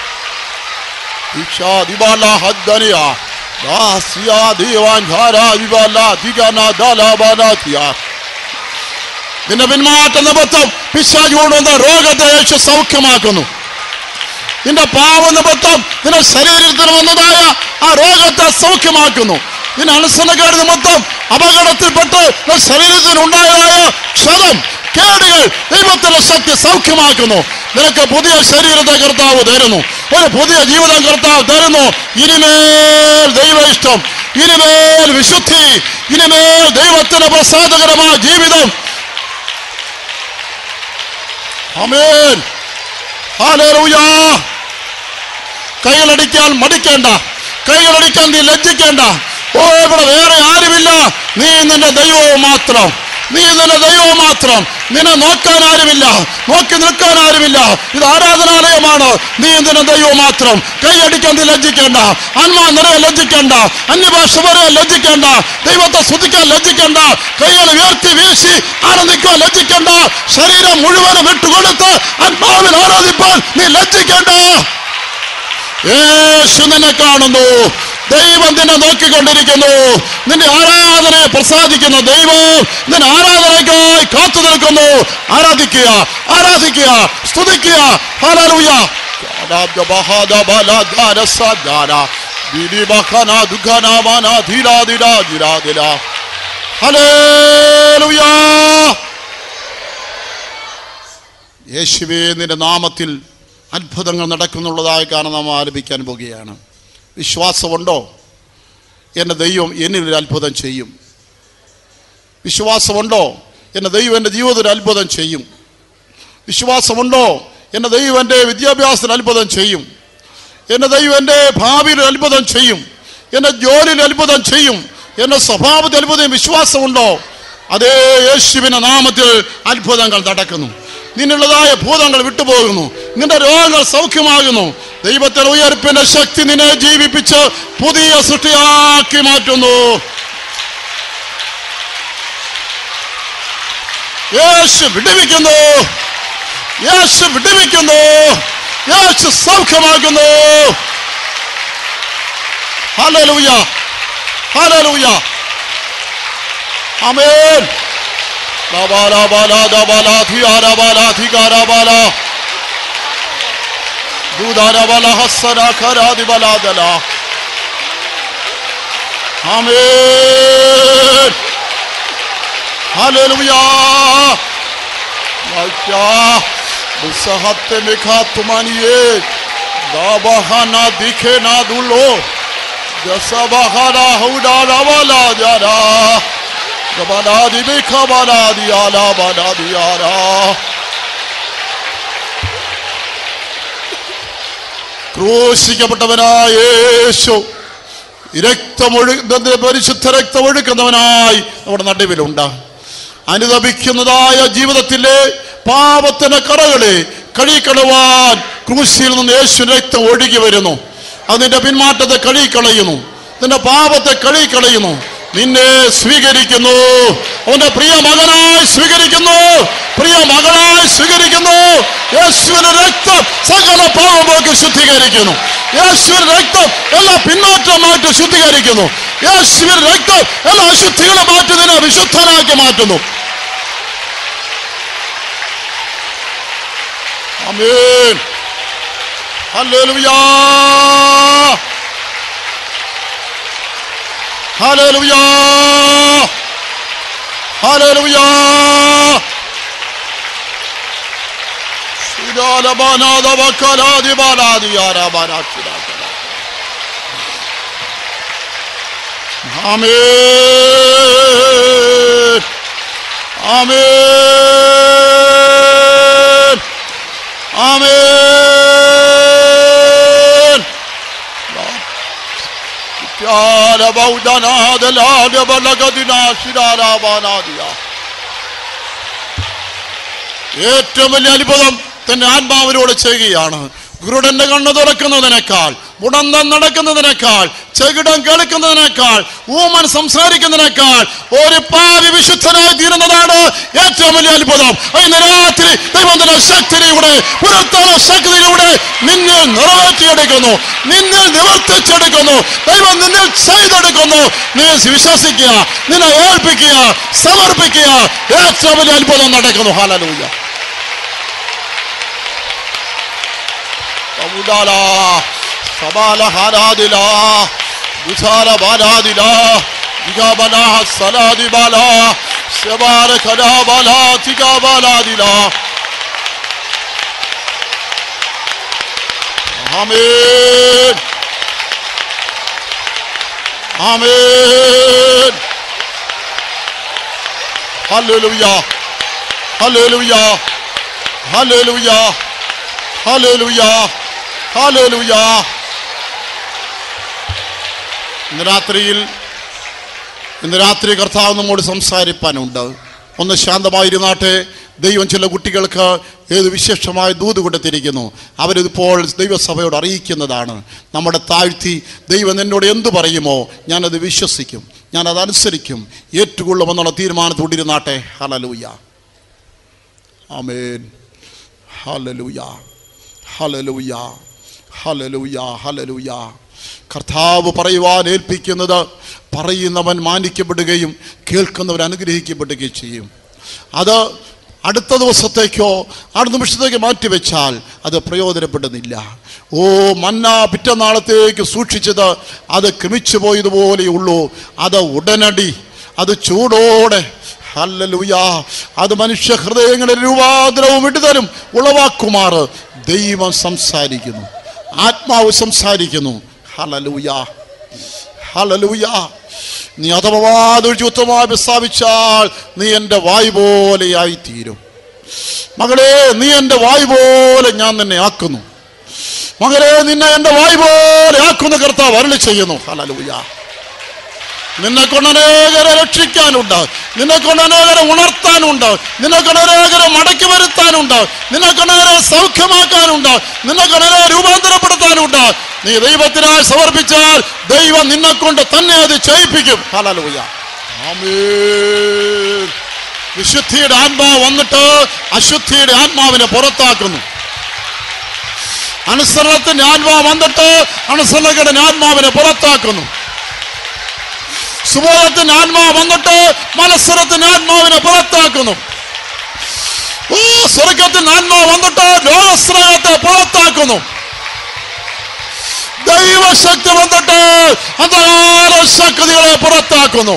ഈശാ ദിവാല ഹദ്ദനിയ. ദാസ്യ ദീവാൻ ധാര ദിവാല ദിഗന ദാലാബാല തിയ. നിന്റെ പിന്മാറ്റ നിമിത്തം പിശാച് കൊണ്ടുവന്ന രോഗത്തെ യേശു സൗഖ്യമാക്കുന്നു നിന്റെ പാവ നിമിത്തം നിന്റെ ശരീരത്തിൽ വന്നതായ ആ രോഗത്തെ സൗഖ്യമാക്കുന്നു നിന്റെ അനുസരണക്കാർ നിമിത്തം അപകടത്തിൽപ്പെട്ട് നിന്റെ ശരീരത്തിൽ ഉണ്ടായതായ ക്ഷതം കേടുകൾ ദൈവത്തിന്റെ ശക്തി സൗഖ്യമാക്കുന്നു നിനക്ക് പുതിയ ശരീരത്തെ കർത്താവ് തരുന്നു ഒരു പുതിയ ജീവിതം കർത്താവ് തരുന്നു ഇനിമേൽ ദൈവ ഇഷ്ടം ഇനിമേൽ വിശുദ്ധി ഇനിമേൽ ദൈവത്തിന് പ്രസാദകരമായ ജീവിതം അമേൻ ഹാലേലൂയ കൈകളടിക്കാൻ മടിക്കേണ്ട കൈകളടിക്കാൻ നീ ലജ്ജിക്കേണ്ട ഓ ഇവിടെ വേറെ ആരുമില്ല നീ നിന്റെ ദൈവവും മാത്രം നീ നിന്റെ ദൈവവും മാത്രം നിന്നെ നോക്കാൻ ആരുമില്ല നോക്കി നിൽക്കാൻ ആരുമില്ല ഇത് ആരാധനാലയമാണ് നീ നിന്റെ ദൈവവും മാത്രം കൈയടിക്കാൻ നീ ലജ്ജിക്കേണ്ട അന്മ നിറയെ ലജ്ജിക്കേണ്ട അന്യഭാഷ പറയാൻ ലജ്ജിക്കേണ്ട ദൈവത്തെ സ്തുതിക്കാൻ ലജ്ജിക്കേണ്ട കൈകൾ ഉയർത്തി വീശി ആനന്ദിക്കാൻ ലജ്ജിക്കേണ്ട ശരീരം മുഴുവനും വിട്ടുകൊടുത്ത് ആത്മാവിൽ ആരാധിപ്പാൻ നീ ലജ്ജിക്കേണ്ട യേശു നിന്നെ കാണുന്നു ദൈവം നിന്നെ നോക്കിക്കൊണ്ടിരിക്കുന്നു നിന്റെ ആരാധനയെ പ്രസാദിക്കുന്ന ദൈവം നിന്റെ ആരാധനയ്ക്കായി കാത്തു നിൽക്കുന്നു ആരാധിക്കുക ആരാധിക്കുക സ്തുതിക്കുക ഹല്ലേലൂയ ആരാധ്യ ബഹാദ ബലധാര സദാര ദിദിബഖന ദുഖന വന ധീരാ ധീരാ ധീരാ ധീരാ ഹല്ലേലൂയ യേശുവേ നിന്റെ നാമത്തിൽ അത്ഭുതങ്ങൾ നടക്കുന്നുള്ളതായ കാരണം നാം ആലപിക്കാൻ പോകുകയാണ് വിശ്വാസമുണ്ടോ എൻ്റെ ദൈവം എന്നിൽ ഒരു അത്ഭുതം ചെയ്യും വിശ്വാസമുണ്ടോ എൻ്റെ ദൈവം എൻ്റെ ജീവിതത്തിൽ ഒരു അത്ഭുതം ചെയ്യും വിശ്വാസമുണ്ടോ എൻ്റെ ദൈവം എൻ്റെ വിദ്യാഭ്യാസത്തിൽ അത്ഭുതം ചെയ്യും എൻ്റെ ദൈവം എൻ്റെ ഭാവിയിൽ ഒരു അത്ഭുതം ചെയ്യും എൻ്റെ ജോലിയിൽ അത്ഭുതം ചെയ്യും എൻ്റെ സ്വഭാവത്തിൽ അത്ഭുതം വിശ്വാസമുണ്ടോ അതേ യേശുവിൻ്റെ നാമത്തിൽ അത്ഭുതങ്ങൾ നടക്കുന്നു നിന്നുള്ളതായ ഭൂതങ്ങൾ വിട്ടുപോകുന്നു നിന്റെ രോഗങ്ങൾ സൗഖ്യമാകുന്നു ദൈവത്തിന്റെ ഉയർപ്പിന്റെ ശക്തി നിന്നെ ജീവിപ്പിച്ച് പുതിയ സൃഷ്ടിയാക്കി മാറ്റുന്നു യേശു വിടുവിക്കുന്നു യേശു വിടുവിക്കുന്നു യേശു സൗഖ്യമാക്കുന്നു ഹല്ലേലൂയ ഹല്ലേലൂയ ആമേൻ ലാബാല ബാല ദബാല ധിയാര ബാല ധികാര ബാല ദൂതാര ബാല ഹസ്സന ഖരാദി ബാല ദല ആമേൻ ഹല്ലേലൂയ വാക്യാ ബുസഹത്തെ മെഖാ തുമാനിയേ ദാബഹാന ദിഖേ നാ ദുല്ലോ ജസബഹാന ഹൗഡാ വാല ജാരാ Gabaladi bikabaladi ala baladi ara. ക്രൂശിക്കപ്പെട്ടവനായ യേശു രക്തമൊഴു പരിശുദ്ധ രക്തമൊഴുക്കുന്നവനായി നമ്മുടെ നടുവിലുണ്ട് അനുദപിക്കുന്നതായ ജീവിതത്തിലെ പാപത്തിന്റെ കറകളെ കഴുകിക്കളവാൻ ക്രൂശിയിൽ നിന്ന് യേശു രക്തം ഒഴുകി വരുന്നു അതിന്റെ പിന്മാറ്റത്തെ കഴുകിക്കളയുന്നു നിന്റെ പാപത്തെ കഴുകിക്കളയുന്നു നിന്നെ സ്വീകരിക്കുന്നു അവന്റെ പ്രിയ മകനായി സ്വീകരിക്കുന്നു പ്രിയ മകളായി സ്വീകരിക്കുന്നു യേശുവിന്റെ രക്തം സകല പാപമൊക്കെ ശുദ്ധീകരിക്കുന്നു യേശുവിന്റെ രക്തം എല്ലാ പിന്നോട്ടം മാറ്റി ശുദ്ധീകരിക്കുന്നു യേശുവിന്റെ രക്തം എല്ലാ അശുദ്ധികളെ മാറ്റി നിന്നെ വിശുദ്ധനാക്കി മാറ്റുന്നു ആമേൻ ഹല്ലേലൂയാ ഹല്ലേലൂയാ ഹല്ലേലൂയാ ആമേൻ ആമേൻ ആമേൻ ഏറ്റവും വലിയ അത്ഭുതം തന്റെ ആത്മാവിനോട് ചെയ്യുകയാണ് ഗുരുടന്റെ കണ്ണ് തുറക്കുന്നതിനേക്കാൾ മുടന്തം നടക്കുന്നതിനേക്കാൾ ചെകിടം കേൾക്കുന്നതിനേക്കാൾ ഊമൻ സംസാരിക്കുന്നതിനേക്കാൾ ഒരു പാവി വിശുദ്ധനായി തീരുന്നതാണ് ഏറ്റവും വലിയ അത്ഭുതം ഇന്ന് രാത്രി ദൈവത്തിന്റെ ശക്തിയിലൂടെ പുറത്തുള്ള ശക്തിയിലൂടെ നിന്നിൽ നിറവേറ്റിയെടുക്കുന്നു നിന്നിൽ നിവർത്തിച്ചെടുക്കുന്നു ദൈവം നിന്നിൽ ചെയ്തെടുക്കുന്നു നീ വിശ്വസിക്കുക നിന്നെ ഏൽപ്പിക്കുക സമർപ്പിക്കുക ഏറ്റവും വലിയ അത്ഭുതം നടക്കുന്നു ഹാലലൂയ സമുദാല സബാല ഹാരാദില വിശാല ബാലാദില ദിഗാബല സലാദിബാല ശബാല കലാബാല തിഗാബാലാദില ആമേൻ ആമേൻ ഹല്ലേലൂയ ഹല്ലേലൂയ ഹല്ലേലൂയ ഹല്ലേലൂയ ഹല്ലേലൂയ ഇന്ന് രാത്രിയിൽ ഇന്ന് രാത്രി കർത്താവ് നമ്മോട് സംസാരിപ്പാനുണ്ട് ഒന്ന് ശാന്തമായിരുന്നാട്ടെ ദൈവം ചില കുട്ടികൾക്ക് ഏത് വിശേഷമായ ദൂത് കൊടുത്തിരിക്കുന്നു അവരിതിപ്പോൾ ദൈവസഭയോട് അറിയിക്കുന്നതാണ് നമ്മുടെ താഴ്ത്തി ദൈവം എന്നോട് എന്തു പറയുമോ ഞാനത് വിശ്വസിക്കും ഞാനത് അനുസരിക്കും ഏറ്റുകൊള്ളുമെന്നുള്ള തീരുമാനത്തോടിരുന്നാട്ടെ ഹലലൂയ ആമേൻ ഹലലൂയ ഹലലൂയ ഹലലൂയ ഹലലൂയ കർത്താവ് പറയുവാൻ ഏൽപ്പിക്കുന്നത് പറയുന്നവൻ മാനിക്കപ്പെടുകയും കേൾക്കുന്നവൻ അനുഗ്രഹിക്കപ്പെടുകയും ചെയ്യും അത് അടുത്ത ദിവസത്തേക്കോ അടുത്ത നിമിഷത്തേക്ക് മാറ്റിവെച്ചാൽ അത് പ്രയോജനപ്പെടുന്നില്ല ഓ മന്ന പിറ്റന്നാളത്തേക്ക് സൂക്ഷിച്ചത് അത് ക്രമിച്ചു പോയതുപോലെയുള്ളൂ അത് ഉടനടി അത് ചൂടോടെ ഹല്ലേലൂയ അത് മനുഷ്യ ഹൃദയങ്ങളിൽ രൂപാന്തരവും വിടുതലും ഉളവാക്കുമാറ് ദൈവം സംസാരിക്കുന്നു ആത്മാവ് സംസാരിക്കുന്നു ഹലലൂയ ഹലലൂയ നീ അഥവാതൊഴുത്തമായി പ്രസ്താവിച്ചാൽ നീ എൻ്റെ വായു പോലെയായി തീരും മകളെ നീ എൻ്റെ വായു പോലെ ഞാൻ നിന്നെ ആക്കുന്നു മകളെ നിന്നെ എൻ്റെ വായു പോലെ ആക്കുന്ന കർത്താവ് അരളി ചെയ്യുന്നു ഹലലൂയ നിന്നെ കൊണ്ട് അനേകരെ രക്ഷിക്കാനുണ്ട് നിന്നെ കൊണ്ട് അനേകരെ ഉണർത്താനുണ്ട് നിന്നെ കൊണ്ട് അനേകരെ മടക്കി വരുത്താനുണ്ട് നിന്നെ കൊണ്ട് അനേകരെ സൗഖ്യമാക്കാനുണ്ട് നിന്നെ കൊണ്ട് അനേകരെ രൂപാന്തരപ്പെടുത്താനുണ്ട് നീ ദൈവത്തിനായി സമർപ്പിച്ചാൽ ദൈവം നിന്നെ കൊണ്ട് തന്നെ അത് ചെയ്യിപ്പിക്കും ഹല്ലേലൂയ ആമേൻ വിശുദ്ധിയുടെ ആത്മാവ് വന്നിട്ട് അശുദ്ധിയുടെ ആത്മാവിനെ പുറത്താക്കുന്നു അനുസരണത്തിന്റെ ആത്മാവ് വന്നിട്ട് അനുസരണയുടെ ആത്മാവിനെ പുറത്താക്കുന്നു സുബോധത്തിന്റെ ആത്മാവ് വന്നിട്ട് മത്സരത്തിന്റെ ആത്മാവിനെ പുറത്താക്കുന്നു ഓ സ്വർഗത്തിന്റെ ആത്മാവ് വന്നിട്ട് ലോകസ്നേഹത്തെ പുറത്താക്കുന്നു ദൈവശക്തി വന്നിട്ട് അന്ധകാര ശക്തികളെ പുറത്താക്കുന്നു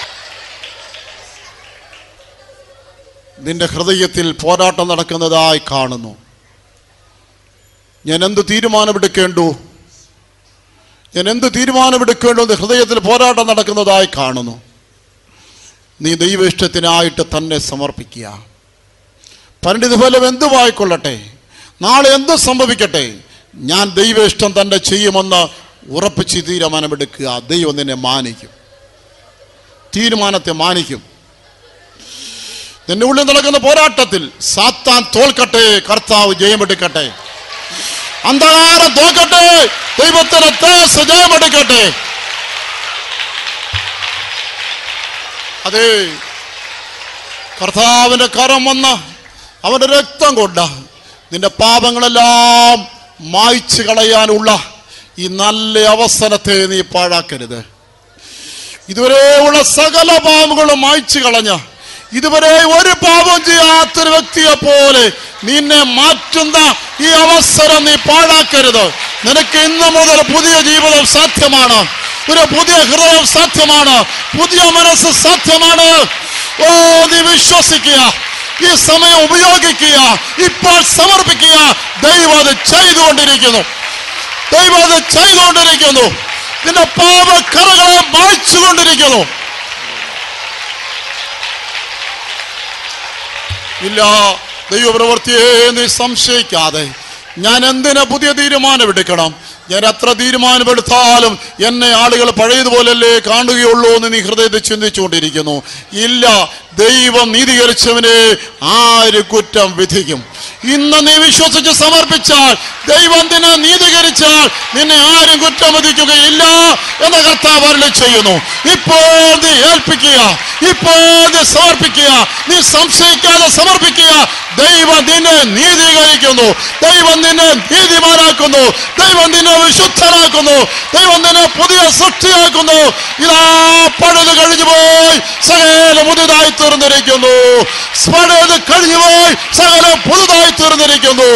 നിന്റെ ഹൃദയത്തിൽ പോരാട്ടം നടക്കുന്നതായി കാണുന്നു ഞാൻ എന്ത് തീരുമാനമെടുക്കേണ്ടു ഞാൻ എന്ത് തീരുമാനമെടുക്കേണ്ടു എന്ന് ഹൃദയത്തിൽ പോരാട്ടം നടക്കുന്നതായി കാണുന്നു നീ ദൈവ ഇഷ്ടത്തിനായിട്ട് തന്നെ സമർപ്പിക്കുക പരിണിതഫലം എന്തുമായിക്കൊള്ളട്ടെ നാളെ എന്ത് സംഭവിക്കട്ടെ ഞാൻ ദൈവ ഇഷ്ടം തന്നെ ചെയ്യുമെന്ന് ഉറപ്പിച്ച് തീരുമാനമെടുക്കുക ദൈവം നിന്നെ മാനിക്കും തീരുമാനത്തെ മാനിക്കും നിന്റെ ഉള്ളിൽ നടക്കുന്ന പോരാട്ടത്തിൽ സാത്താൻ തോൽക്കട്ടെ കർത്താവ് ജയമെടുക്കട്ടെ അന്ധകാരം തോക്കട്ടെ ദൈവത്തിന് തേസ് ജയമെടുക്കട്ടെ അതെ കർത്താവിന്റെ കരം വന്ന് അവന്റെ രക്തം കൊണ്ട് നിന്റെ പാപങ്ങളെല്ലാം മായ്ച്ചു കളയാനുള്ള ഈ നല്ല അവസരത്തെ നീ പാഴാക്കരുത് ഇതുവരെയുള്ള സകല പാമ്പുകളും മായ്ച്ചു കളഞ്ഞ് ഇതുവരെ ഒരു പാപം ചെയ്യാത്തൊരു വ്യക്തിയെ പോലെ നിന്നെ മാറ്റുന്ന ഈ അവസരം നീ പാഴാക്കരുത് നിനക്ക് ഇന്ന് മുതൽ പുതിയ ജീവിതം സാധ്യമാണ് ഒരു പുതിയ ഹൃദയം സാധ്യമാണ് പുതിയ മനസ്സ് സാധ്യമാണ് ഓ നീ വിശ്വസിക്കുക ഈ സമയം ഉപയോഗിക്കുക ഇപ്പോൾ സമർപ്പിക്കുക ദൈവം അത് ചെയ്തുകൊണ്ടിരിക്കുന്നു ദൈവം അത് ചെയ്തുകൊണ്ടിരിക്കുന്നു നിന്റെ പാപക്കറകളെ മായ്ച്ചുകൊണ്ടിരിക്കുന്നു ഇല്ല ദൈവപ്രവൃത്തിയെ നീ സംശയിക്കാതെ ഞാൻ എന്തിനാ പുതിയ തീരുമാനമെടുക്കണം ഞാൻ എത്ര തീരുമാനമെടുത്താലും എന്നെ ആളുകൾ പഴയതുപോലല്ലേ കാണുകയുള്ളൂ എന്ന് നീ ഹൃദയത്തിൽ ചിന്തിച്ചുകൊണ്ടിരിക്കുന്നു ഇല്ല ദൈവം നീതീകരിച്ചവനെ ആര് കുറ്റം വിധിക്കും ഇന്ന് നീ വിശ്വസിച്ച് സമർപ്പിച്ചാൽ ദൈവം നിന്നെ നീതീകരിച്ചാൽ നിന്നെ ആരും കുറ്റം വിധിക്കുകയില്ല എന്ന് കർത്താവ് അരുളി ചെയ്യുന്നു ഇപ്പോൾ നീ ഏൽപ്പിക്കുക ഇപ്പോൾ നീ സമർപ്പിക്കുക നീ സംശയിക്കാതെ സമർപ്പിക്കുക ദൈവം നിന്നെ നീതീകരിക്കുന്നു ദൈവം നിന്നെ നീതിമാനാക്കുന്നു ദൈവം നിന്നെ വിശുദ്ധനാക്കുന്നു ദൈവം നിന്നെ പുതിയ സൃഷ്ടിയാക്കുന്നു ഇതാ പഴയത് കഴിഞ്ഞു പോയി സകല പുതുതായി തീർന്നിരിക്കുന്നു പഴയത് കഴിഞ്ഞു പോയി സകല പുതുതായി തീർന്നിരിക്കുന്നു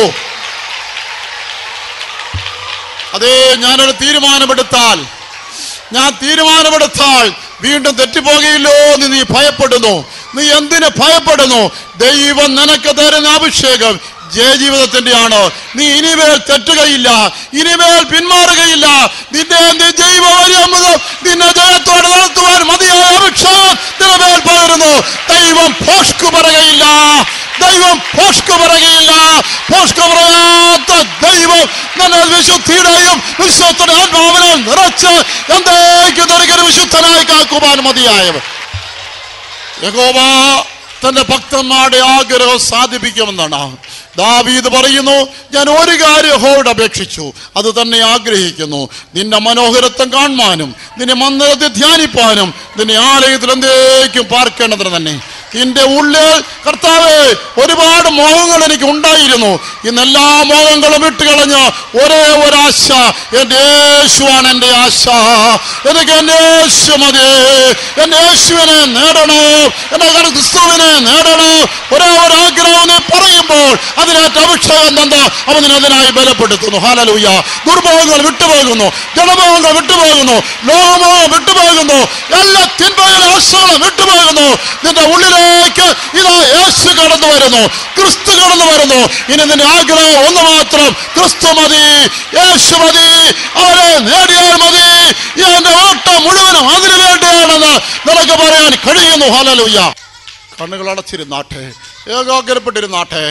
അതേ ഞാനൊരു തീരുമാനമെടുത്താൽ ഞാൻ തീരുമാനമെടുത്താൽ വീണ്ടും തെറ്റിപ്പോകയില്ലോ എന്ന് നീ ഭയപ്പെടുന്നു നീ എന്തിന് ഭയപ്പെടുന്നു ദൈവം നിനക്ക് തരുന്ന അഭിഷേകം ജയജീവിതത്തിന്റെ ആണ് നീ ഇനിമേൽ തെറ്റുകയില്ല ഇനിമേൽ പിന്മാറുകയില്ല നിന്റെ നിന്റെ ജൈവവര്യമുതൽ നിന്നെ ജയത്തോടെ നടത്തുവാൻ മതിയായ അഭിഷേകം നിന്റെ മേൽ പകരുന്നു ദൈവം പോഷ്കു പറയുകയില്ല ദൈവം പോഷ്കു പറയുകയില്ല പോഷ്കു പറയാത്ത ദൈവം നിന്നെ വിശുദ്ധിയുടെയും വിശ്വത്തിന്റെ ആത്മാവിനെ നിറച്ച് എന്തേക്കും നിനക്കൊരു വിശുദ്ധനായി കാക്കുവാൻ മതിയായവൻ യഹോവ തന്റെ ഭക്തന്മാരുടെ ആഗ്രഹം സാധിപ്പിക്കുമെന്നാണ് ദാവീദ് പറയുന്നു ഞാൻ ഒരു കാര്യം യഹോവയോട് അപേക്ഷിച്ചു അത് തന്നെ ആഗ്രഹിക്കുന്നു നിന്റെ മനോഹരത്വം കാണുവാനും നിന്റെ മന്ദിരത്തിൽ ധ്യാനിപ്പാനും നിന്റെ ആലയത്തിൽ എന്തേക്കും പാർക്കേണ്ടതിന് തന്നെ നിന്റെ ഉള്ളിൽ കർത്താവേ ഒരുപാട് മോഹങ്ങൾ എനിക്ക് ഉണ്ടായിരുന്നു ഇന്ന് എല്ലാ മോഹങ്ങളും വിട്ടുകളഞ്ഞ് ഒരേ ഒരാശ എൻ്റെ യേശുവാണ് എൻ്റെ ആശ എനിക്ക് എൻ്റെ യേശു മതി എൻ്റെ യേശുവിനെ നേടണോ എൻ്റെ ക്രിസ്തുവിനെ നേടണോ ഒരേ ഒരു ആഗ്രഹം നീ പറയുമ്പോൾ അതിനേറ്റ അഭിഷേകം തന്ന് അവൻ അതിനായി ബലപ്പെടുത്തുന്നു ഹാലലൂയ ദുർഭോഗങ്ങൾ വിട്ടുപോകുന്നു ജനഭോഗങ്ങൾ വിട്ടുപോകുന്നു ലോകമോഹം വിട്ടുപോകുന്നു എല്ലാ തിന്മയിലെ ആശകളും വിട്ടുപോകുന്നു നിന്റെ ഉള്ളിലേക്ക് ഇതാ യേശു കടന്നു വരുന്നു ക്രിസ്തു കടന്നു വരുന്നു ഇനി നിന്റെ ആഗ്രഹം ഒന്ന് മാത്രം ക്രിസ്തു മതി യേശു മതി അവരെ നേടിയാൽ മതി എന്റെ ഓട്ടം മുഴുവനും അതിനു വേണ്ടിയാണെന്ന് നിനക്ക് പറയാൻ കഴിയുന്നു ഹലലൂയ കണ്ണുകൾ അടച്ചിരുന്നാട്ടെ ഏകാഗ്രപ്പെട്ടിരുന്നാട്ടെ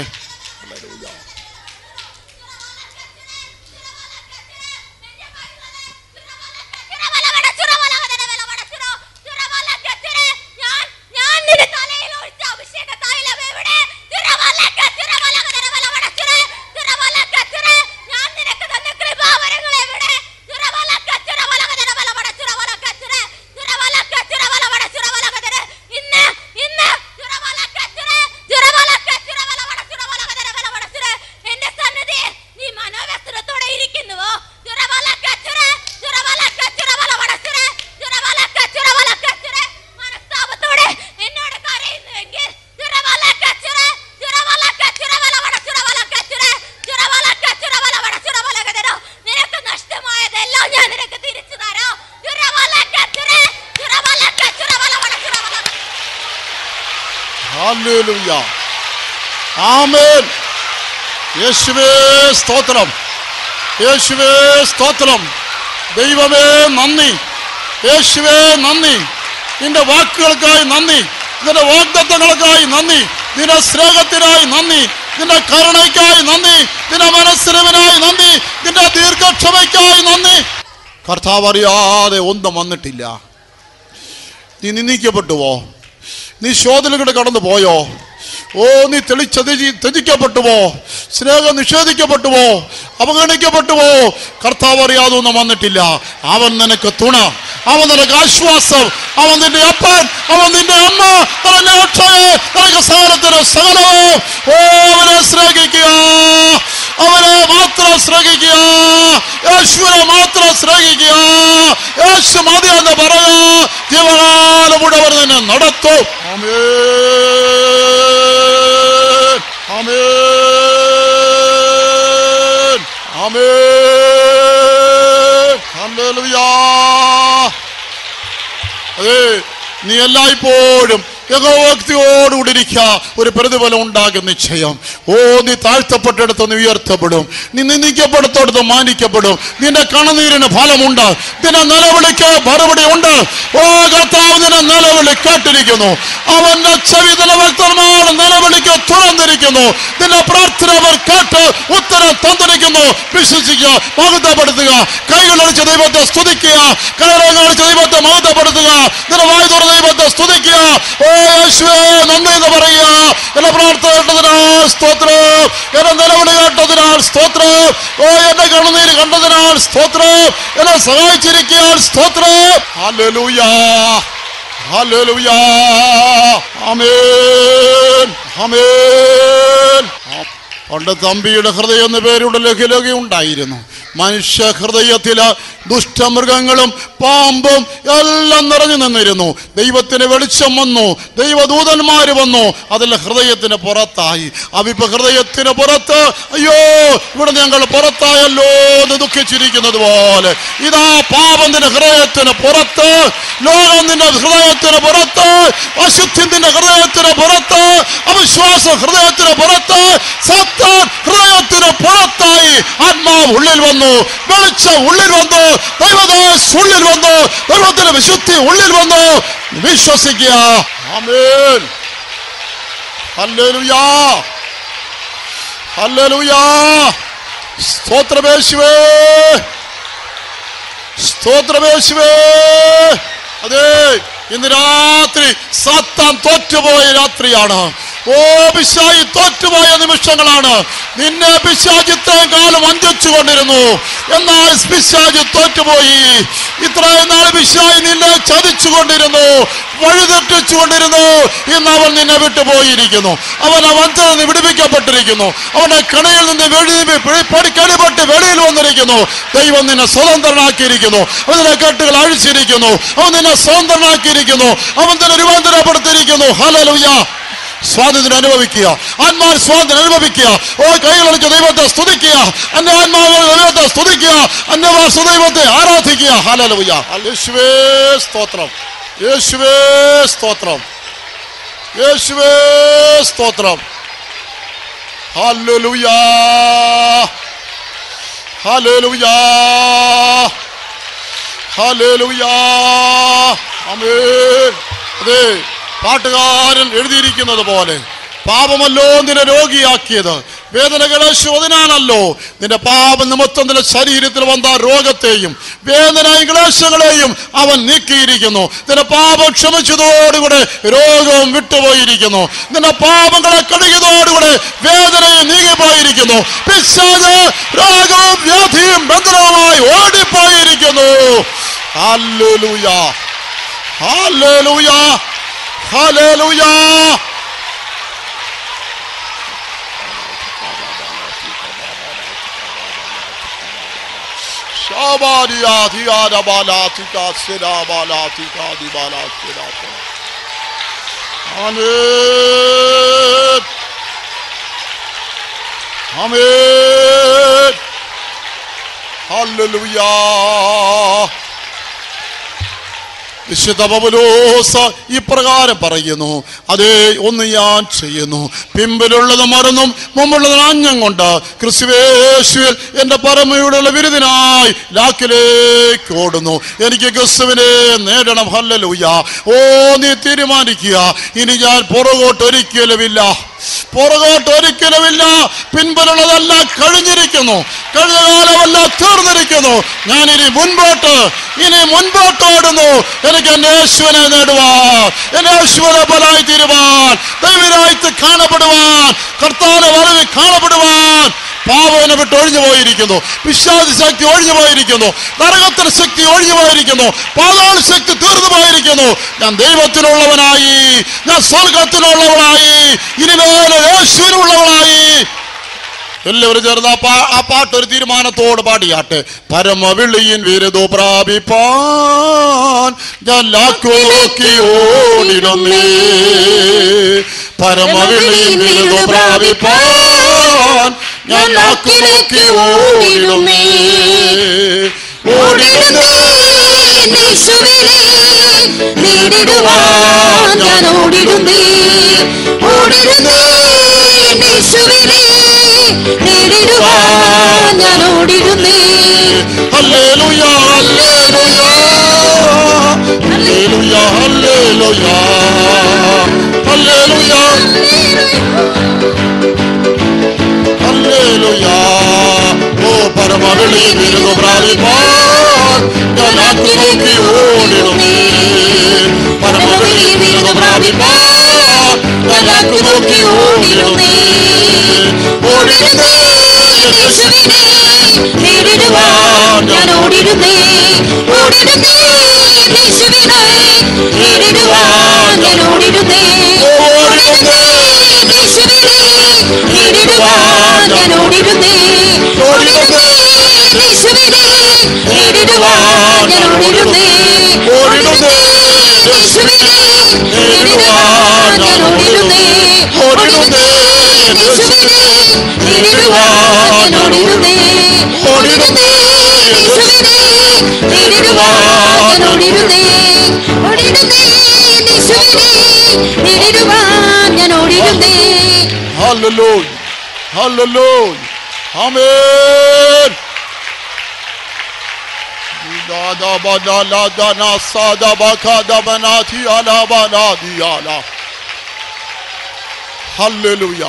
ഞാൻ ഞാൻ നിന്റെ തലയിൽ ഒഴിച്ച അഭിഷേക തൈലം എവിടെ ഞാൻ നിനക്ക് തന്ന കൃപാവരങ്ങൾ എവിടെ ഇന്ന് ഇന്ന് എന്റെ സന്നിധി നീ മനോവ്യസനത്തോടെ ഇരിക്കുന്നുവോ മനസ്താപത്തോടെ എന്നോട് കരയുന്നുവെങ്കിൽ നിനക്ക് നഷ്ടമായതെല്ലാം ഞാൻ നിനക്ക് തിരിച്ചു തരാം ഹല്ലേലൂയ ആമേൻ യേശുവേ സ്തോത്രം യേശുവേ സ്തോത്രം ദൈവമേ നന്ദി യേശുവേ നന്ദി നിന്റെ വാക്കുകൾക്കായി നന്ദി നിന്റെ വാഗ്ദത്തങ്ങൾക്കായി നന്ദി നിന്റെ സ്നേഹത്തിനായി നന്ദി നിന്റെ കരുണയ്ക്കായി നന്ദി നിന്റെ മനസ്സിരവിനായി നന്ദി നിന്റെ ദീർഘക്ഷമയ്ക്കായി നന്ദി കർത്താവ് അറിയാതെ ഒന്നും വന്നിട്ടില്ല നീ നിന്ദിക്കപ്പെട്ടുവോ നീ ശോധനകളുടെ കടന്നു പോയോ ഓ നീ തെളിച്ചതി ത്യജിക്കപ്പെട്ടുവോ സ്നേഹം നിഷേധിക്കപ്പെട്ടുവോ അവഗണിക്കപ്പെട്ടുവോ കർത്താവ് അറിയാതെ ഒന്നും വന്നിട്ടില്ല അവൻ നിനക്ക് തുണ അവൻ നിനക്ക് ആശ്വാസം അവൻ നിന്റെ അപ്പൻ അവൻ നിന്റെ അമ്മ നിന്റെ അക്ഷയ നിനക്ക് സകലത്തിന് സകലവും ഓ അവനെ സ്നേഹിക്കുക അവനെ മാത്രം സ്നേഹിക്കുക യേശുവിനെ മാത്രം സ്നേഹിക്കുക യേശു മതി എന്ന് പറയാ ജീവകാലം മുഴുവൻ നിന്നെ നടത്തും ആമേൻ ആമേൻ ആമേൻ ഹല്ലേലൂയ അതെ നീ എല്ലായ്പ്പോഴും യഹോഭക്തിയോടുകൂടി ഇരിക്കുക ഒരു പ്രതിഫലം ഉണ്ടാകും നിശ്ചയം ഓ നീ താഴ്ത്തപ്പെട്ടിടത്ത് നീ ഉയർത്തപ്പെടും നീ നിന്ദിക്കപ്പെടുത്തിടത്ത് മാനിക്കപ്പെടും നിന്റെ കണനീരിന് ഫലമുണ്ട് നിന്റെ നിലവിളിക്ക് മറുപടി ഉണ്ട് ഓ കർത്താവ് നിന്റെ നിലവിളി കേട്ടിരിക്കുന്നു അവന്റെ ചെവി നിലഭക്തന്മാരുടെ നിലവിളിക്ക് തുറന്നിരിക്കുന്നു നിന്റെ പ്രാർത്ഥന അവർ കേട്ട് ഉത്തരം തന്നിരിക്കുന്നു വിശ്വസിക്കുക മഹത്വപ്പെടുത്തുക കൈകളടിച്ച ദൈവത്തെ സ്തുതിക്കുക കൈകൾ കാണിച്ച ദൈവത്തെ മഹത്വപ്പെടുത്തുക നിന്റെ വായു തുറന്ന ദൈവത്തെ സ്തുതിക്കുക ഓ യേശുവേ നന്ദി എന്ന് പറയുക എന്റെ പ്രാർത്ഥന കേട്ടതിനാൽ സ്തോത്രം എന്റെ നിലവിളി കേട്ടതിനാൽ സ്തോത്രം ഓ എന്റെ കണ്ണുനീര് കണ്ടതിനാൽ സ്തോത്രം എന്നെ സഹായിച്ചിരിക്കാൻ സ്തോത്രം ഹല്ലേലൂയ ഹല്ലേലൂയ ആമേൻ ആമേൻ പണ്ട് തമ്പിയുടെ ഹൃദയം എന്ന പേരുടെ ലഘുലഘ ഉണ്ടായിരുന്നു മനുഷ്യ ഹൃദയത്തില് ദുഷ്ടമൃഗങ്ങളും പാമ്പും എല്ലാം നിറഞ്ഞു നിന്നിരുന്നു ദൈവത്തിന് വെളിച്ചം വന്നു ദൈവദൂതന്മാര് വന്നു അതിൽ ഹൃദയത്തിന് പുറത്തായി അവിപ്പ ഹൃദയത്തിന് പുറത്ത് അയ്യോ ഇവിടെ ഞങ്ങൾ പുറത്തായല്ലോ എന്ന് ദുഃഖിച്ചിരിക്കുന്നത് പോലെ ഇതാ പാപം നിന്റെ ഹൃദയത്തിന് പുറത്ത് ലോകം നിന്റെ ഹൃദയത്തിന് പുറത്ത് അശുദ്ധി നിന്റെ ഹൃദയത്തിന് പുറത്ത് അവിശ്വാസം ഹൃദയത്തിന് പുറത്ത് സത്താൻ ഹൃദയത്തിന് പുറത്തായി ആത്മാവ് ഉള്ളിൽ വന്നു വെളിച്ചം ഉള്ളിൽ വന്നു ദൈവദാസ് ഉള്ളിൽ വന്നു ദൈവത്തിന്റെ വിശുദ്ധി ഉള്ളിൽ വന്നു വിശ്വസിക്കുക ആമേൻ ഹല്ലേലൂയാ ഹല്ലേലൂയാ സ്തോത്രമേശുവേ സ്തോത്രമേശുവേ അതെ ഇന്ന് രാത്രി സത്താൻ തോറ്റുപോയ രാത്രിയാണ് ഓ പിശായി തോറ്റുപോയ നിമിഷങ്ങളാണ് നിന്നെ പിശാജ് ഇത്രയും കാലം വഞ്ചിച്ചു കൊണ്ടിരുന്നു എന്നാൽ പിശാജ് തോറ്റുപോയി ഇത്രയും നാൾ പിശായി നിന്നെ ചതിച്ചു കൊണ്ടിരുന്നു വഴിതെറ്റിച്ചു കൊണ്ടിരുന്നു ഇന്ന് അവൻ നിന്നെ വിട്ടുപോയിരിക്കുന്നു അവൻ ആ വഞ്ചന നിന്ന് വിടുവിക്കപ്പെട്ടിരിക്കുന്നു അവന്റെ കണയിൽ നിന്ന് വെളി കടിപെട്ട് വെളിയിൽ വന്നിരിക്കുന്നു ദൈവം നിന്നെ സ്വതന്ത്രനാക്കിയിരിക്കുന്നു അവൻ നിന്നെ കെട്ടുകൾ അഴിച്ചിരിക്കുന്നു അവൻ നിന്നെ സ്വതന്ത്രനാക്കിയിരിക്കുന്നു അവൻ തന്നെ രൂപാന്തരപ്പെടുത്തിയിരിക്കുന്നു ഹലലുയ്യ സ്വാതന്ത്ര്യം അനുഭവിക്കുക ആത്മാവ് സ്വാതന്ത്ര്യം അനുഭവിക്കുക ഓ കൈകളടിച്ച് ദൈവത്തെ സ്തുതിക്കുക അന്യ ആത്മാവ് ദൈവത്തെ സ്തുതിക്കുക അന്യഭാഷ ദൈവത്തെ ആരാധിക്കുക ഹലലുയ്യ യേശുവേ സ്തോത്രം യേശുവേ സ്തോത്രം യേശുവേ സ്തോത്രം ഹല്ലേലൂയാ ഹല്ലേലൂയാ ഹല്ലേലൂയാ ആമേൻ അതെ പാട്ടുകാരൻ എഴുതിയിരിക്കുന്നത് പോലെ പാപമല്ലോ നിന്നെ രോഗിയാക്കിയത് വേദനകളെ ശോധനാണല്ലോ നിന്റെ പാപ നിമിത്തം നിന്റെ ശരീരത്തിൽ വന്ന രോഗത്തെയും വേദനയും ക്ലേശങ്ങളെയും അവൻ നീക്കിയിരിക്കുന്നു നിന്റെ പാപം ക്ഷമിച്ചതോടുകൂടെ രോഗവും വിട്ടുപോയിരിക്കുന്നു നിന്റെ പാപങ്ങളെ കഴുകിയതോടുകൂടെ വേദനയും നീങ്ങിപ്പോയിരിക്കുന്നു പിശാച് രോഗവും വ്യാധിയും ബന്ധനവുമായി ഓടിപ്പോയിരിക്കുന്നു ഹല്ലേലൂയ ഹല്ലേലൂയ ഹല്ലേലൂയ Shabaria Tiara Balatika Sira Balatika Di Balatika. Amen. Amen. Hallelujah. വിശുദ്ധ പൗലോസ് ഇപ്രകാരം പറയുന്നു അതേ ഒന്ന് ഞാൻ ചെയ്യുന്നു പിമ്പിലുള്ളത് മറന്നും മുമ്പുള്ളത് അഞ്ഞം കൊണ്ട് ക്രിസ്തുവേശുവിൽ എന്റെ പരമയോടുള്ള വിരുദിനായി ലാക്കിലേക്ക് ഓടുന്നു എനിക്ക് ക്രിസ്തുവിനെ നേടണം ഹല്ലലൂയ ഓ നീ തീരുമാനിക്കുക ഇനി ഞാൻ പുറകോട്ട് ഒരിക്കലുമില്ല പുറകോട്ട് ഒരിക്കലുമില്ല പിൻപിലുള്ളതെല്ലാം കഴിഞ്ഞിരിക്കുന്നു കഴിഞ്ഞ കാലമെല്ലാം തീർന്നിരിക്കുന്നു ഞാൻ ഇനി മുൻപോട്ട് ഇനി മുൻപോട്ട് ഓടുന്നു എനിക്ക് എന്റെ യേശുവിനെ നേടുവാൻ എന്റെ യേശുവിനെ ബലായി തീരുവാൻ ദൈവരായിട്ട് കാണപ്പെടുവാൻ കർത്താവിനെ വരവിൽ കാണപ്പെടുവാൻ പാവനെ വിട്ട് ഒഴിഞ്ഞു പോയിരിക്കുന്നു വിശ്വാസ ശക്തി ഒഴിഞ്ഞു പോയിരിക്കുന്നു നരകത്തിന് ശക്തി ഒഴിഞ്ഞു പോയിരിക്കുന്നു പാതാള ശക്തി തീർന്നു പോയിരിക്കുന്നു ഞാൻ ദൈവത്തിനുള്ളവനായി ഞാൻ സ്വർഗത്തിനുള്ളവനായി ഇനി മേലെ യേശുവിനുള്ളവനായി എല്ലാവരും ചേർന്ന് ആ പാ ആ പാട്ട് ഒരു തീരുമാനത്തോട് പാടിയാട്ടെ പരമവിളിയിൻ വിരുദു പ്രാപിപ്പാൻ ഞാൻ ലാക്കു നോക്കി ഓടിടുന്നേ പരമവിളിയിൻ വിരുദു പ്രാപിപ്പാൻ ഞാൻ ലാക്കു നോക്കി ഓടിടുന്നേ ഓടിടുന്നേ നേടിടുവാൻ ഞാൻ ഓടിടുന്നേ ഓടിടുന്നേ യേശുവിനെ നേടിടുവാൻ ഞാൻ ഓടിടുന്നേ ഹല്ലേലൂയ ഹല്ലേലൂയ ഹല്ലേലൂയ ഹല്ലേലൂയ ഹല്ലേലൂയ ഓ പരമവിളി വിരുന്നു പ്രാപിപ്പാൻ ഞാൻ ആത്തു നോക്കി ഓടിടുന്നേ പരമവിളി വിരുന്നു പ്രാപിപ്പാൻ ഞാൻ ആത്തു നോക്കി ഓടിടുന്നേ ഓടിടുന്നേ യേശുവിനെ നേടിടുവാൻ ഞാൻ ഓടിടുന്നേ ഓടിടുന്നേ യേശുവിനെ നേടിടുവാൻ ഞാൻ ഓടിടുന്നേ ഓടിടുന്നേ യേശുവിനെ നേടിടുവാൻ ഞാൻ ഓടിടുന്നേ ഓടിടുന്നേ യേശുവിനെ നേടിടുവാൻ ഞാൻ ഓടിടുന്നേ ഓടിടുന്നേ യേശുവിനെ നേടിടുവാൻ ഞാൻ ഓടിടുന്നേ ഓടിടുന്നേ യേശുവിനെ നേടിടുവാൻ ഞാൻ ഓടിടുന്നേ ഓടിടുന്നേ യേശുവിനെ നേടിടുവാൻ ഞാൻ ഓടിടുന്നേ ഓടിടുന്നേ യേശുവിനെ നേടിടുവാൻ ഞാൻ ഓടിടുന്നേ ഹല്ലേലൂയ ഹല്ലേലൂയ ആമേൻ ഹല്ലേലൂയ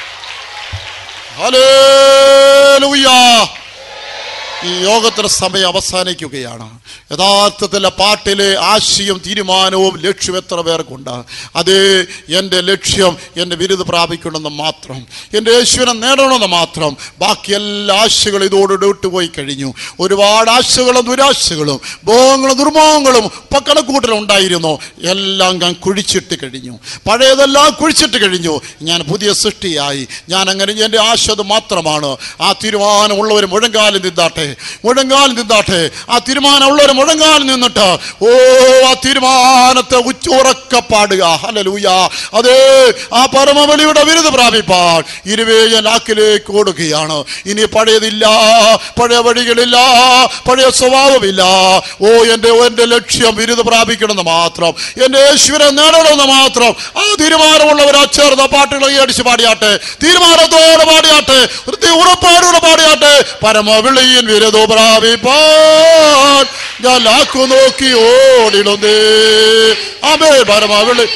ഹല്ലേലൂയ ഈ യോഗത്തിന് സമയം അവസാനിക്കുകയാണ് യഥാർത്ഥത്തിൽ ആ പാട്ടിലെ ആശയം തീരുമാനവും ലക്ഷ്യം എത്ര പേർക്കുണ്ട് അത് എൻ്റെ ലക്ഷ്യം എൻ്റെ ബിരുദ് പ്രാപിക്കണമെന്ന് മാത്രം എൻ്റെ യേശുവിനെ നേടണമെന്ന് മാത്രം ബാക്കി എല്ലാ ആശകളും ഇതോടുകൂടി വിട്ടുപോയി കഴിഞ്ഞു ഒരുപാട് ആശകളും ദുരാശകളും ഭോഗങ്ങളും ദുർമോഹങ്ങളും ഇപ്പൊ കണക്കൂട്ടലും ഉണ്ടായിരുന്നു എല്ലാം ഞാൻ കുഴിച്ചിട്ട് കഴിഞ്ഞു പഴയതെല്ലാം കുഴിച്ചിട്ട് കഴിഞ്ഞു ഞാൻ പുതിയ സൃഷ്ടിയായി ഞാൻ അങ്ങനെ എൻ്റെ ആശ അത് മാത്രമാണ് ആ തീരുമാനമുള്ളവർ മുഴങ്കാലിൽ നിന്നാട്ടെ മുഴങ്കാലിൽ നിന്നാട്ടെ ആ തീരുമാനമുള്ളവർ മുഴങ്കാലിൽ നിന്നിട്ട് ഓ ആ തീരുമാനത്തെ ഉച്ചുറക്ക പാടുക ഹലലൂയ അതേ ആ പരമബലിയുടെ വിരുദ് പ്രാപിപ്പാൻ ഇരുവേയ ലാക്കിലേക്ക് ഓടുകയാണ് ഇനി പഴയതില്ല പഴയ വഴികളില്ല പഴയ സ്വഭാവമില്ല ഓ എൻ്റെ എൻ്റെ ലക്ഷ്യം ബിരുദ് പ്രാപിക്കണമെന്ന് മാത്രം എൻ്റെ യേശുവിനെ നേടണമെന്ന് മാത്രം ആ തീരുമാനമുള്ളവർ ആ ചേർന്ന പാട്ടുകൾ ഈ അടിച്ച് പാടിയാട്ടെ തീരുമാനത്തോടെ പാടിയാട്ടെ വൃത്തി ഉറപ്പാടോടെ പാടിയാട്ടെ പരമവിളിയിൽ വിരുദു പ്രാപിപ്പാൻ ഞാൻ ലാക്കു നോക്കി ഓടിടുന്നേ അമേ പരമവിളി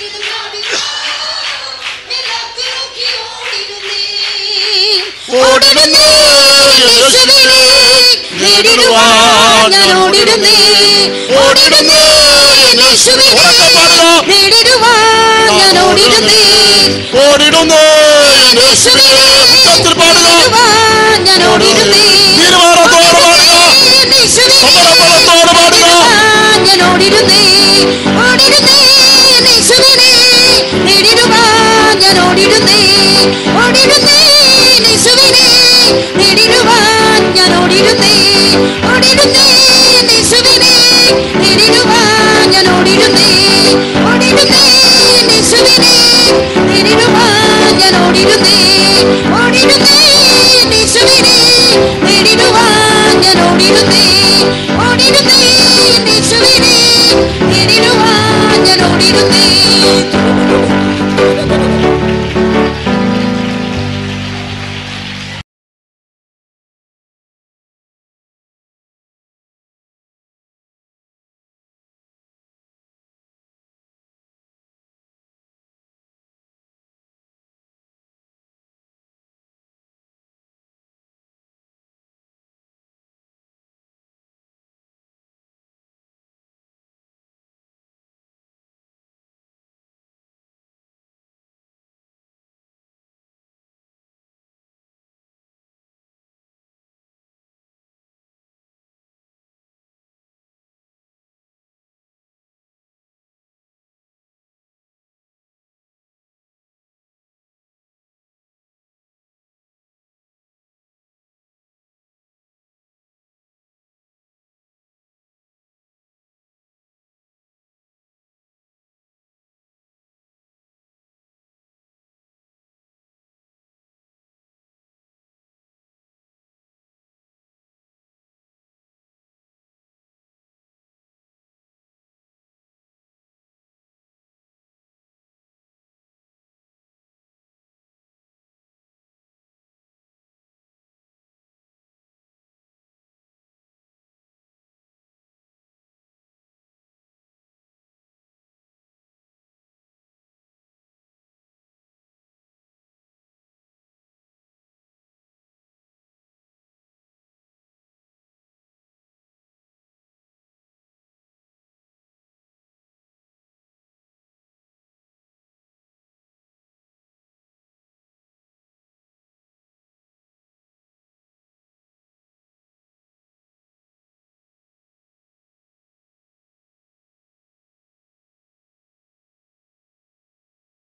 ഓടിടുന്നേ യേശുവിനെ നേടിടുവാൻ ഞാൻ ഓടിടുന്നേ ഓടിടുന്നേ യേശുവിനെ നേടിടുവാൻ ഞാൻ ഓടിടുന്നേ ഓടിടുന്നേ യേശുവിനെ ഉച്ചത്തിൽ പാടുക നേടിടുവാൻ ഞാൻ ഓടിടുന്നേ തീരുമാനത്തോടെ പാടുക യേശുവിനെ സമരബലത്തോടെ പാടുക ഞാൻ ഓടിടുന്നേ ഓടിടുന്നേ യേശുവിനെ നേടിടുവാൻ ഞാൻ ഓടിടുന്നേ ഓടിടുന്നേ യേശുവിനെ നേടിടുവാൻ ഞാൻ ഓടിടുന്നേ ഓടിടുന്നേ യേശുവിനെ നേടിടുവാൻ ഞാൻ ഓടിടുന്നേ ഓടിടുന്നേ യേശുവിനെ നേടിടുവാൻ ഞാൻ ഓടിടുന്നേ ഓടിടുന്നേ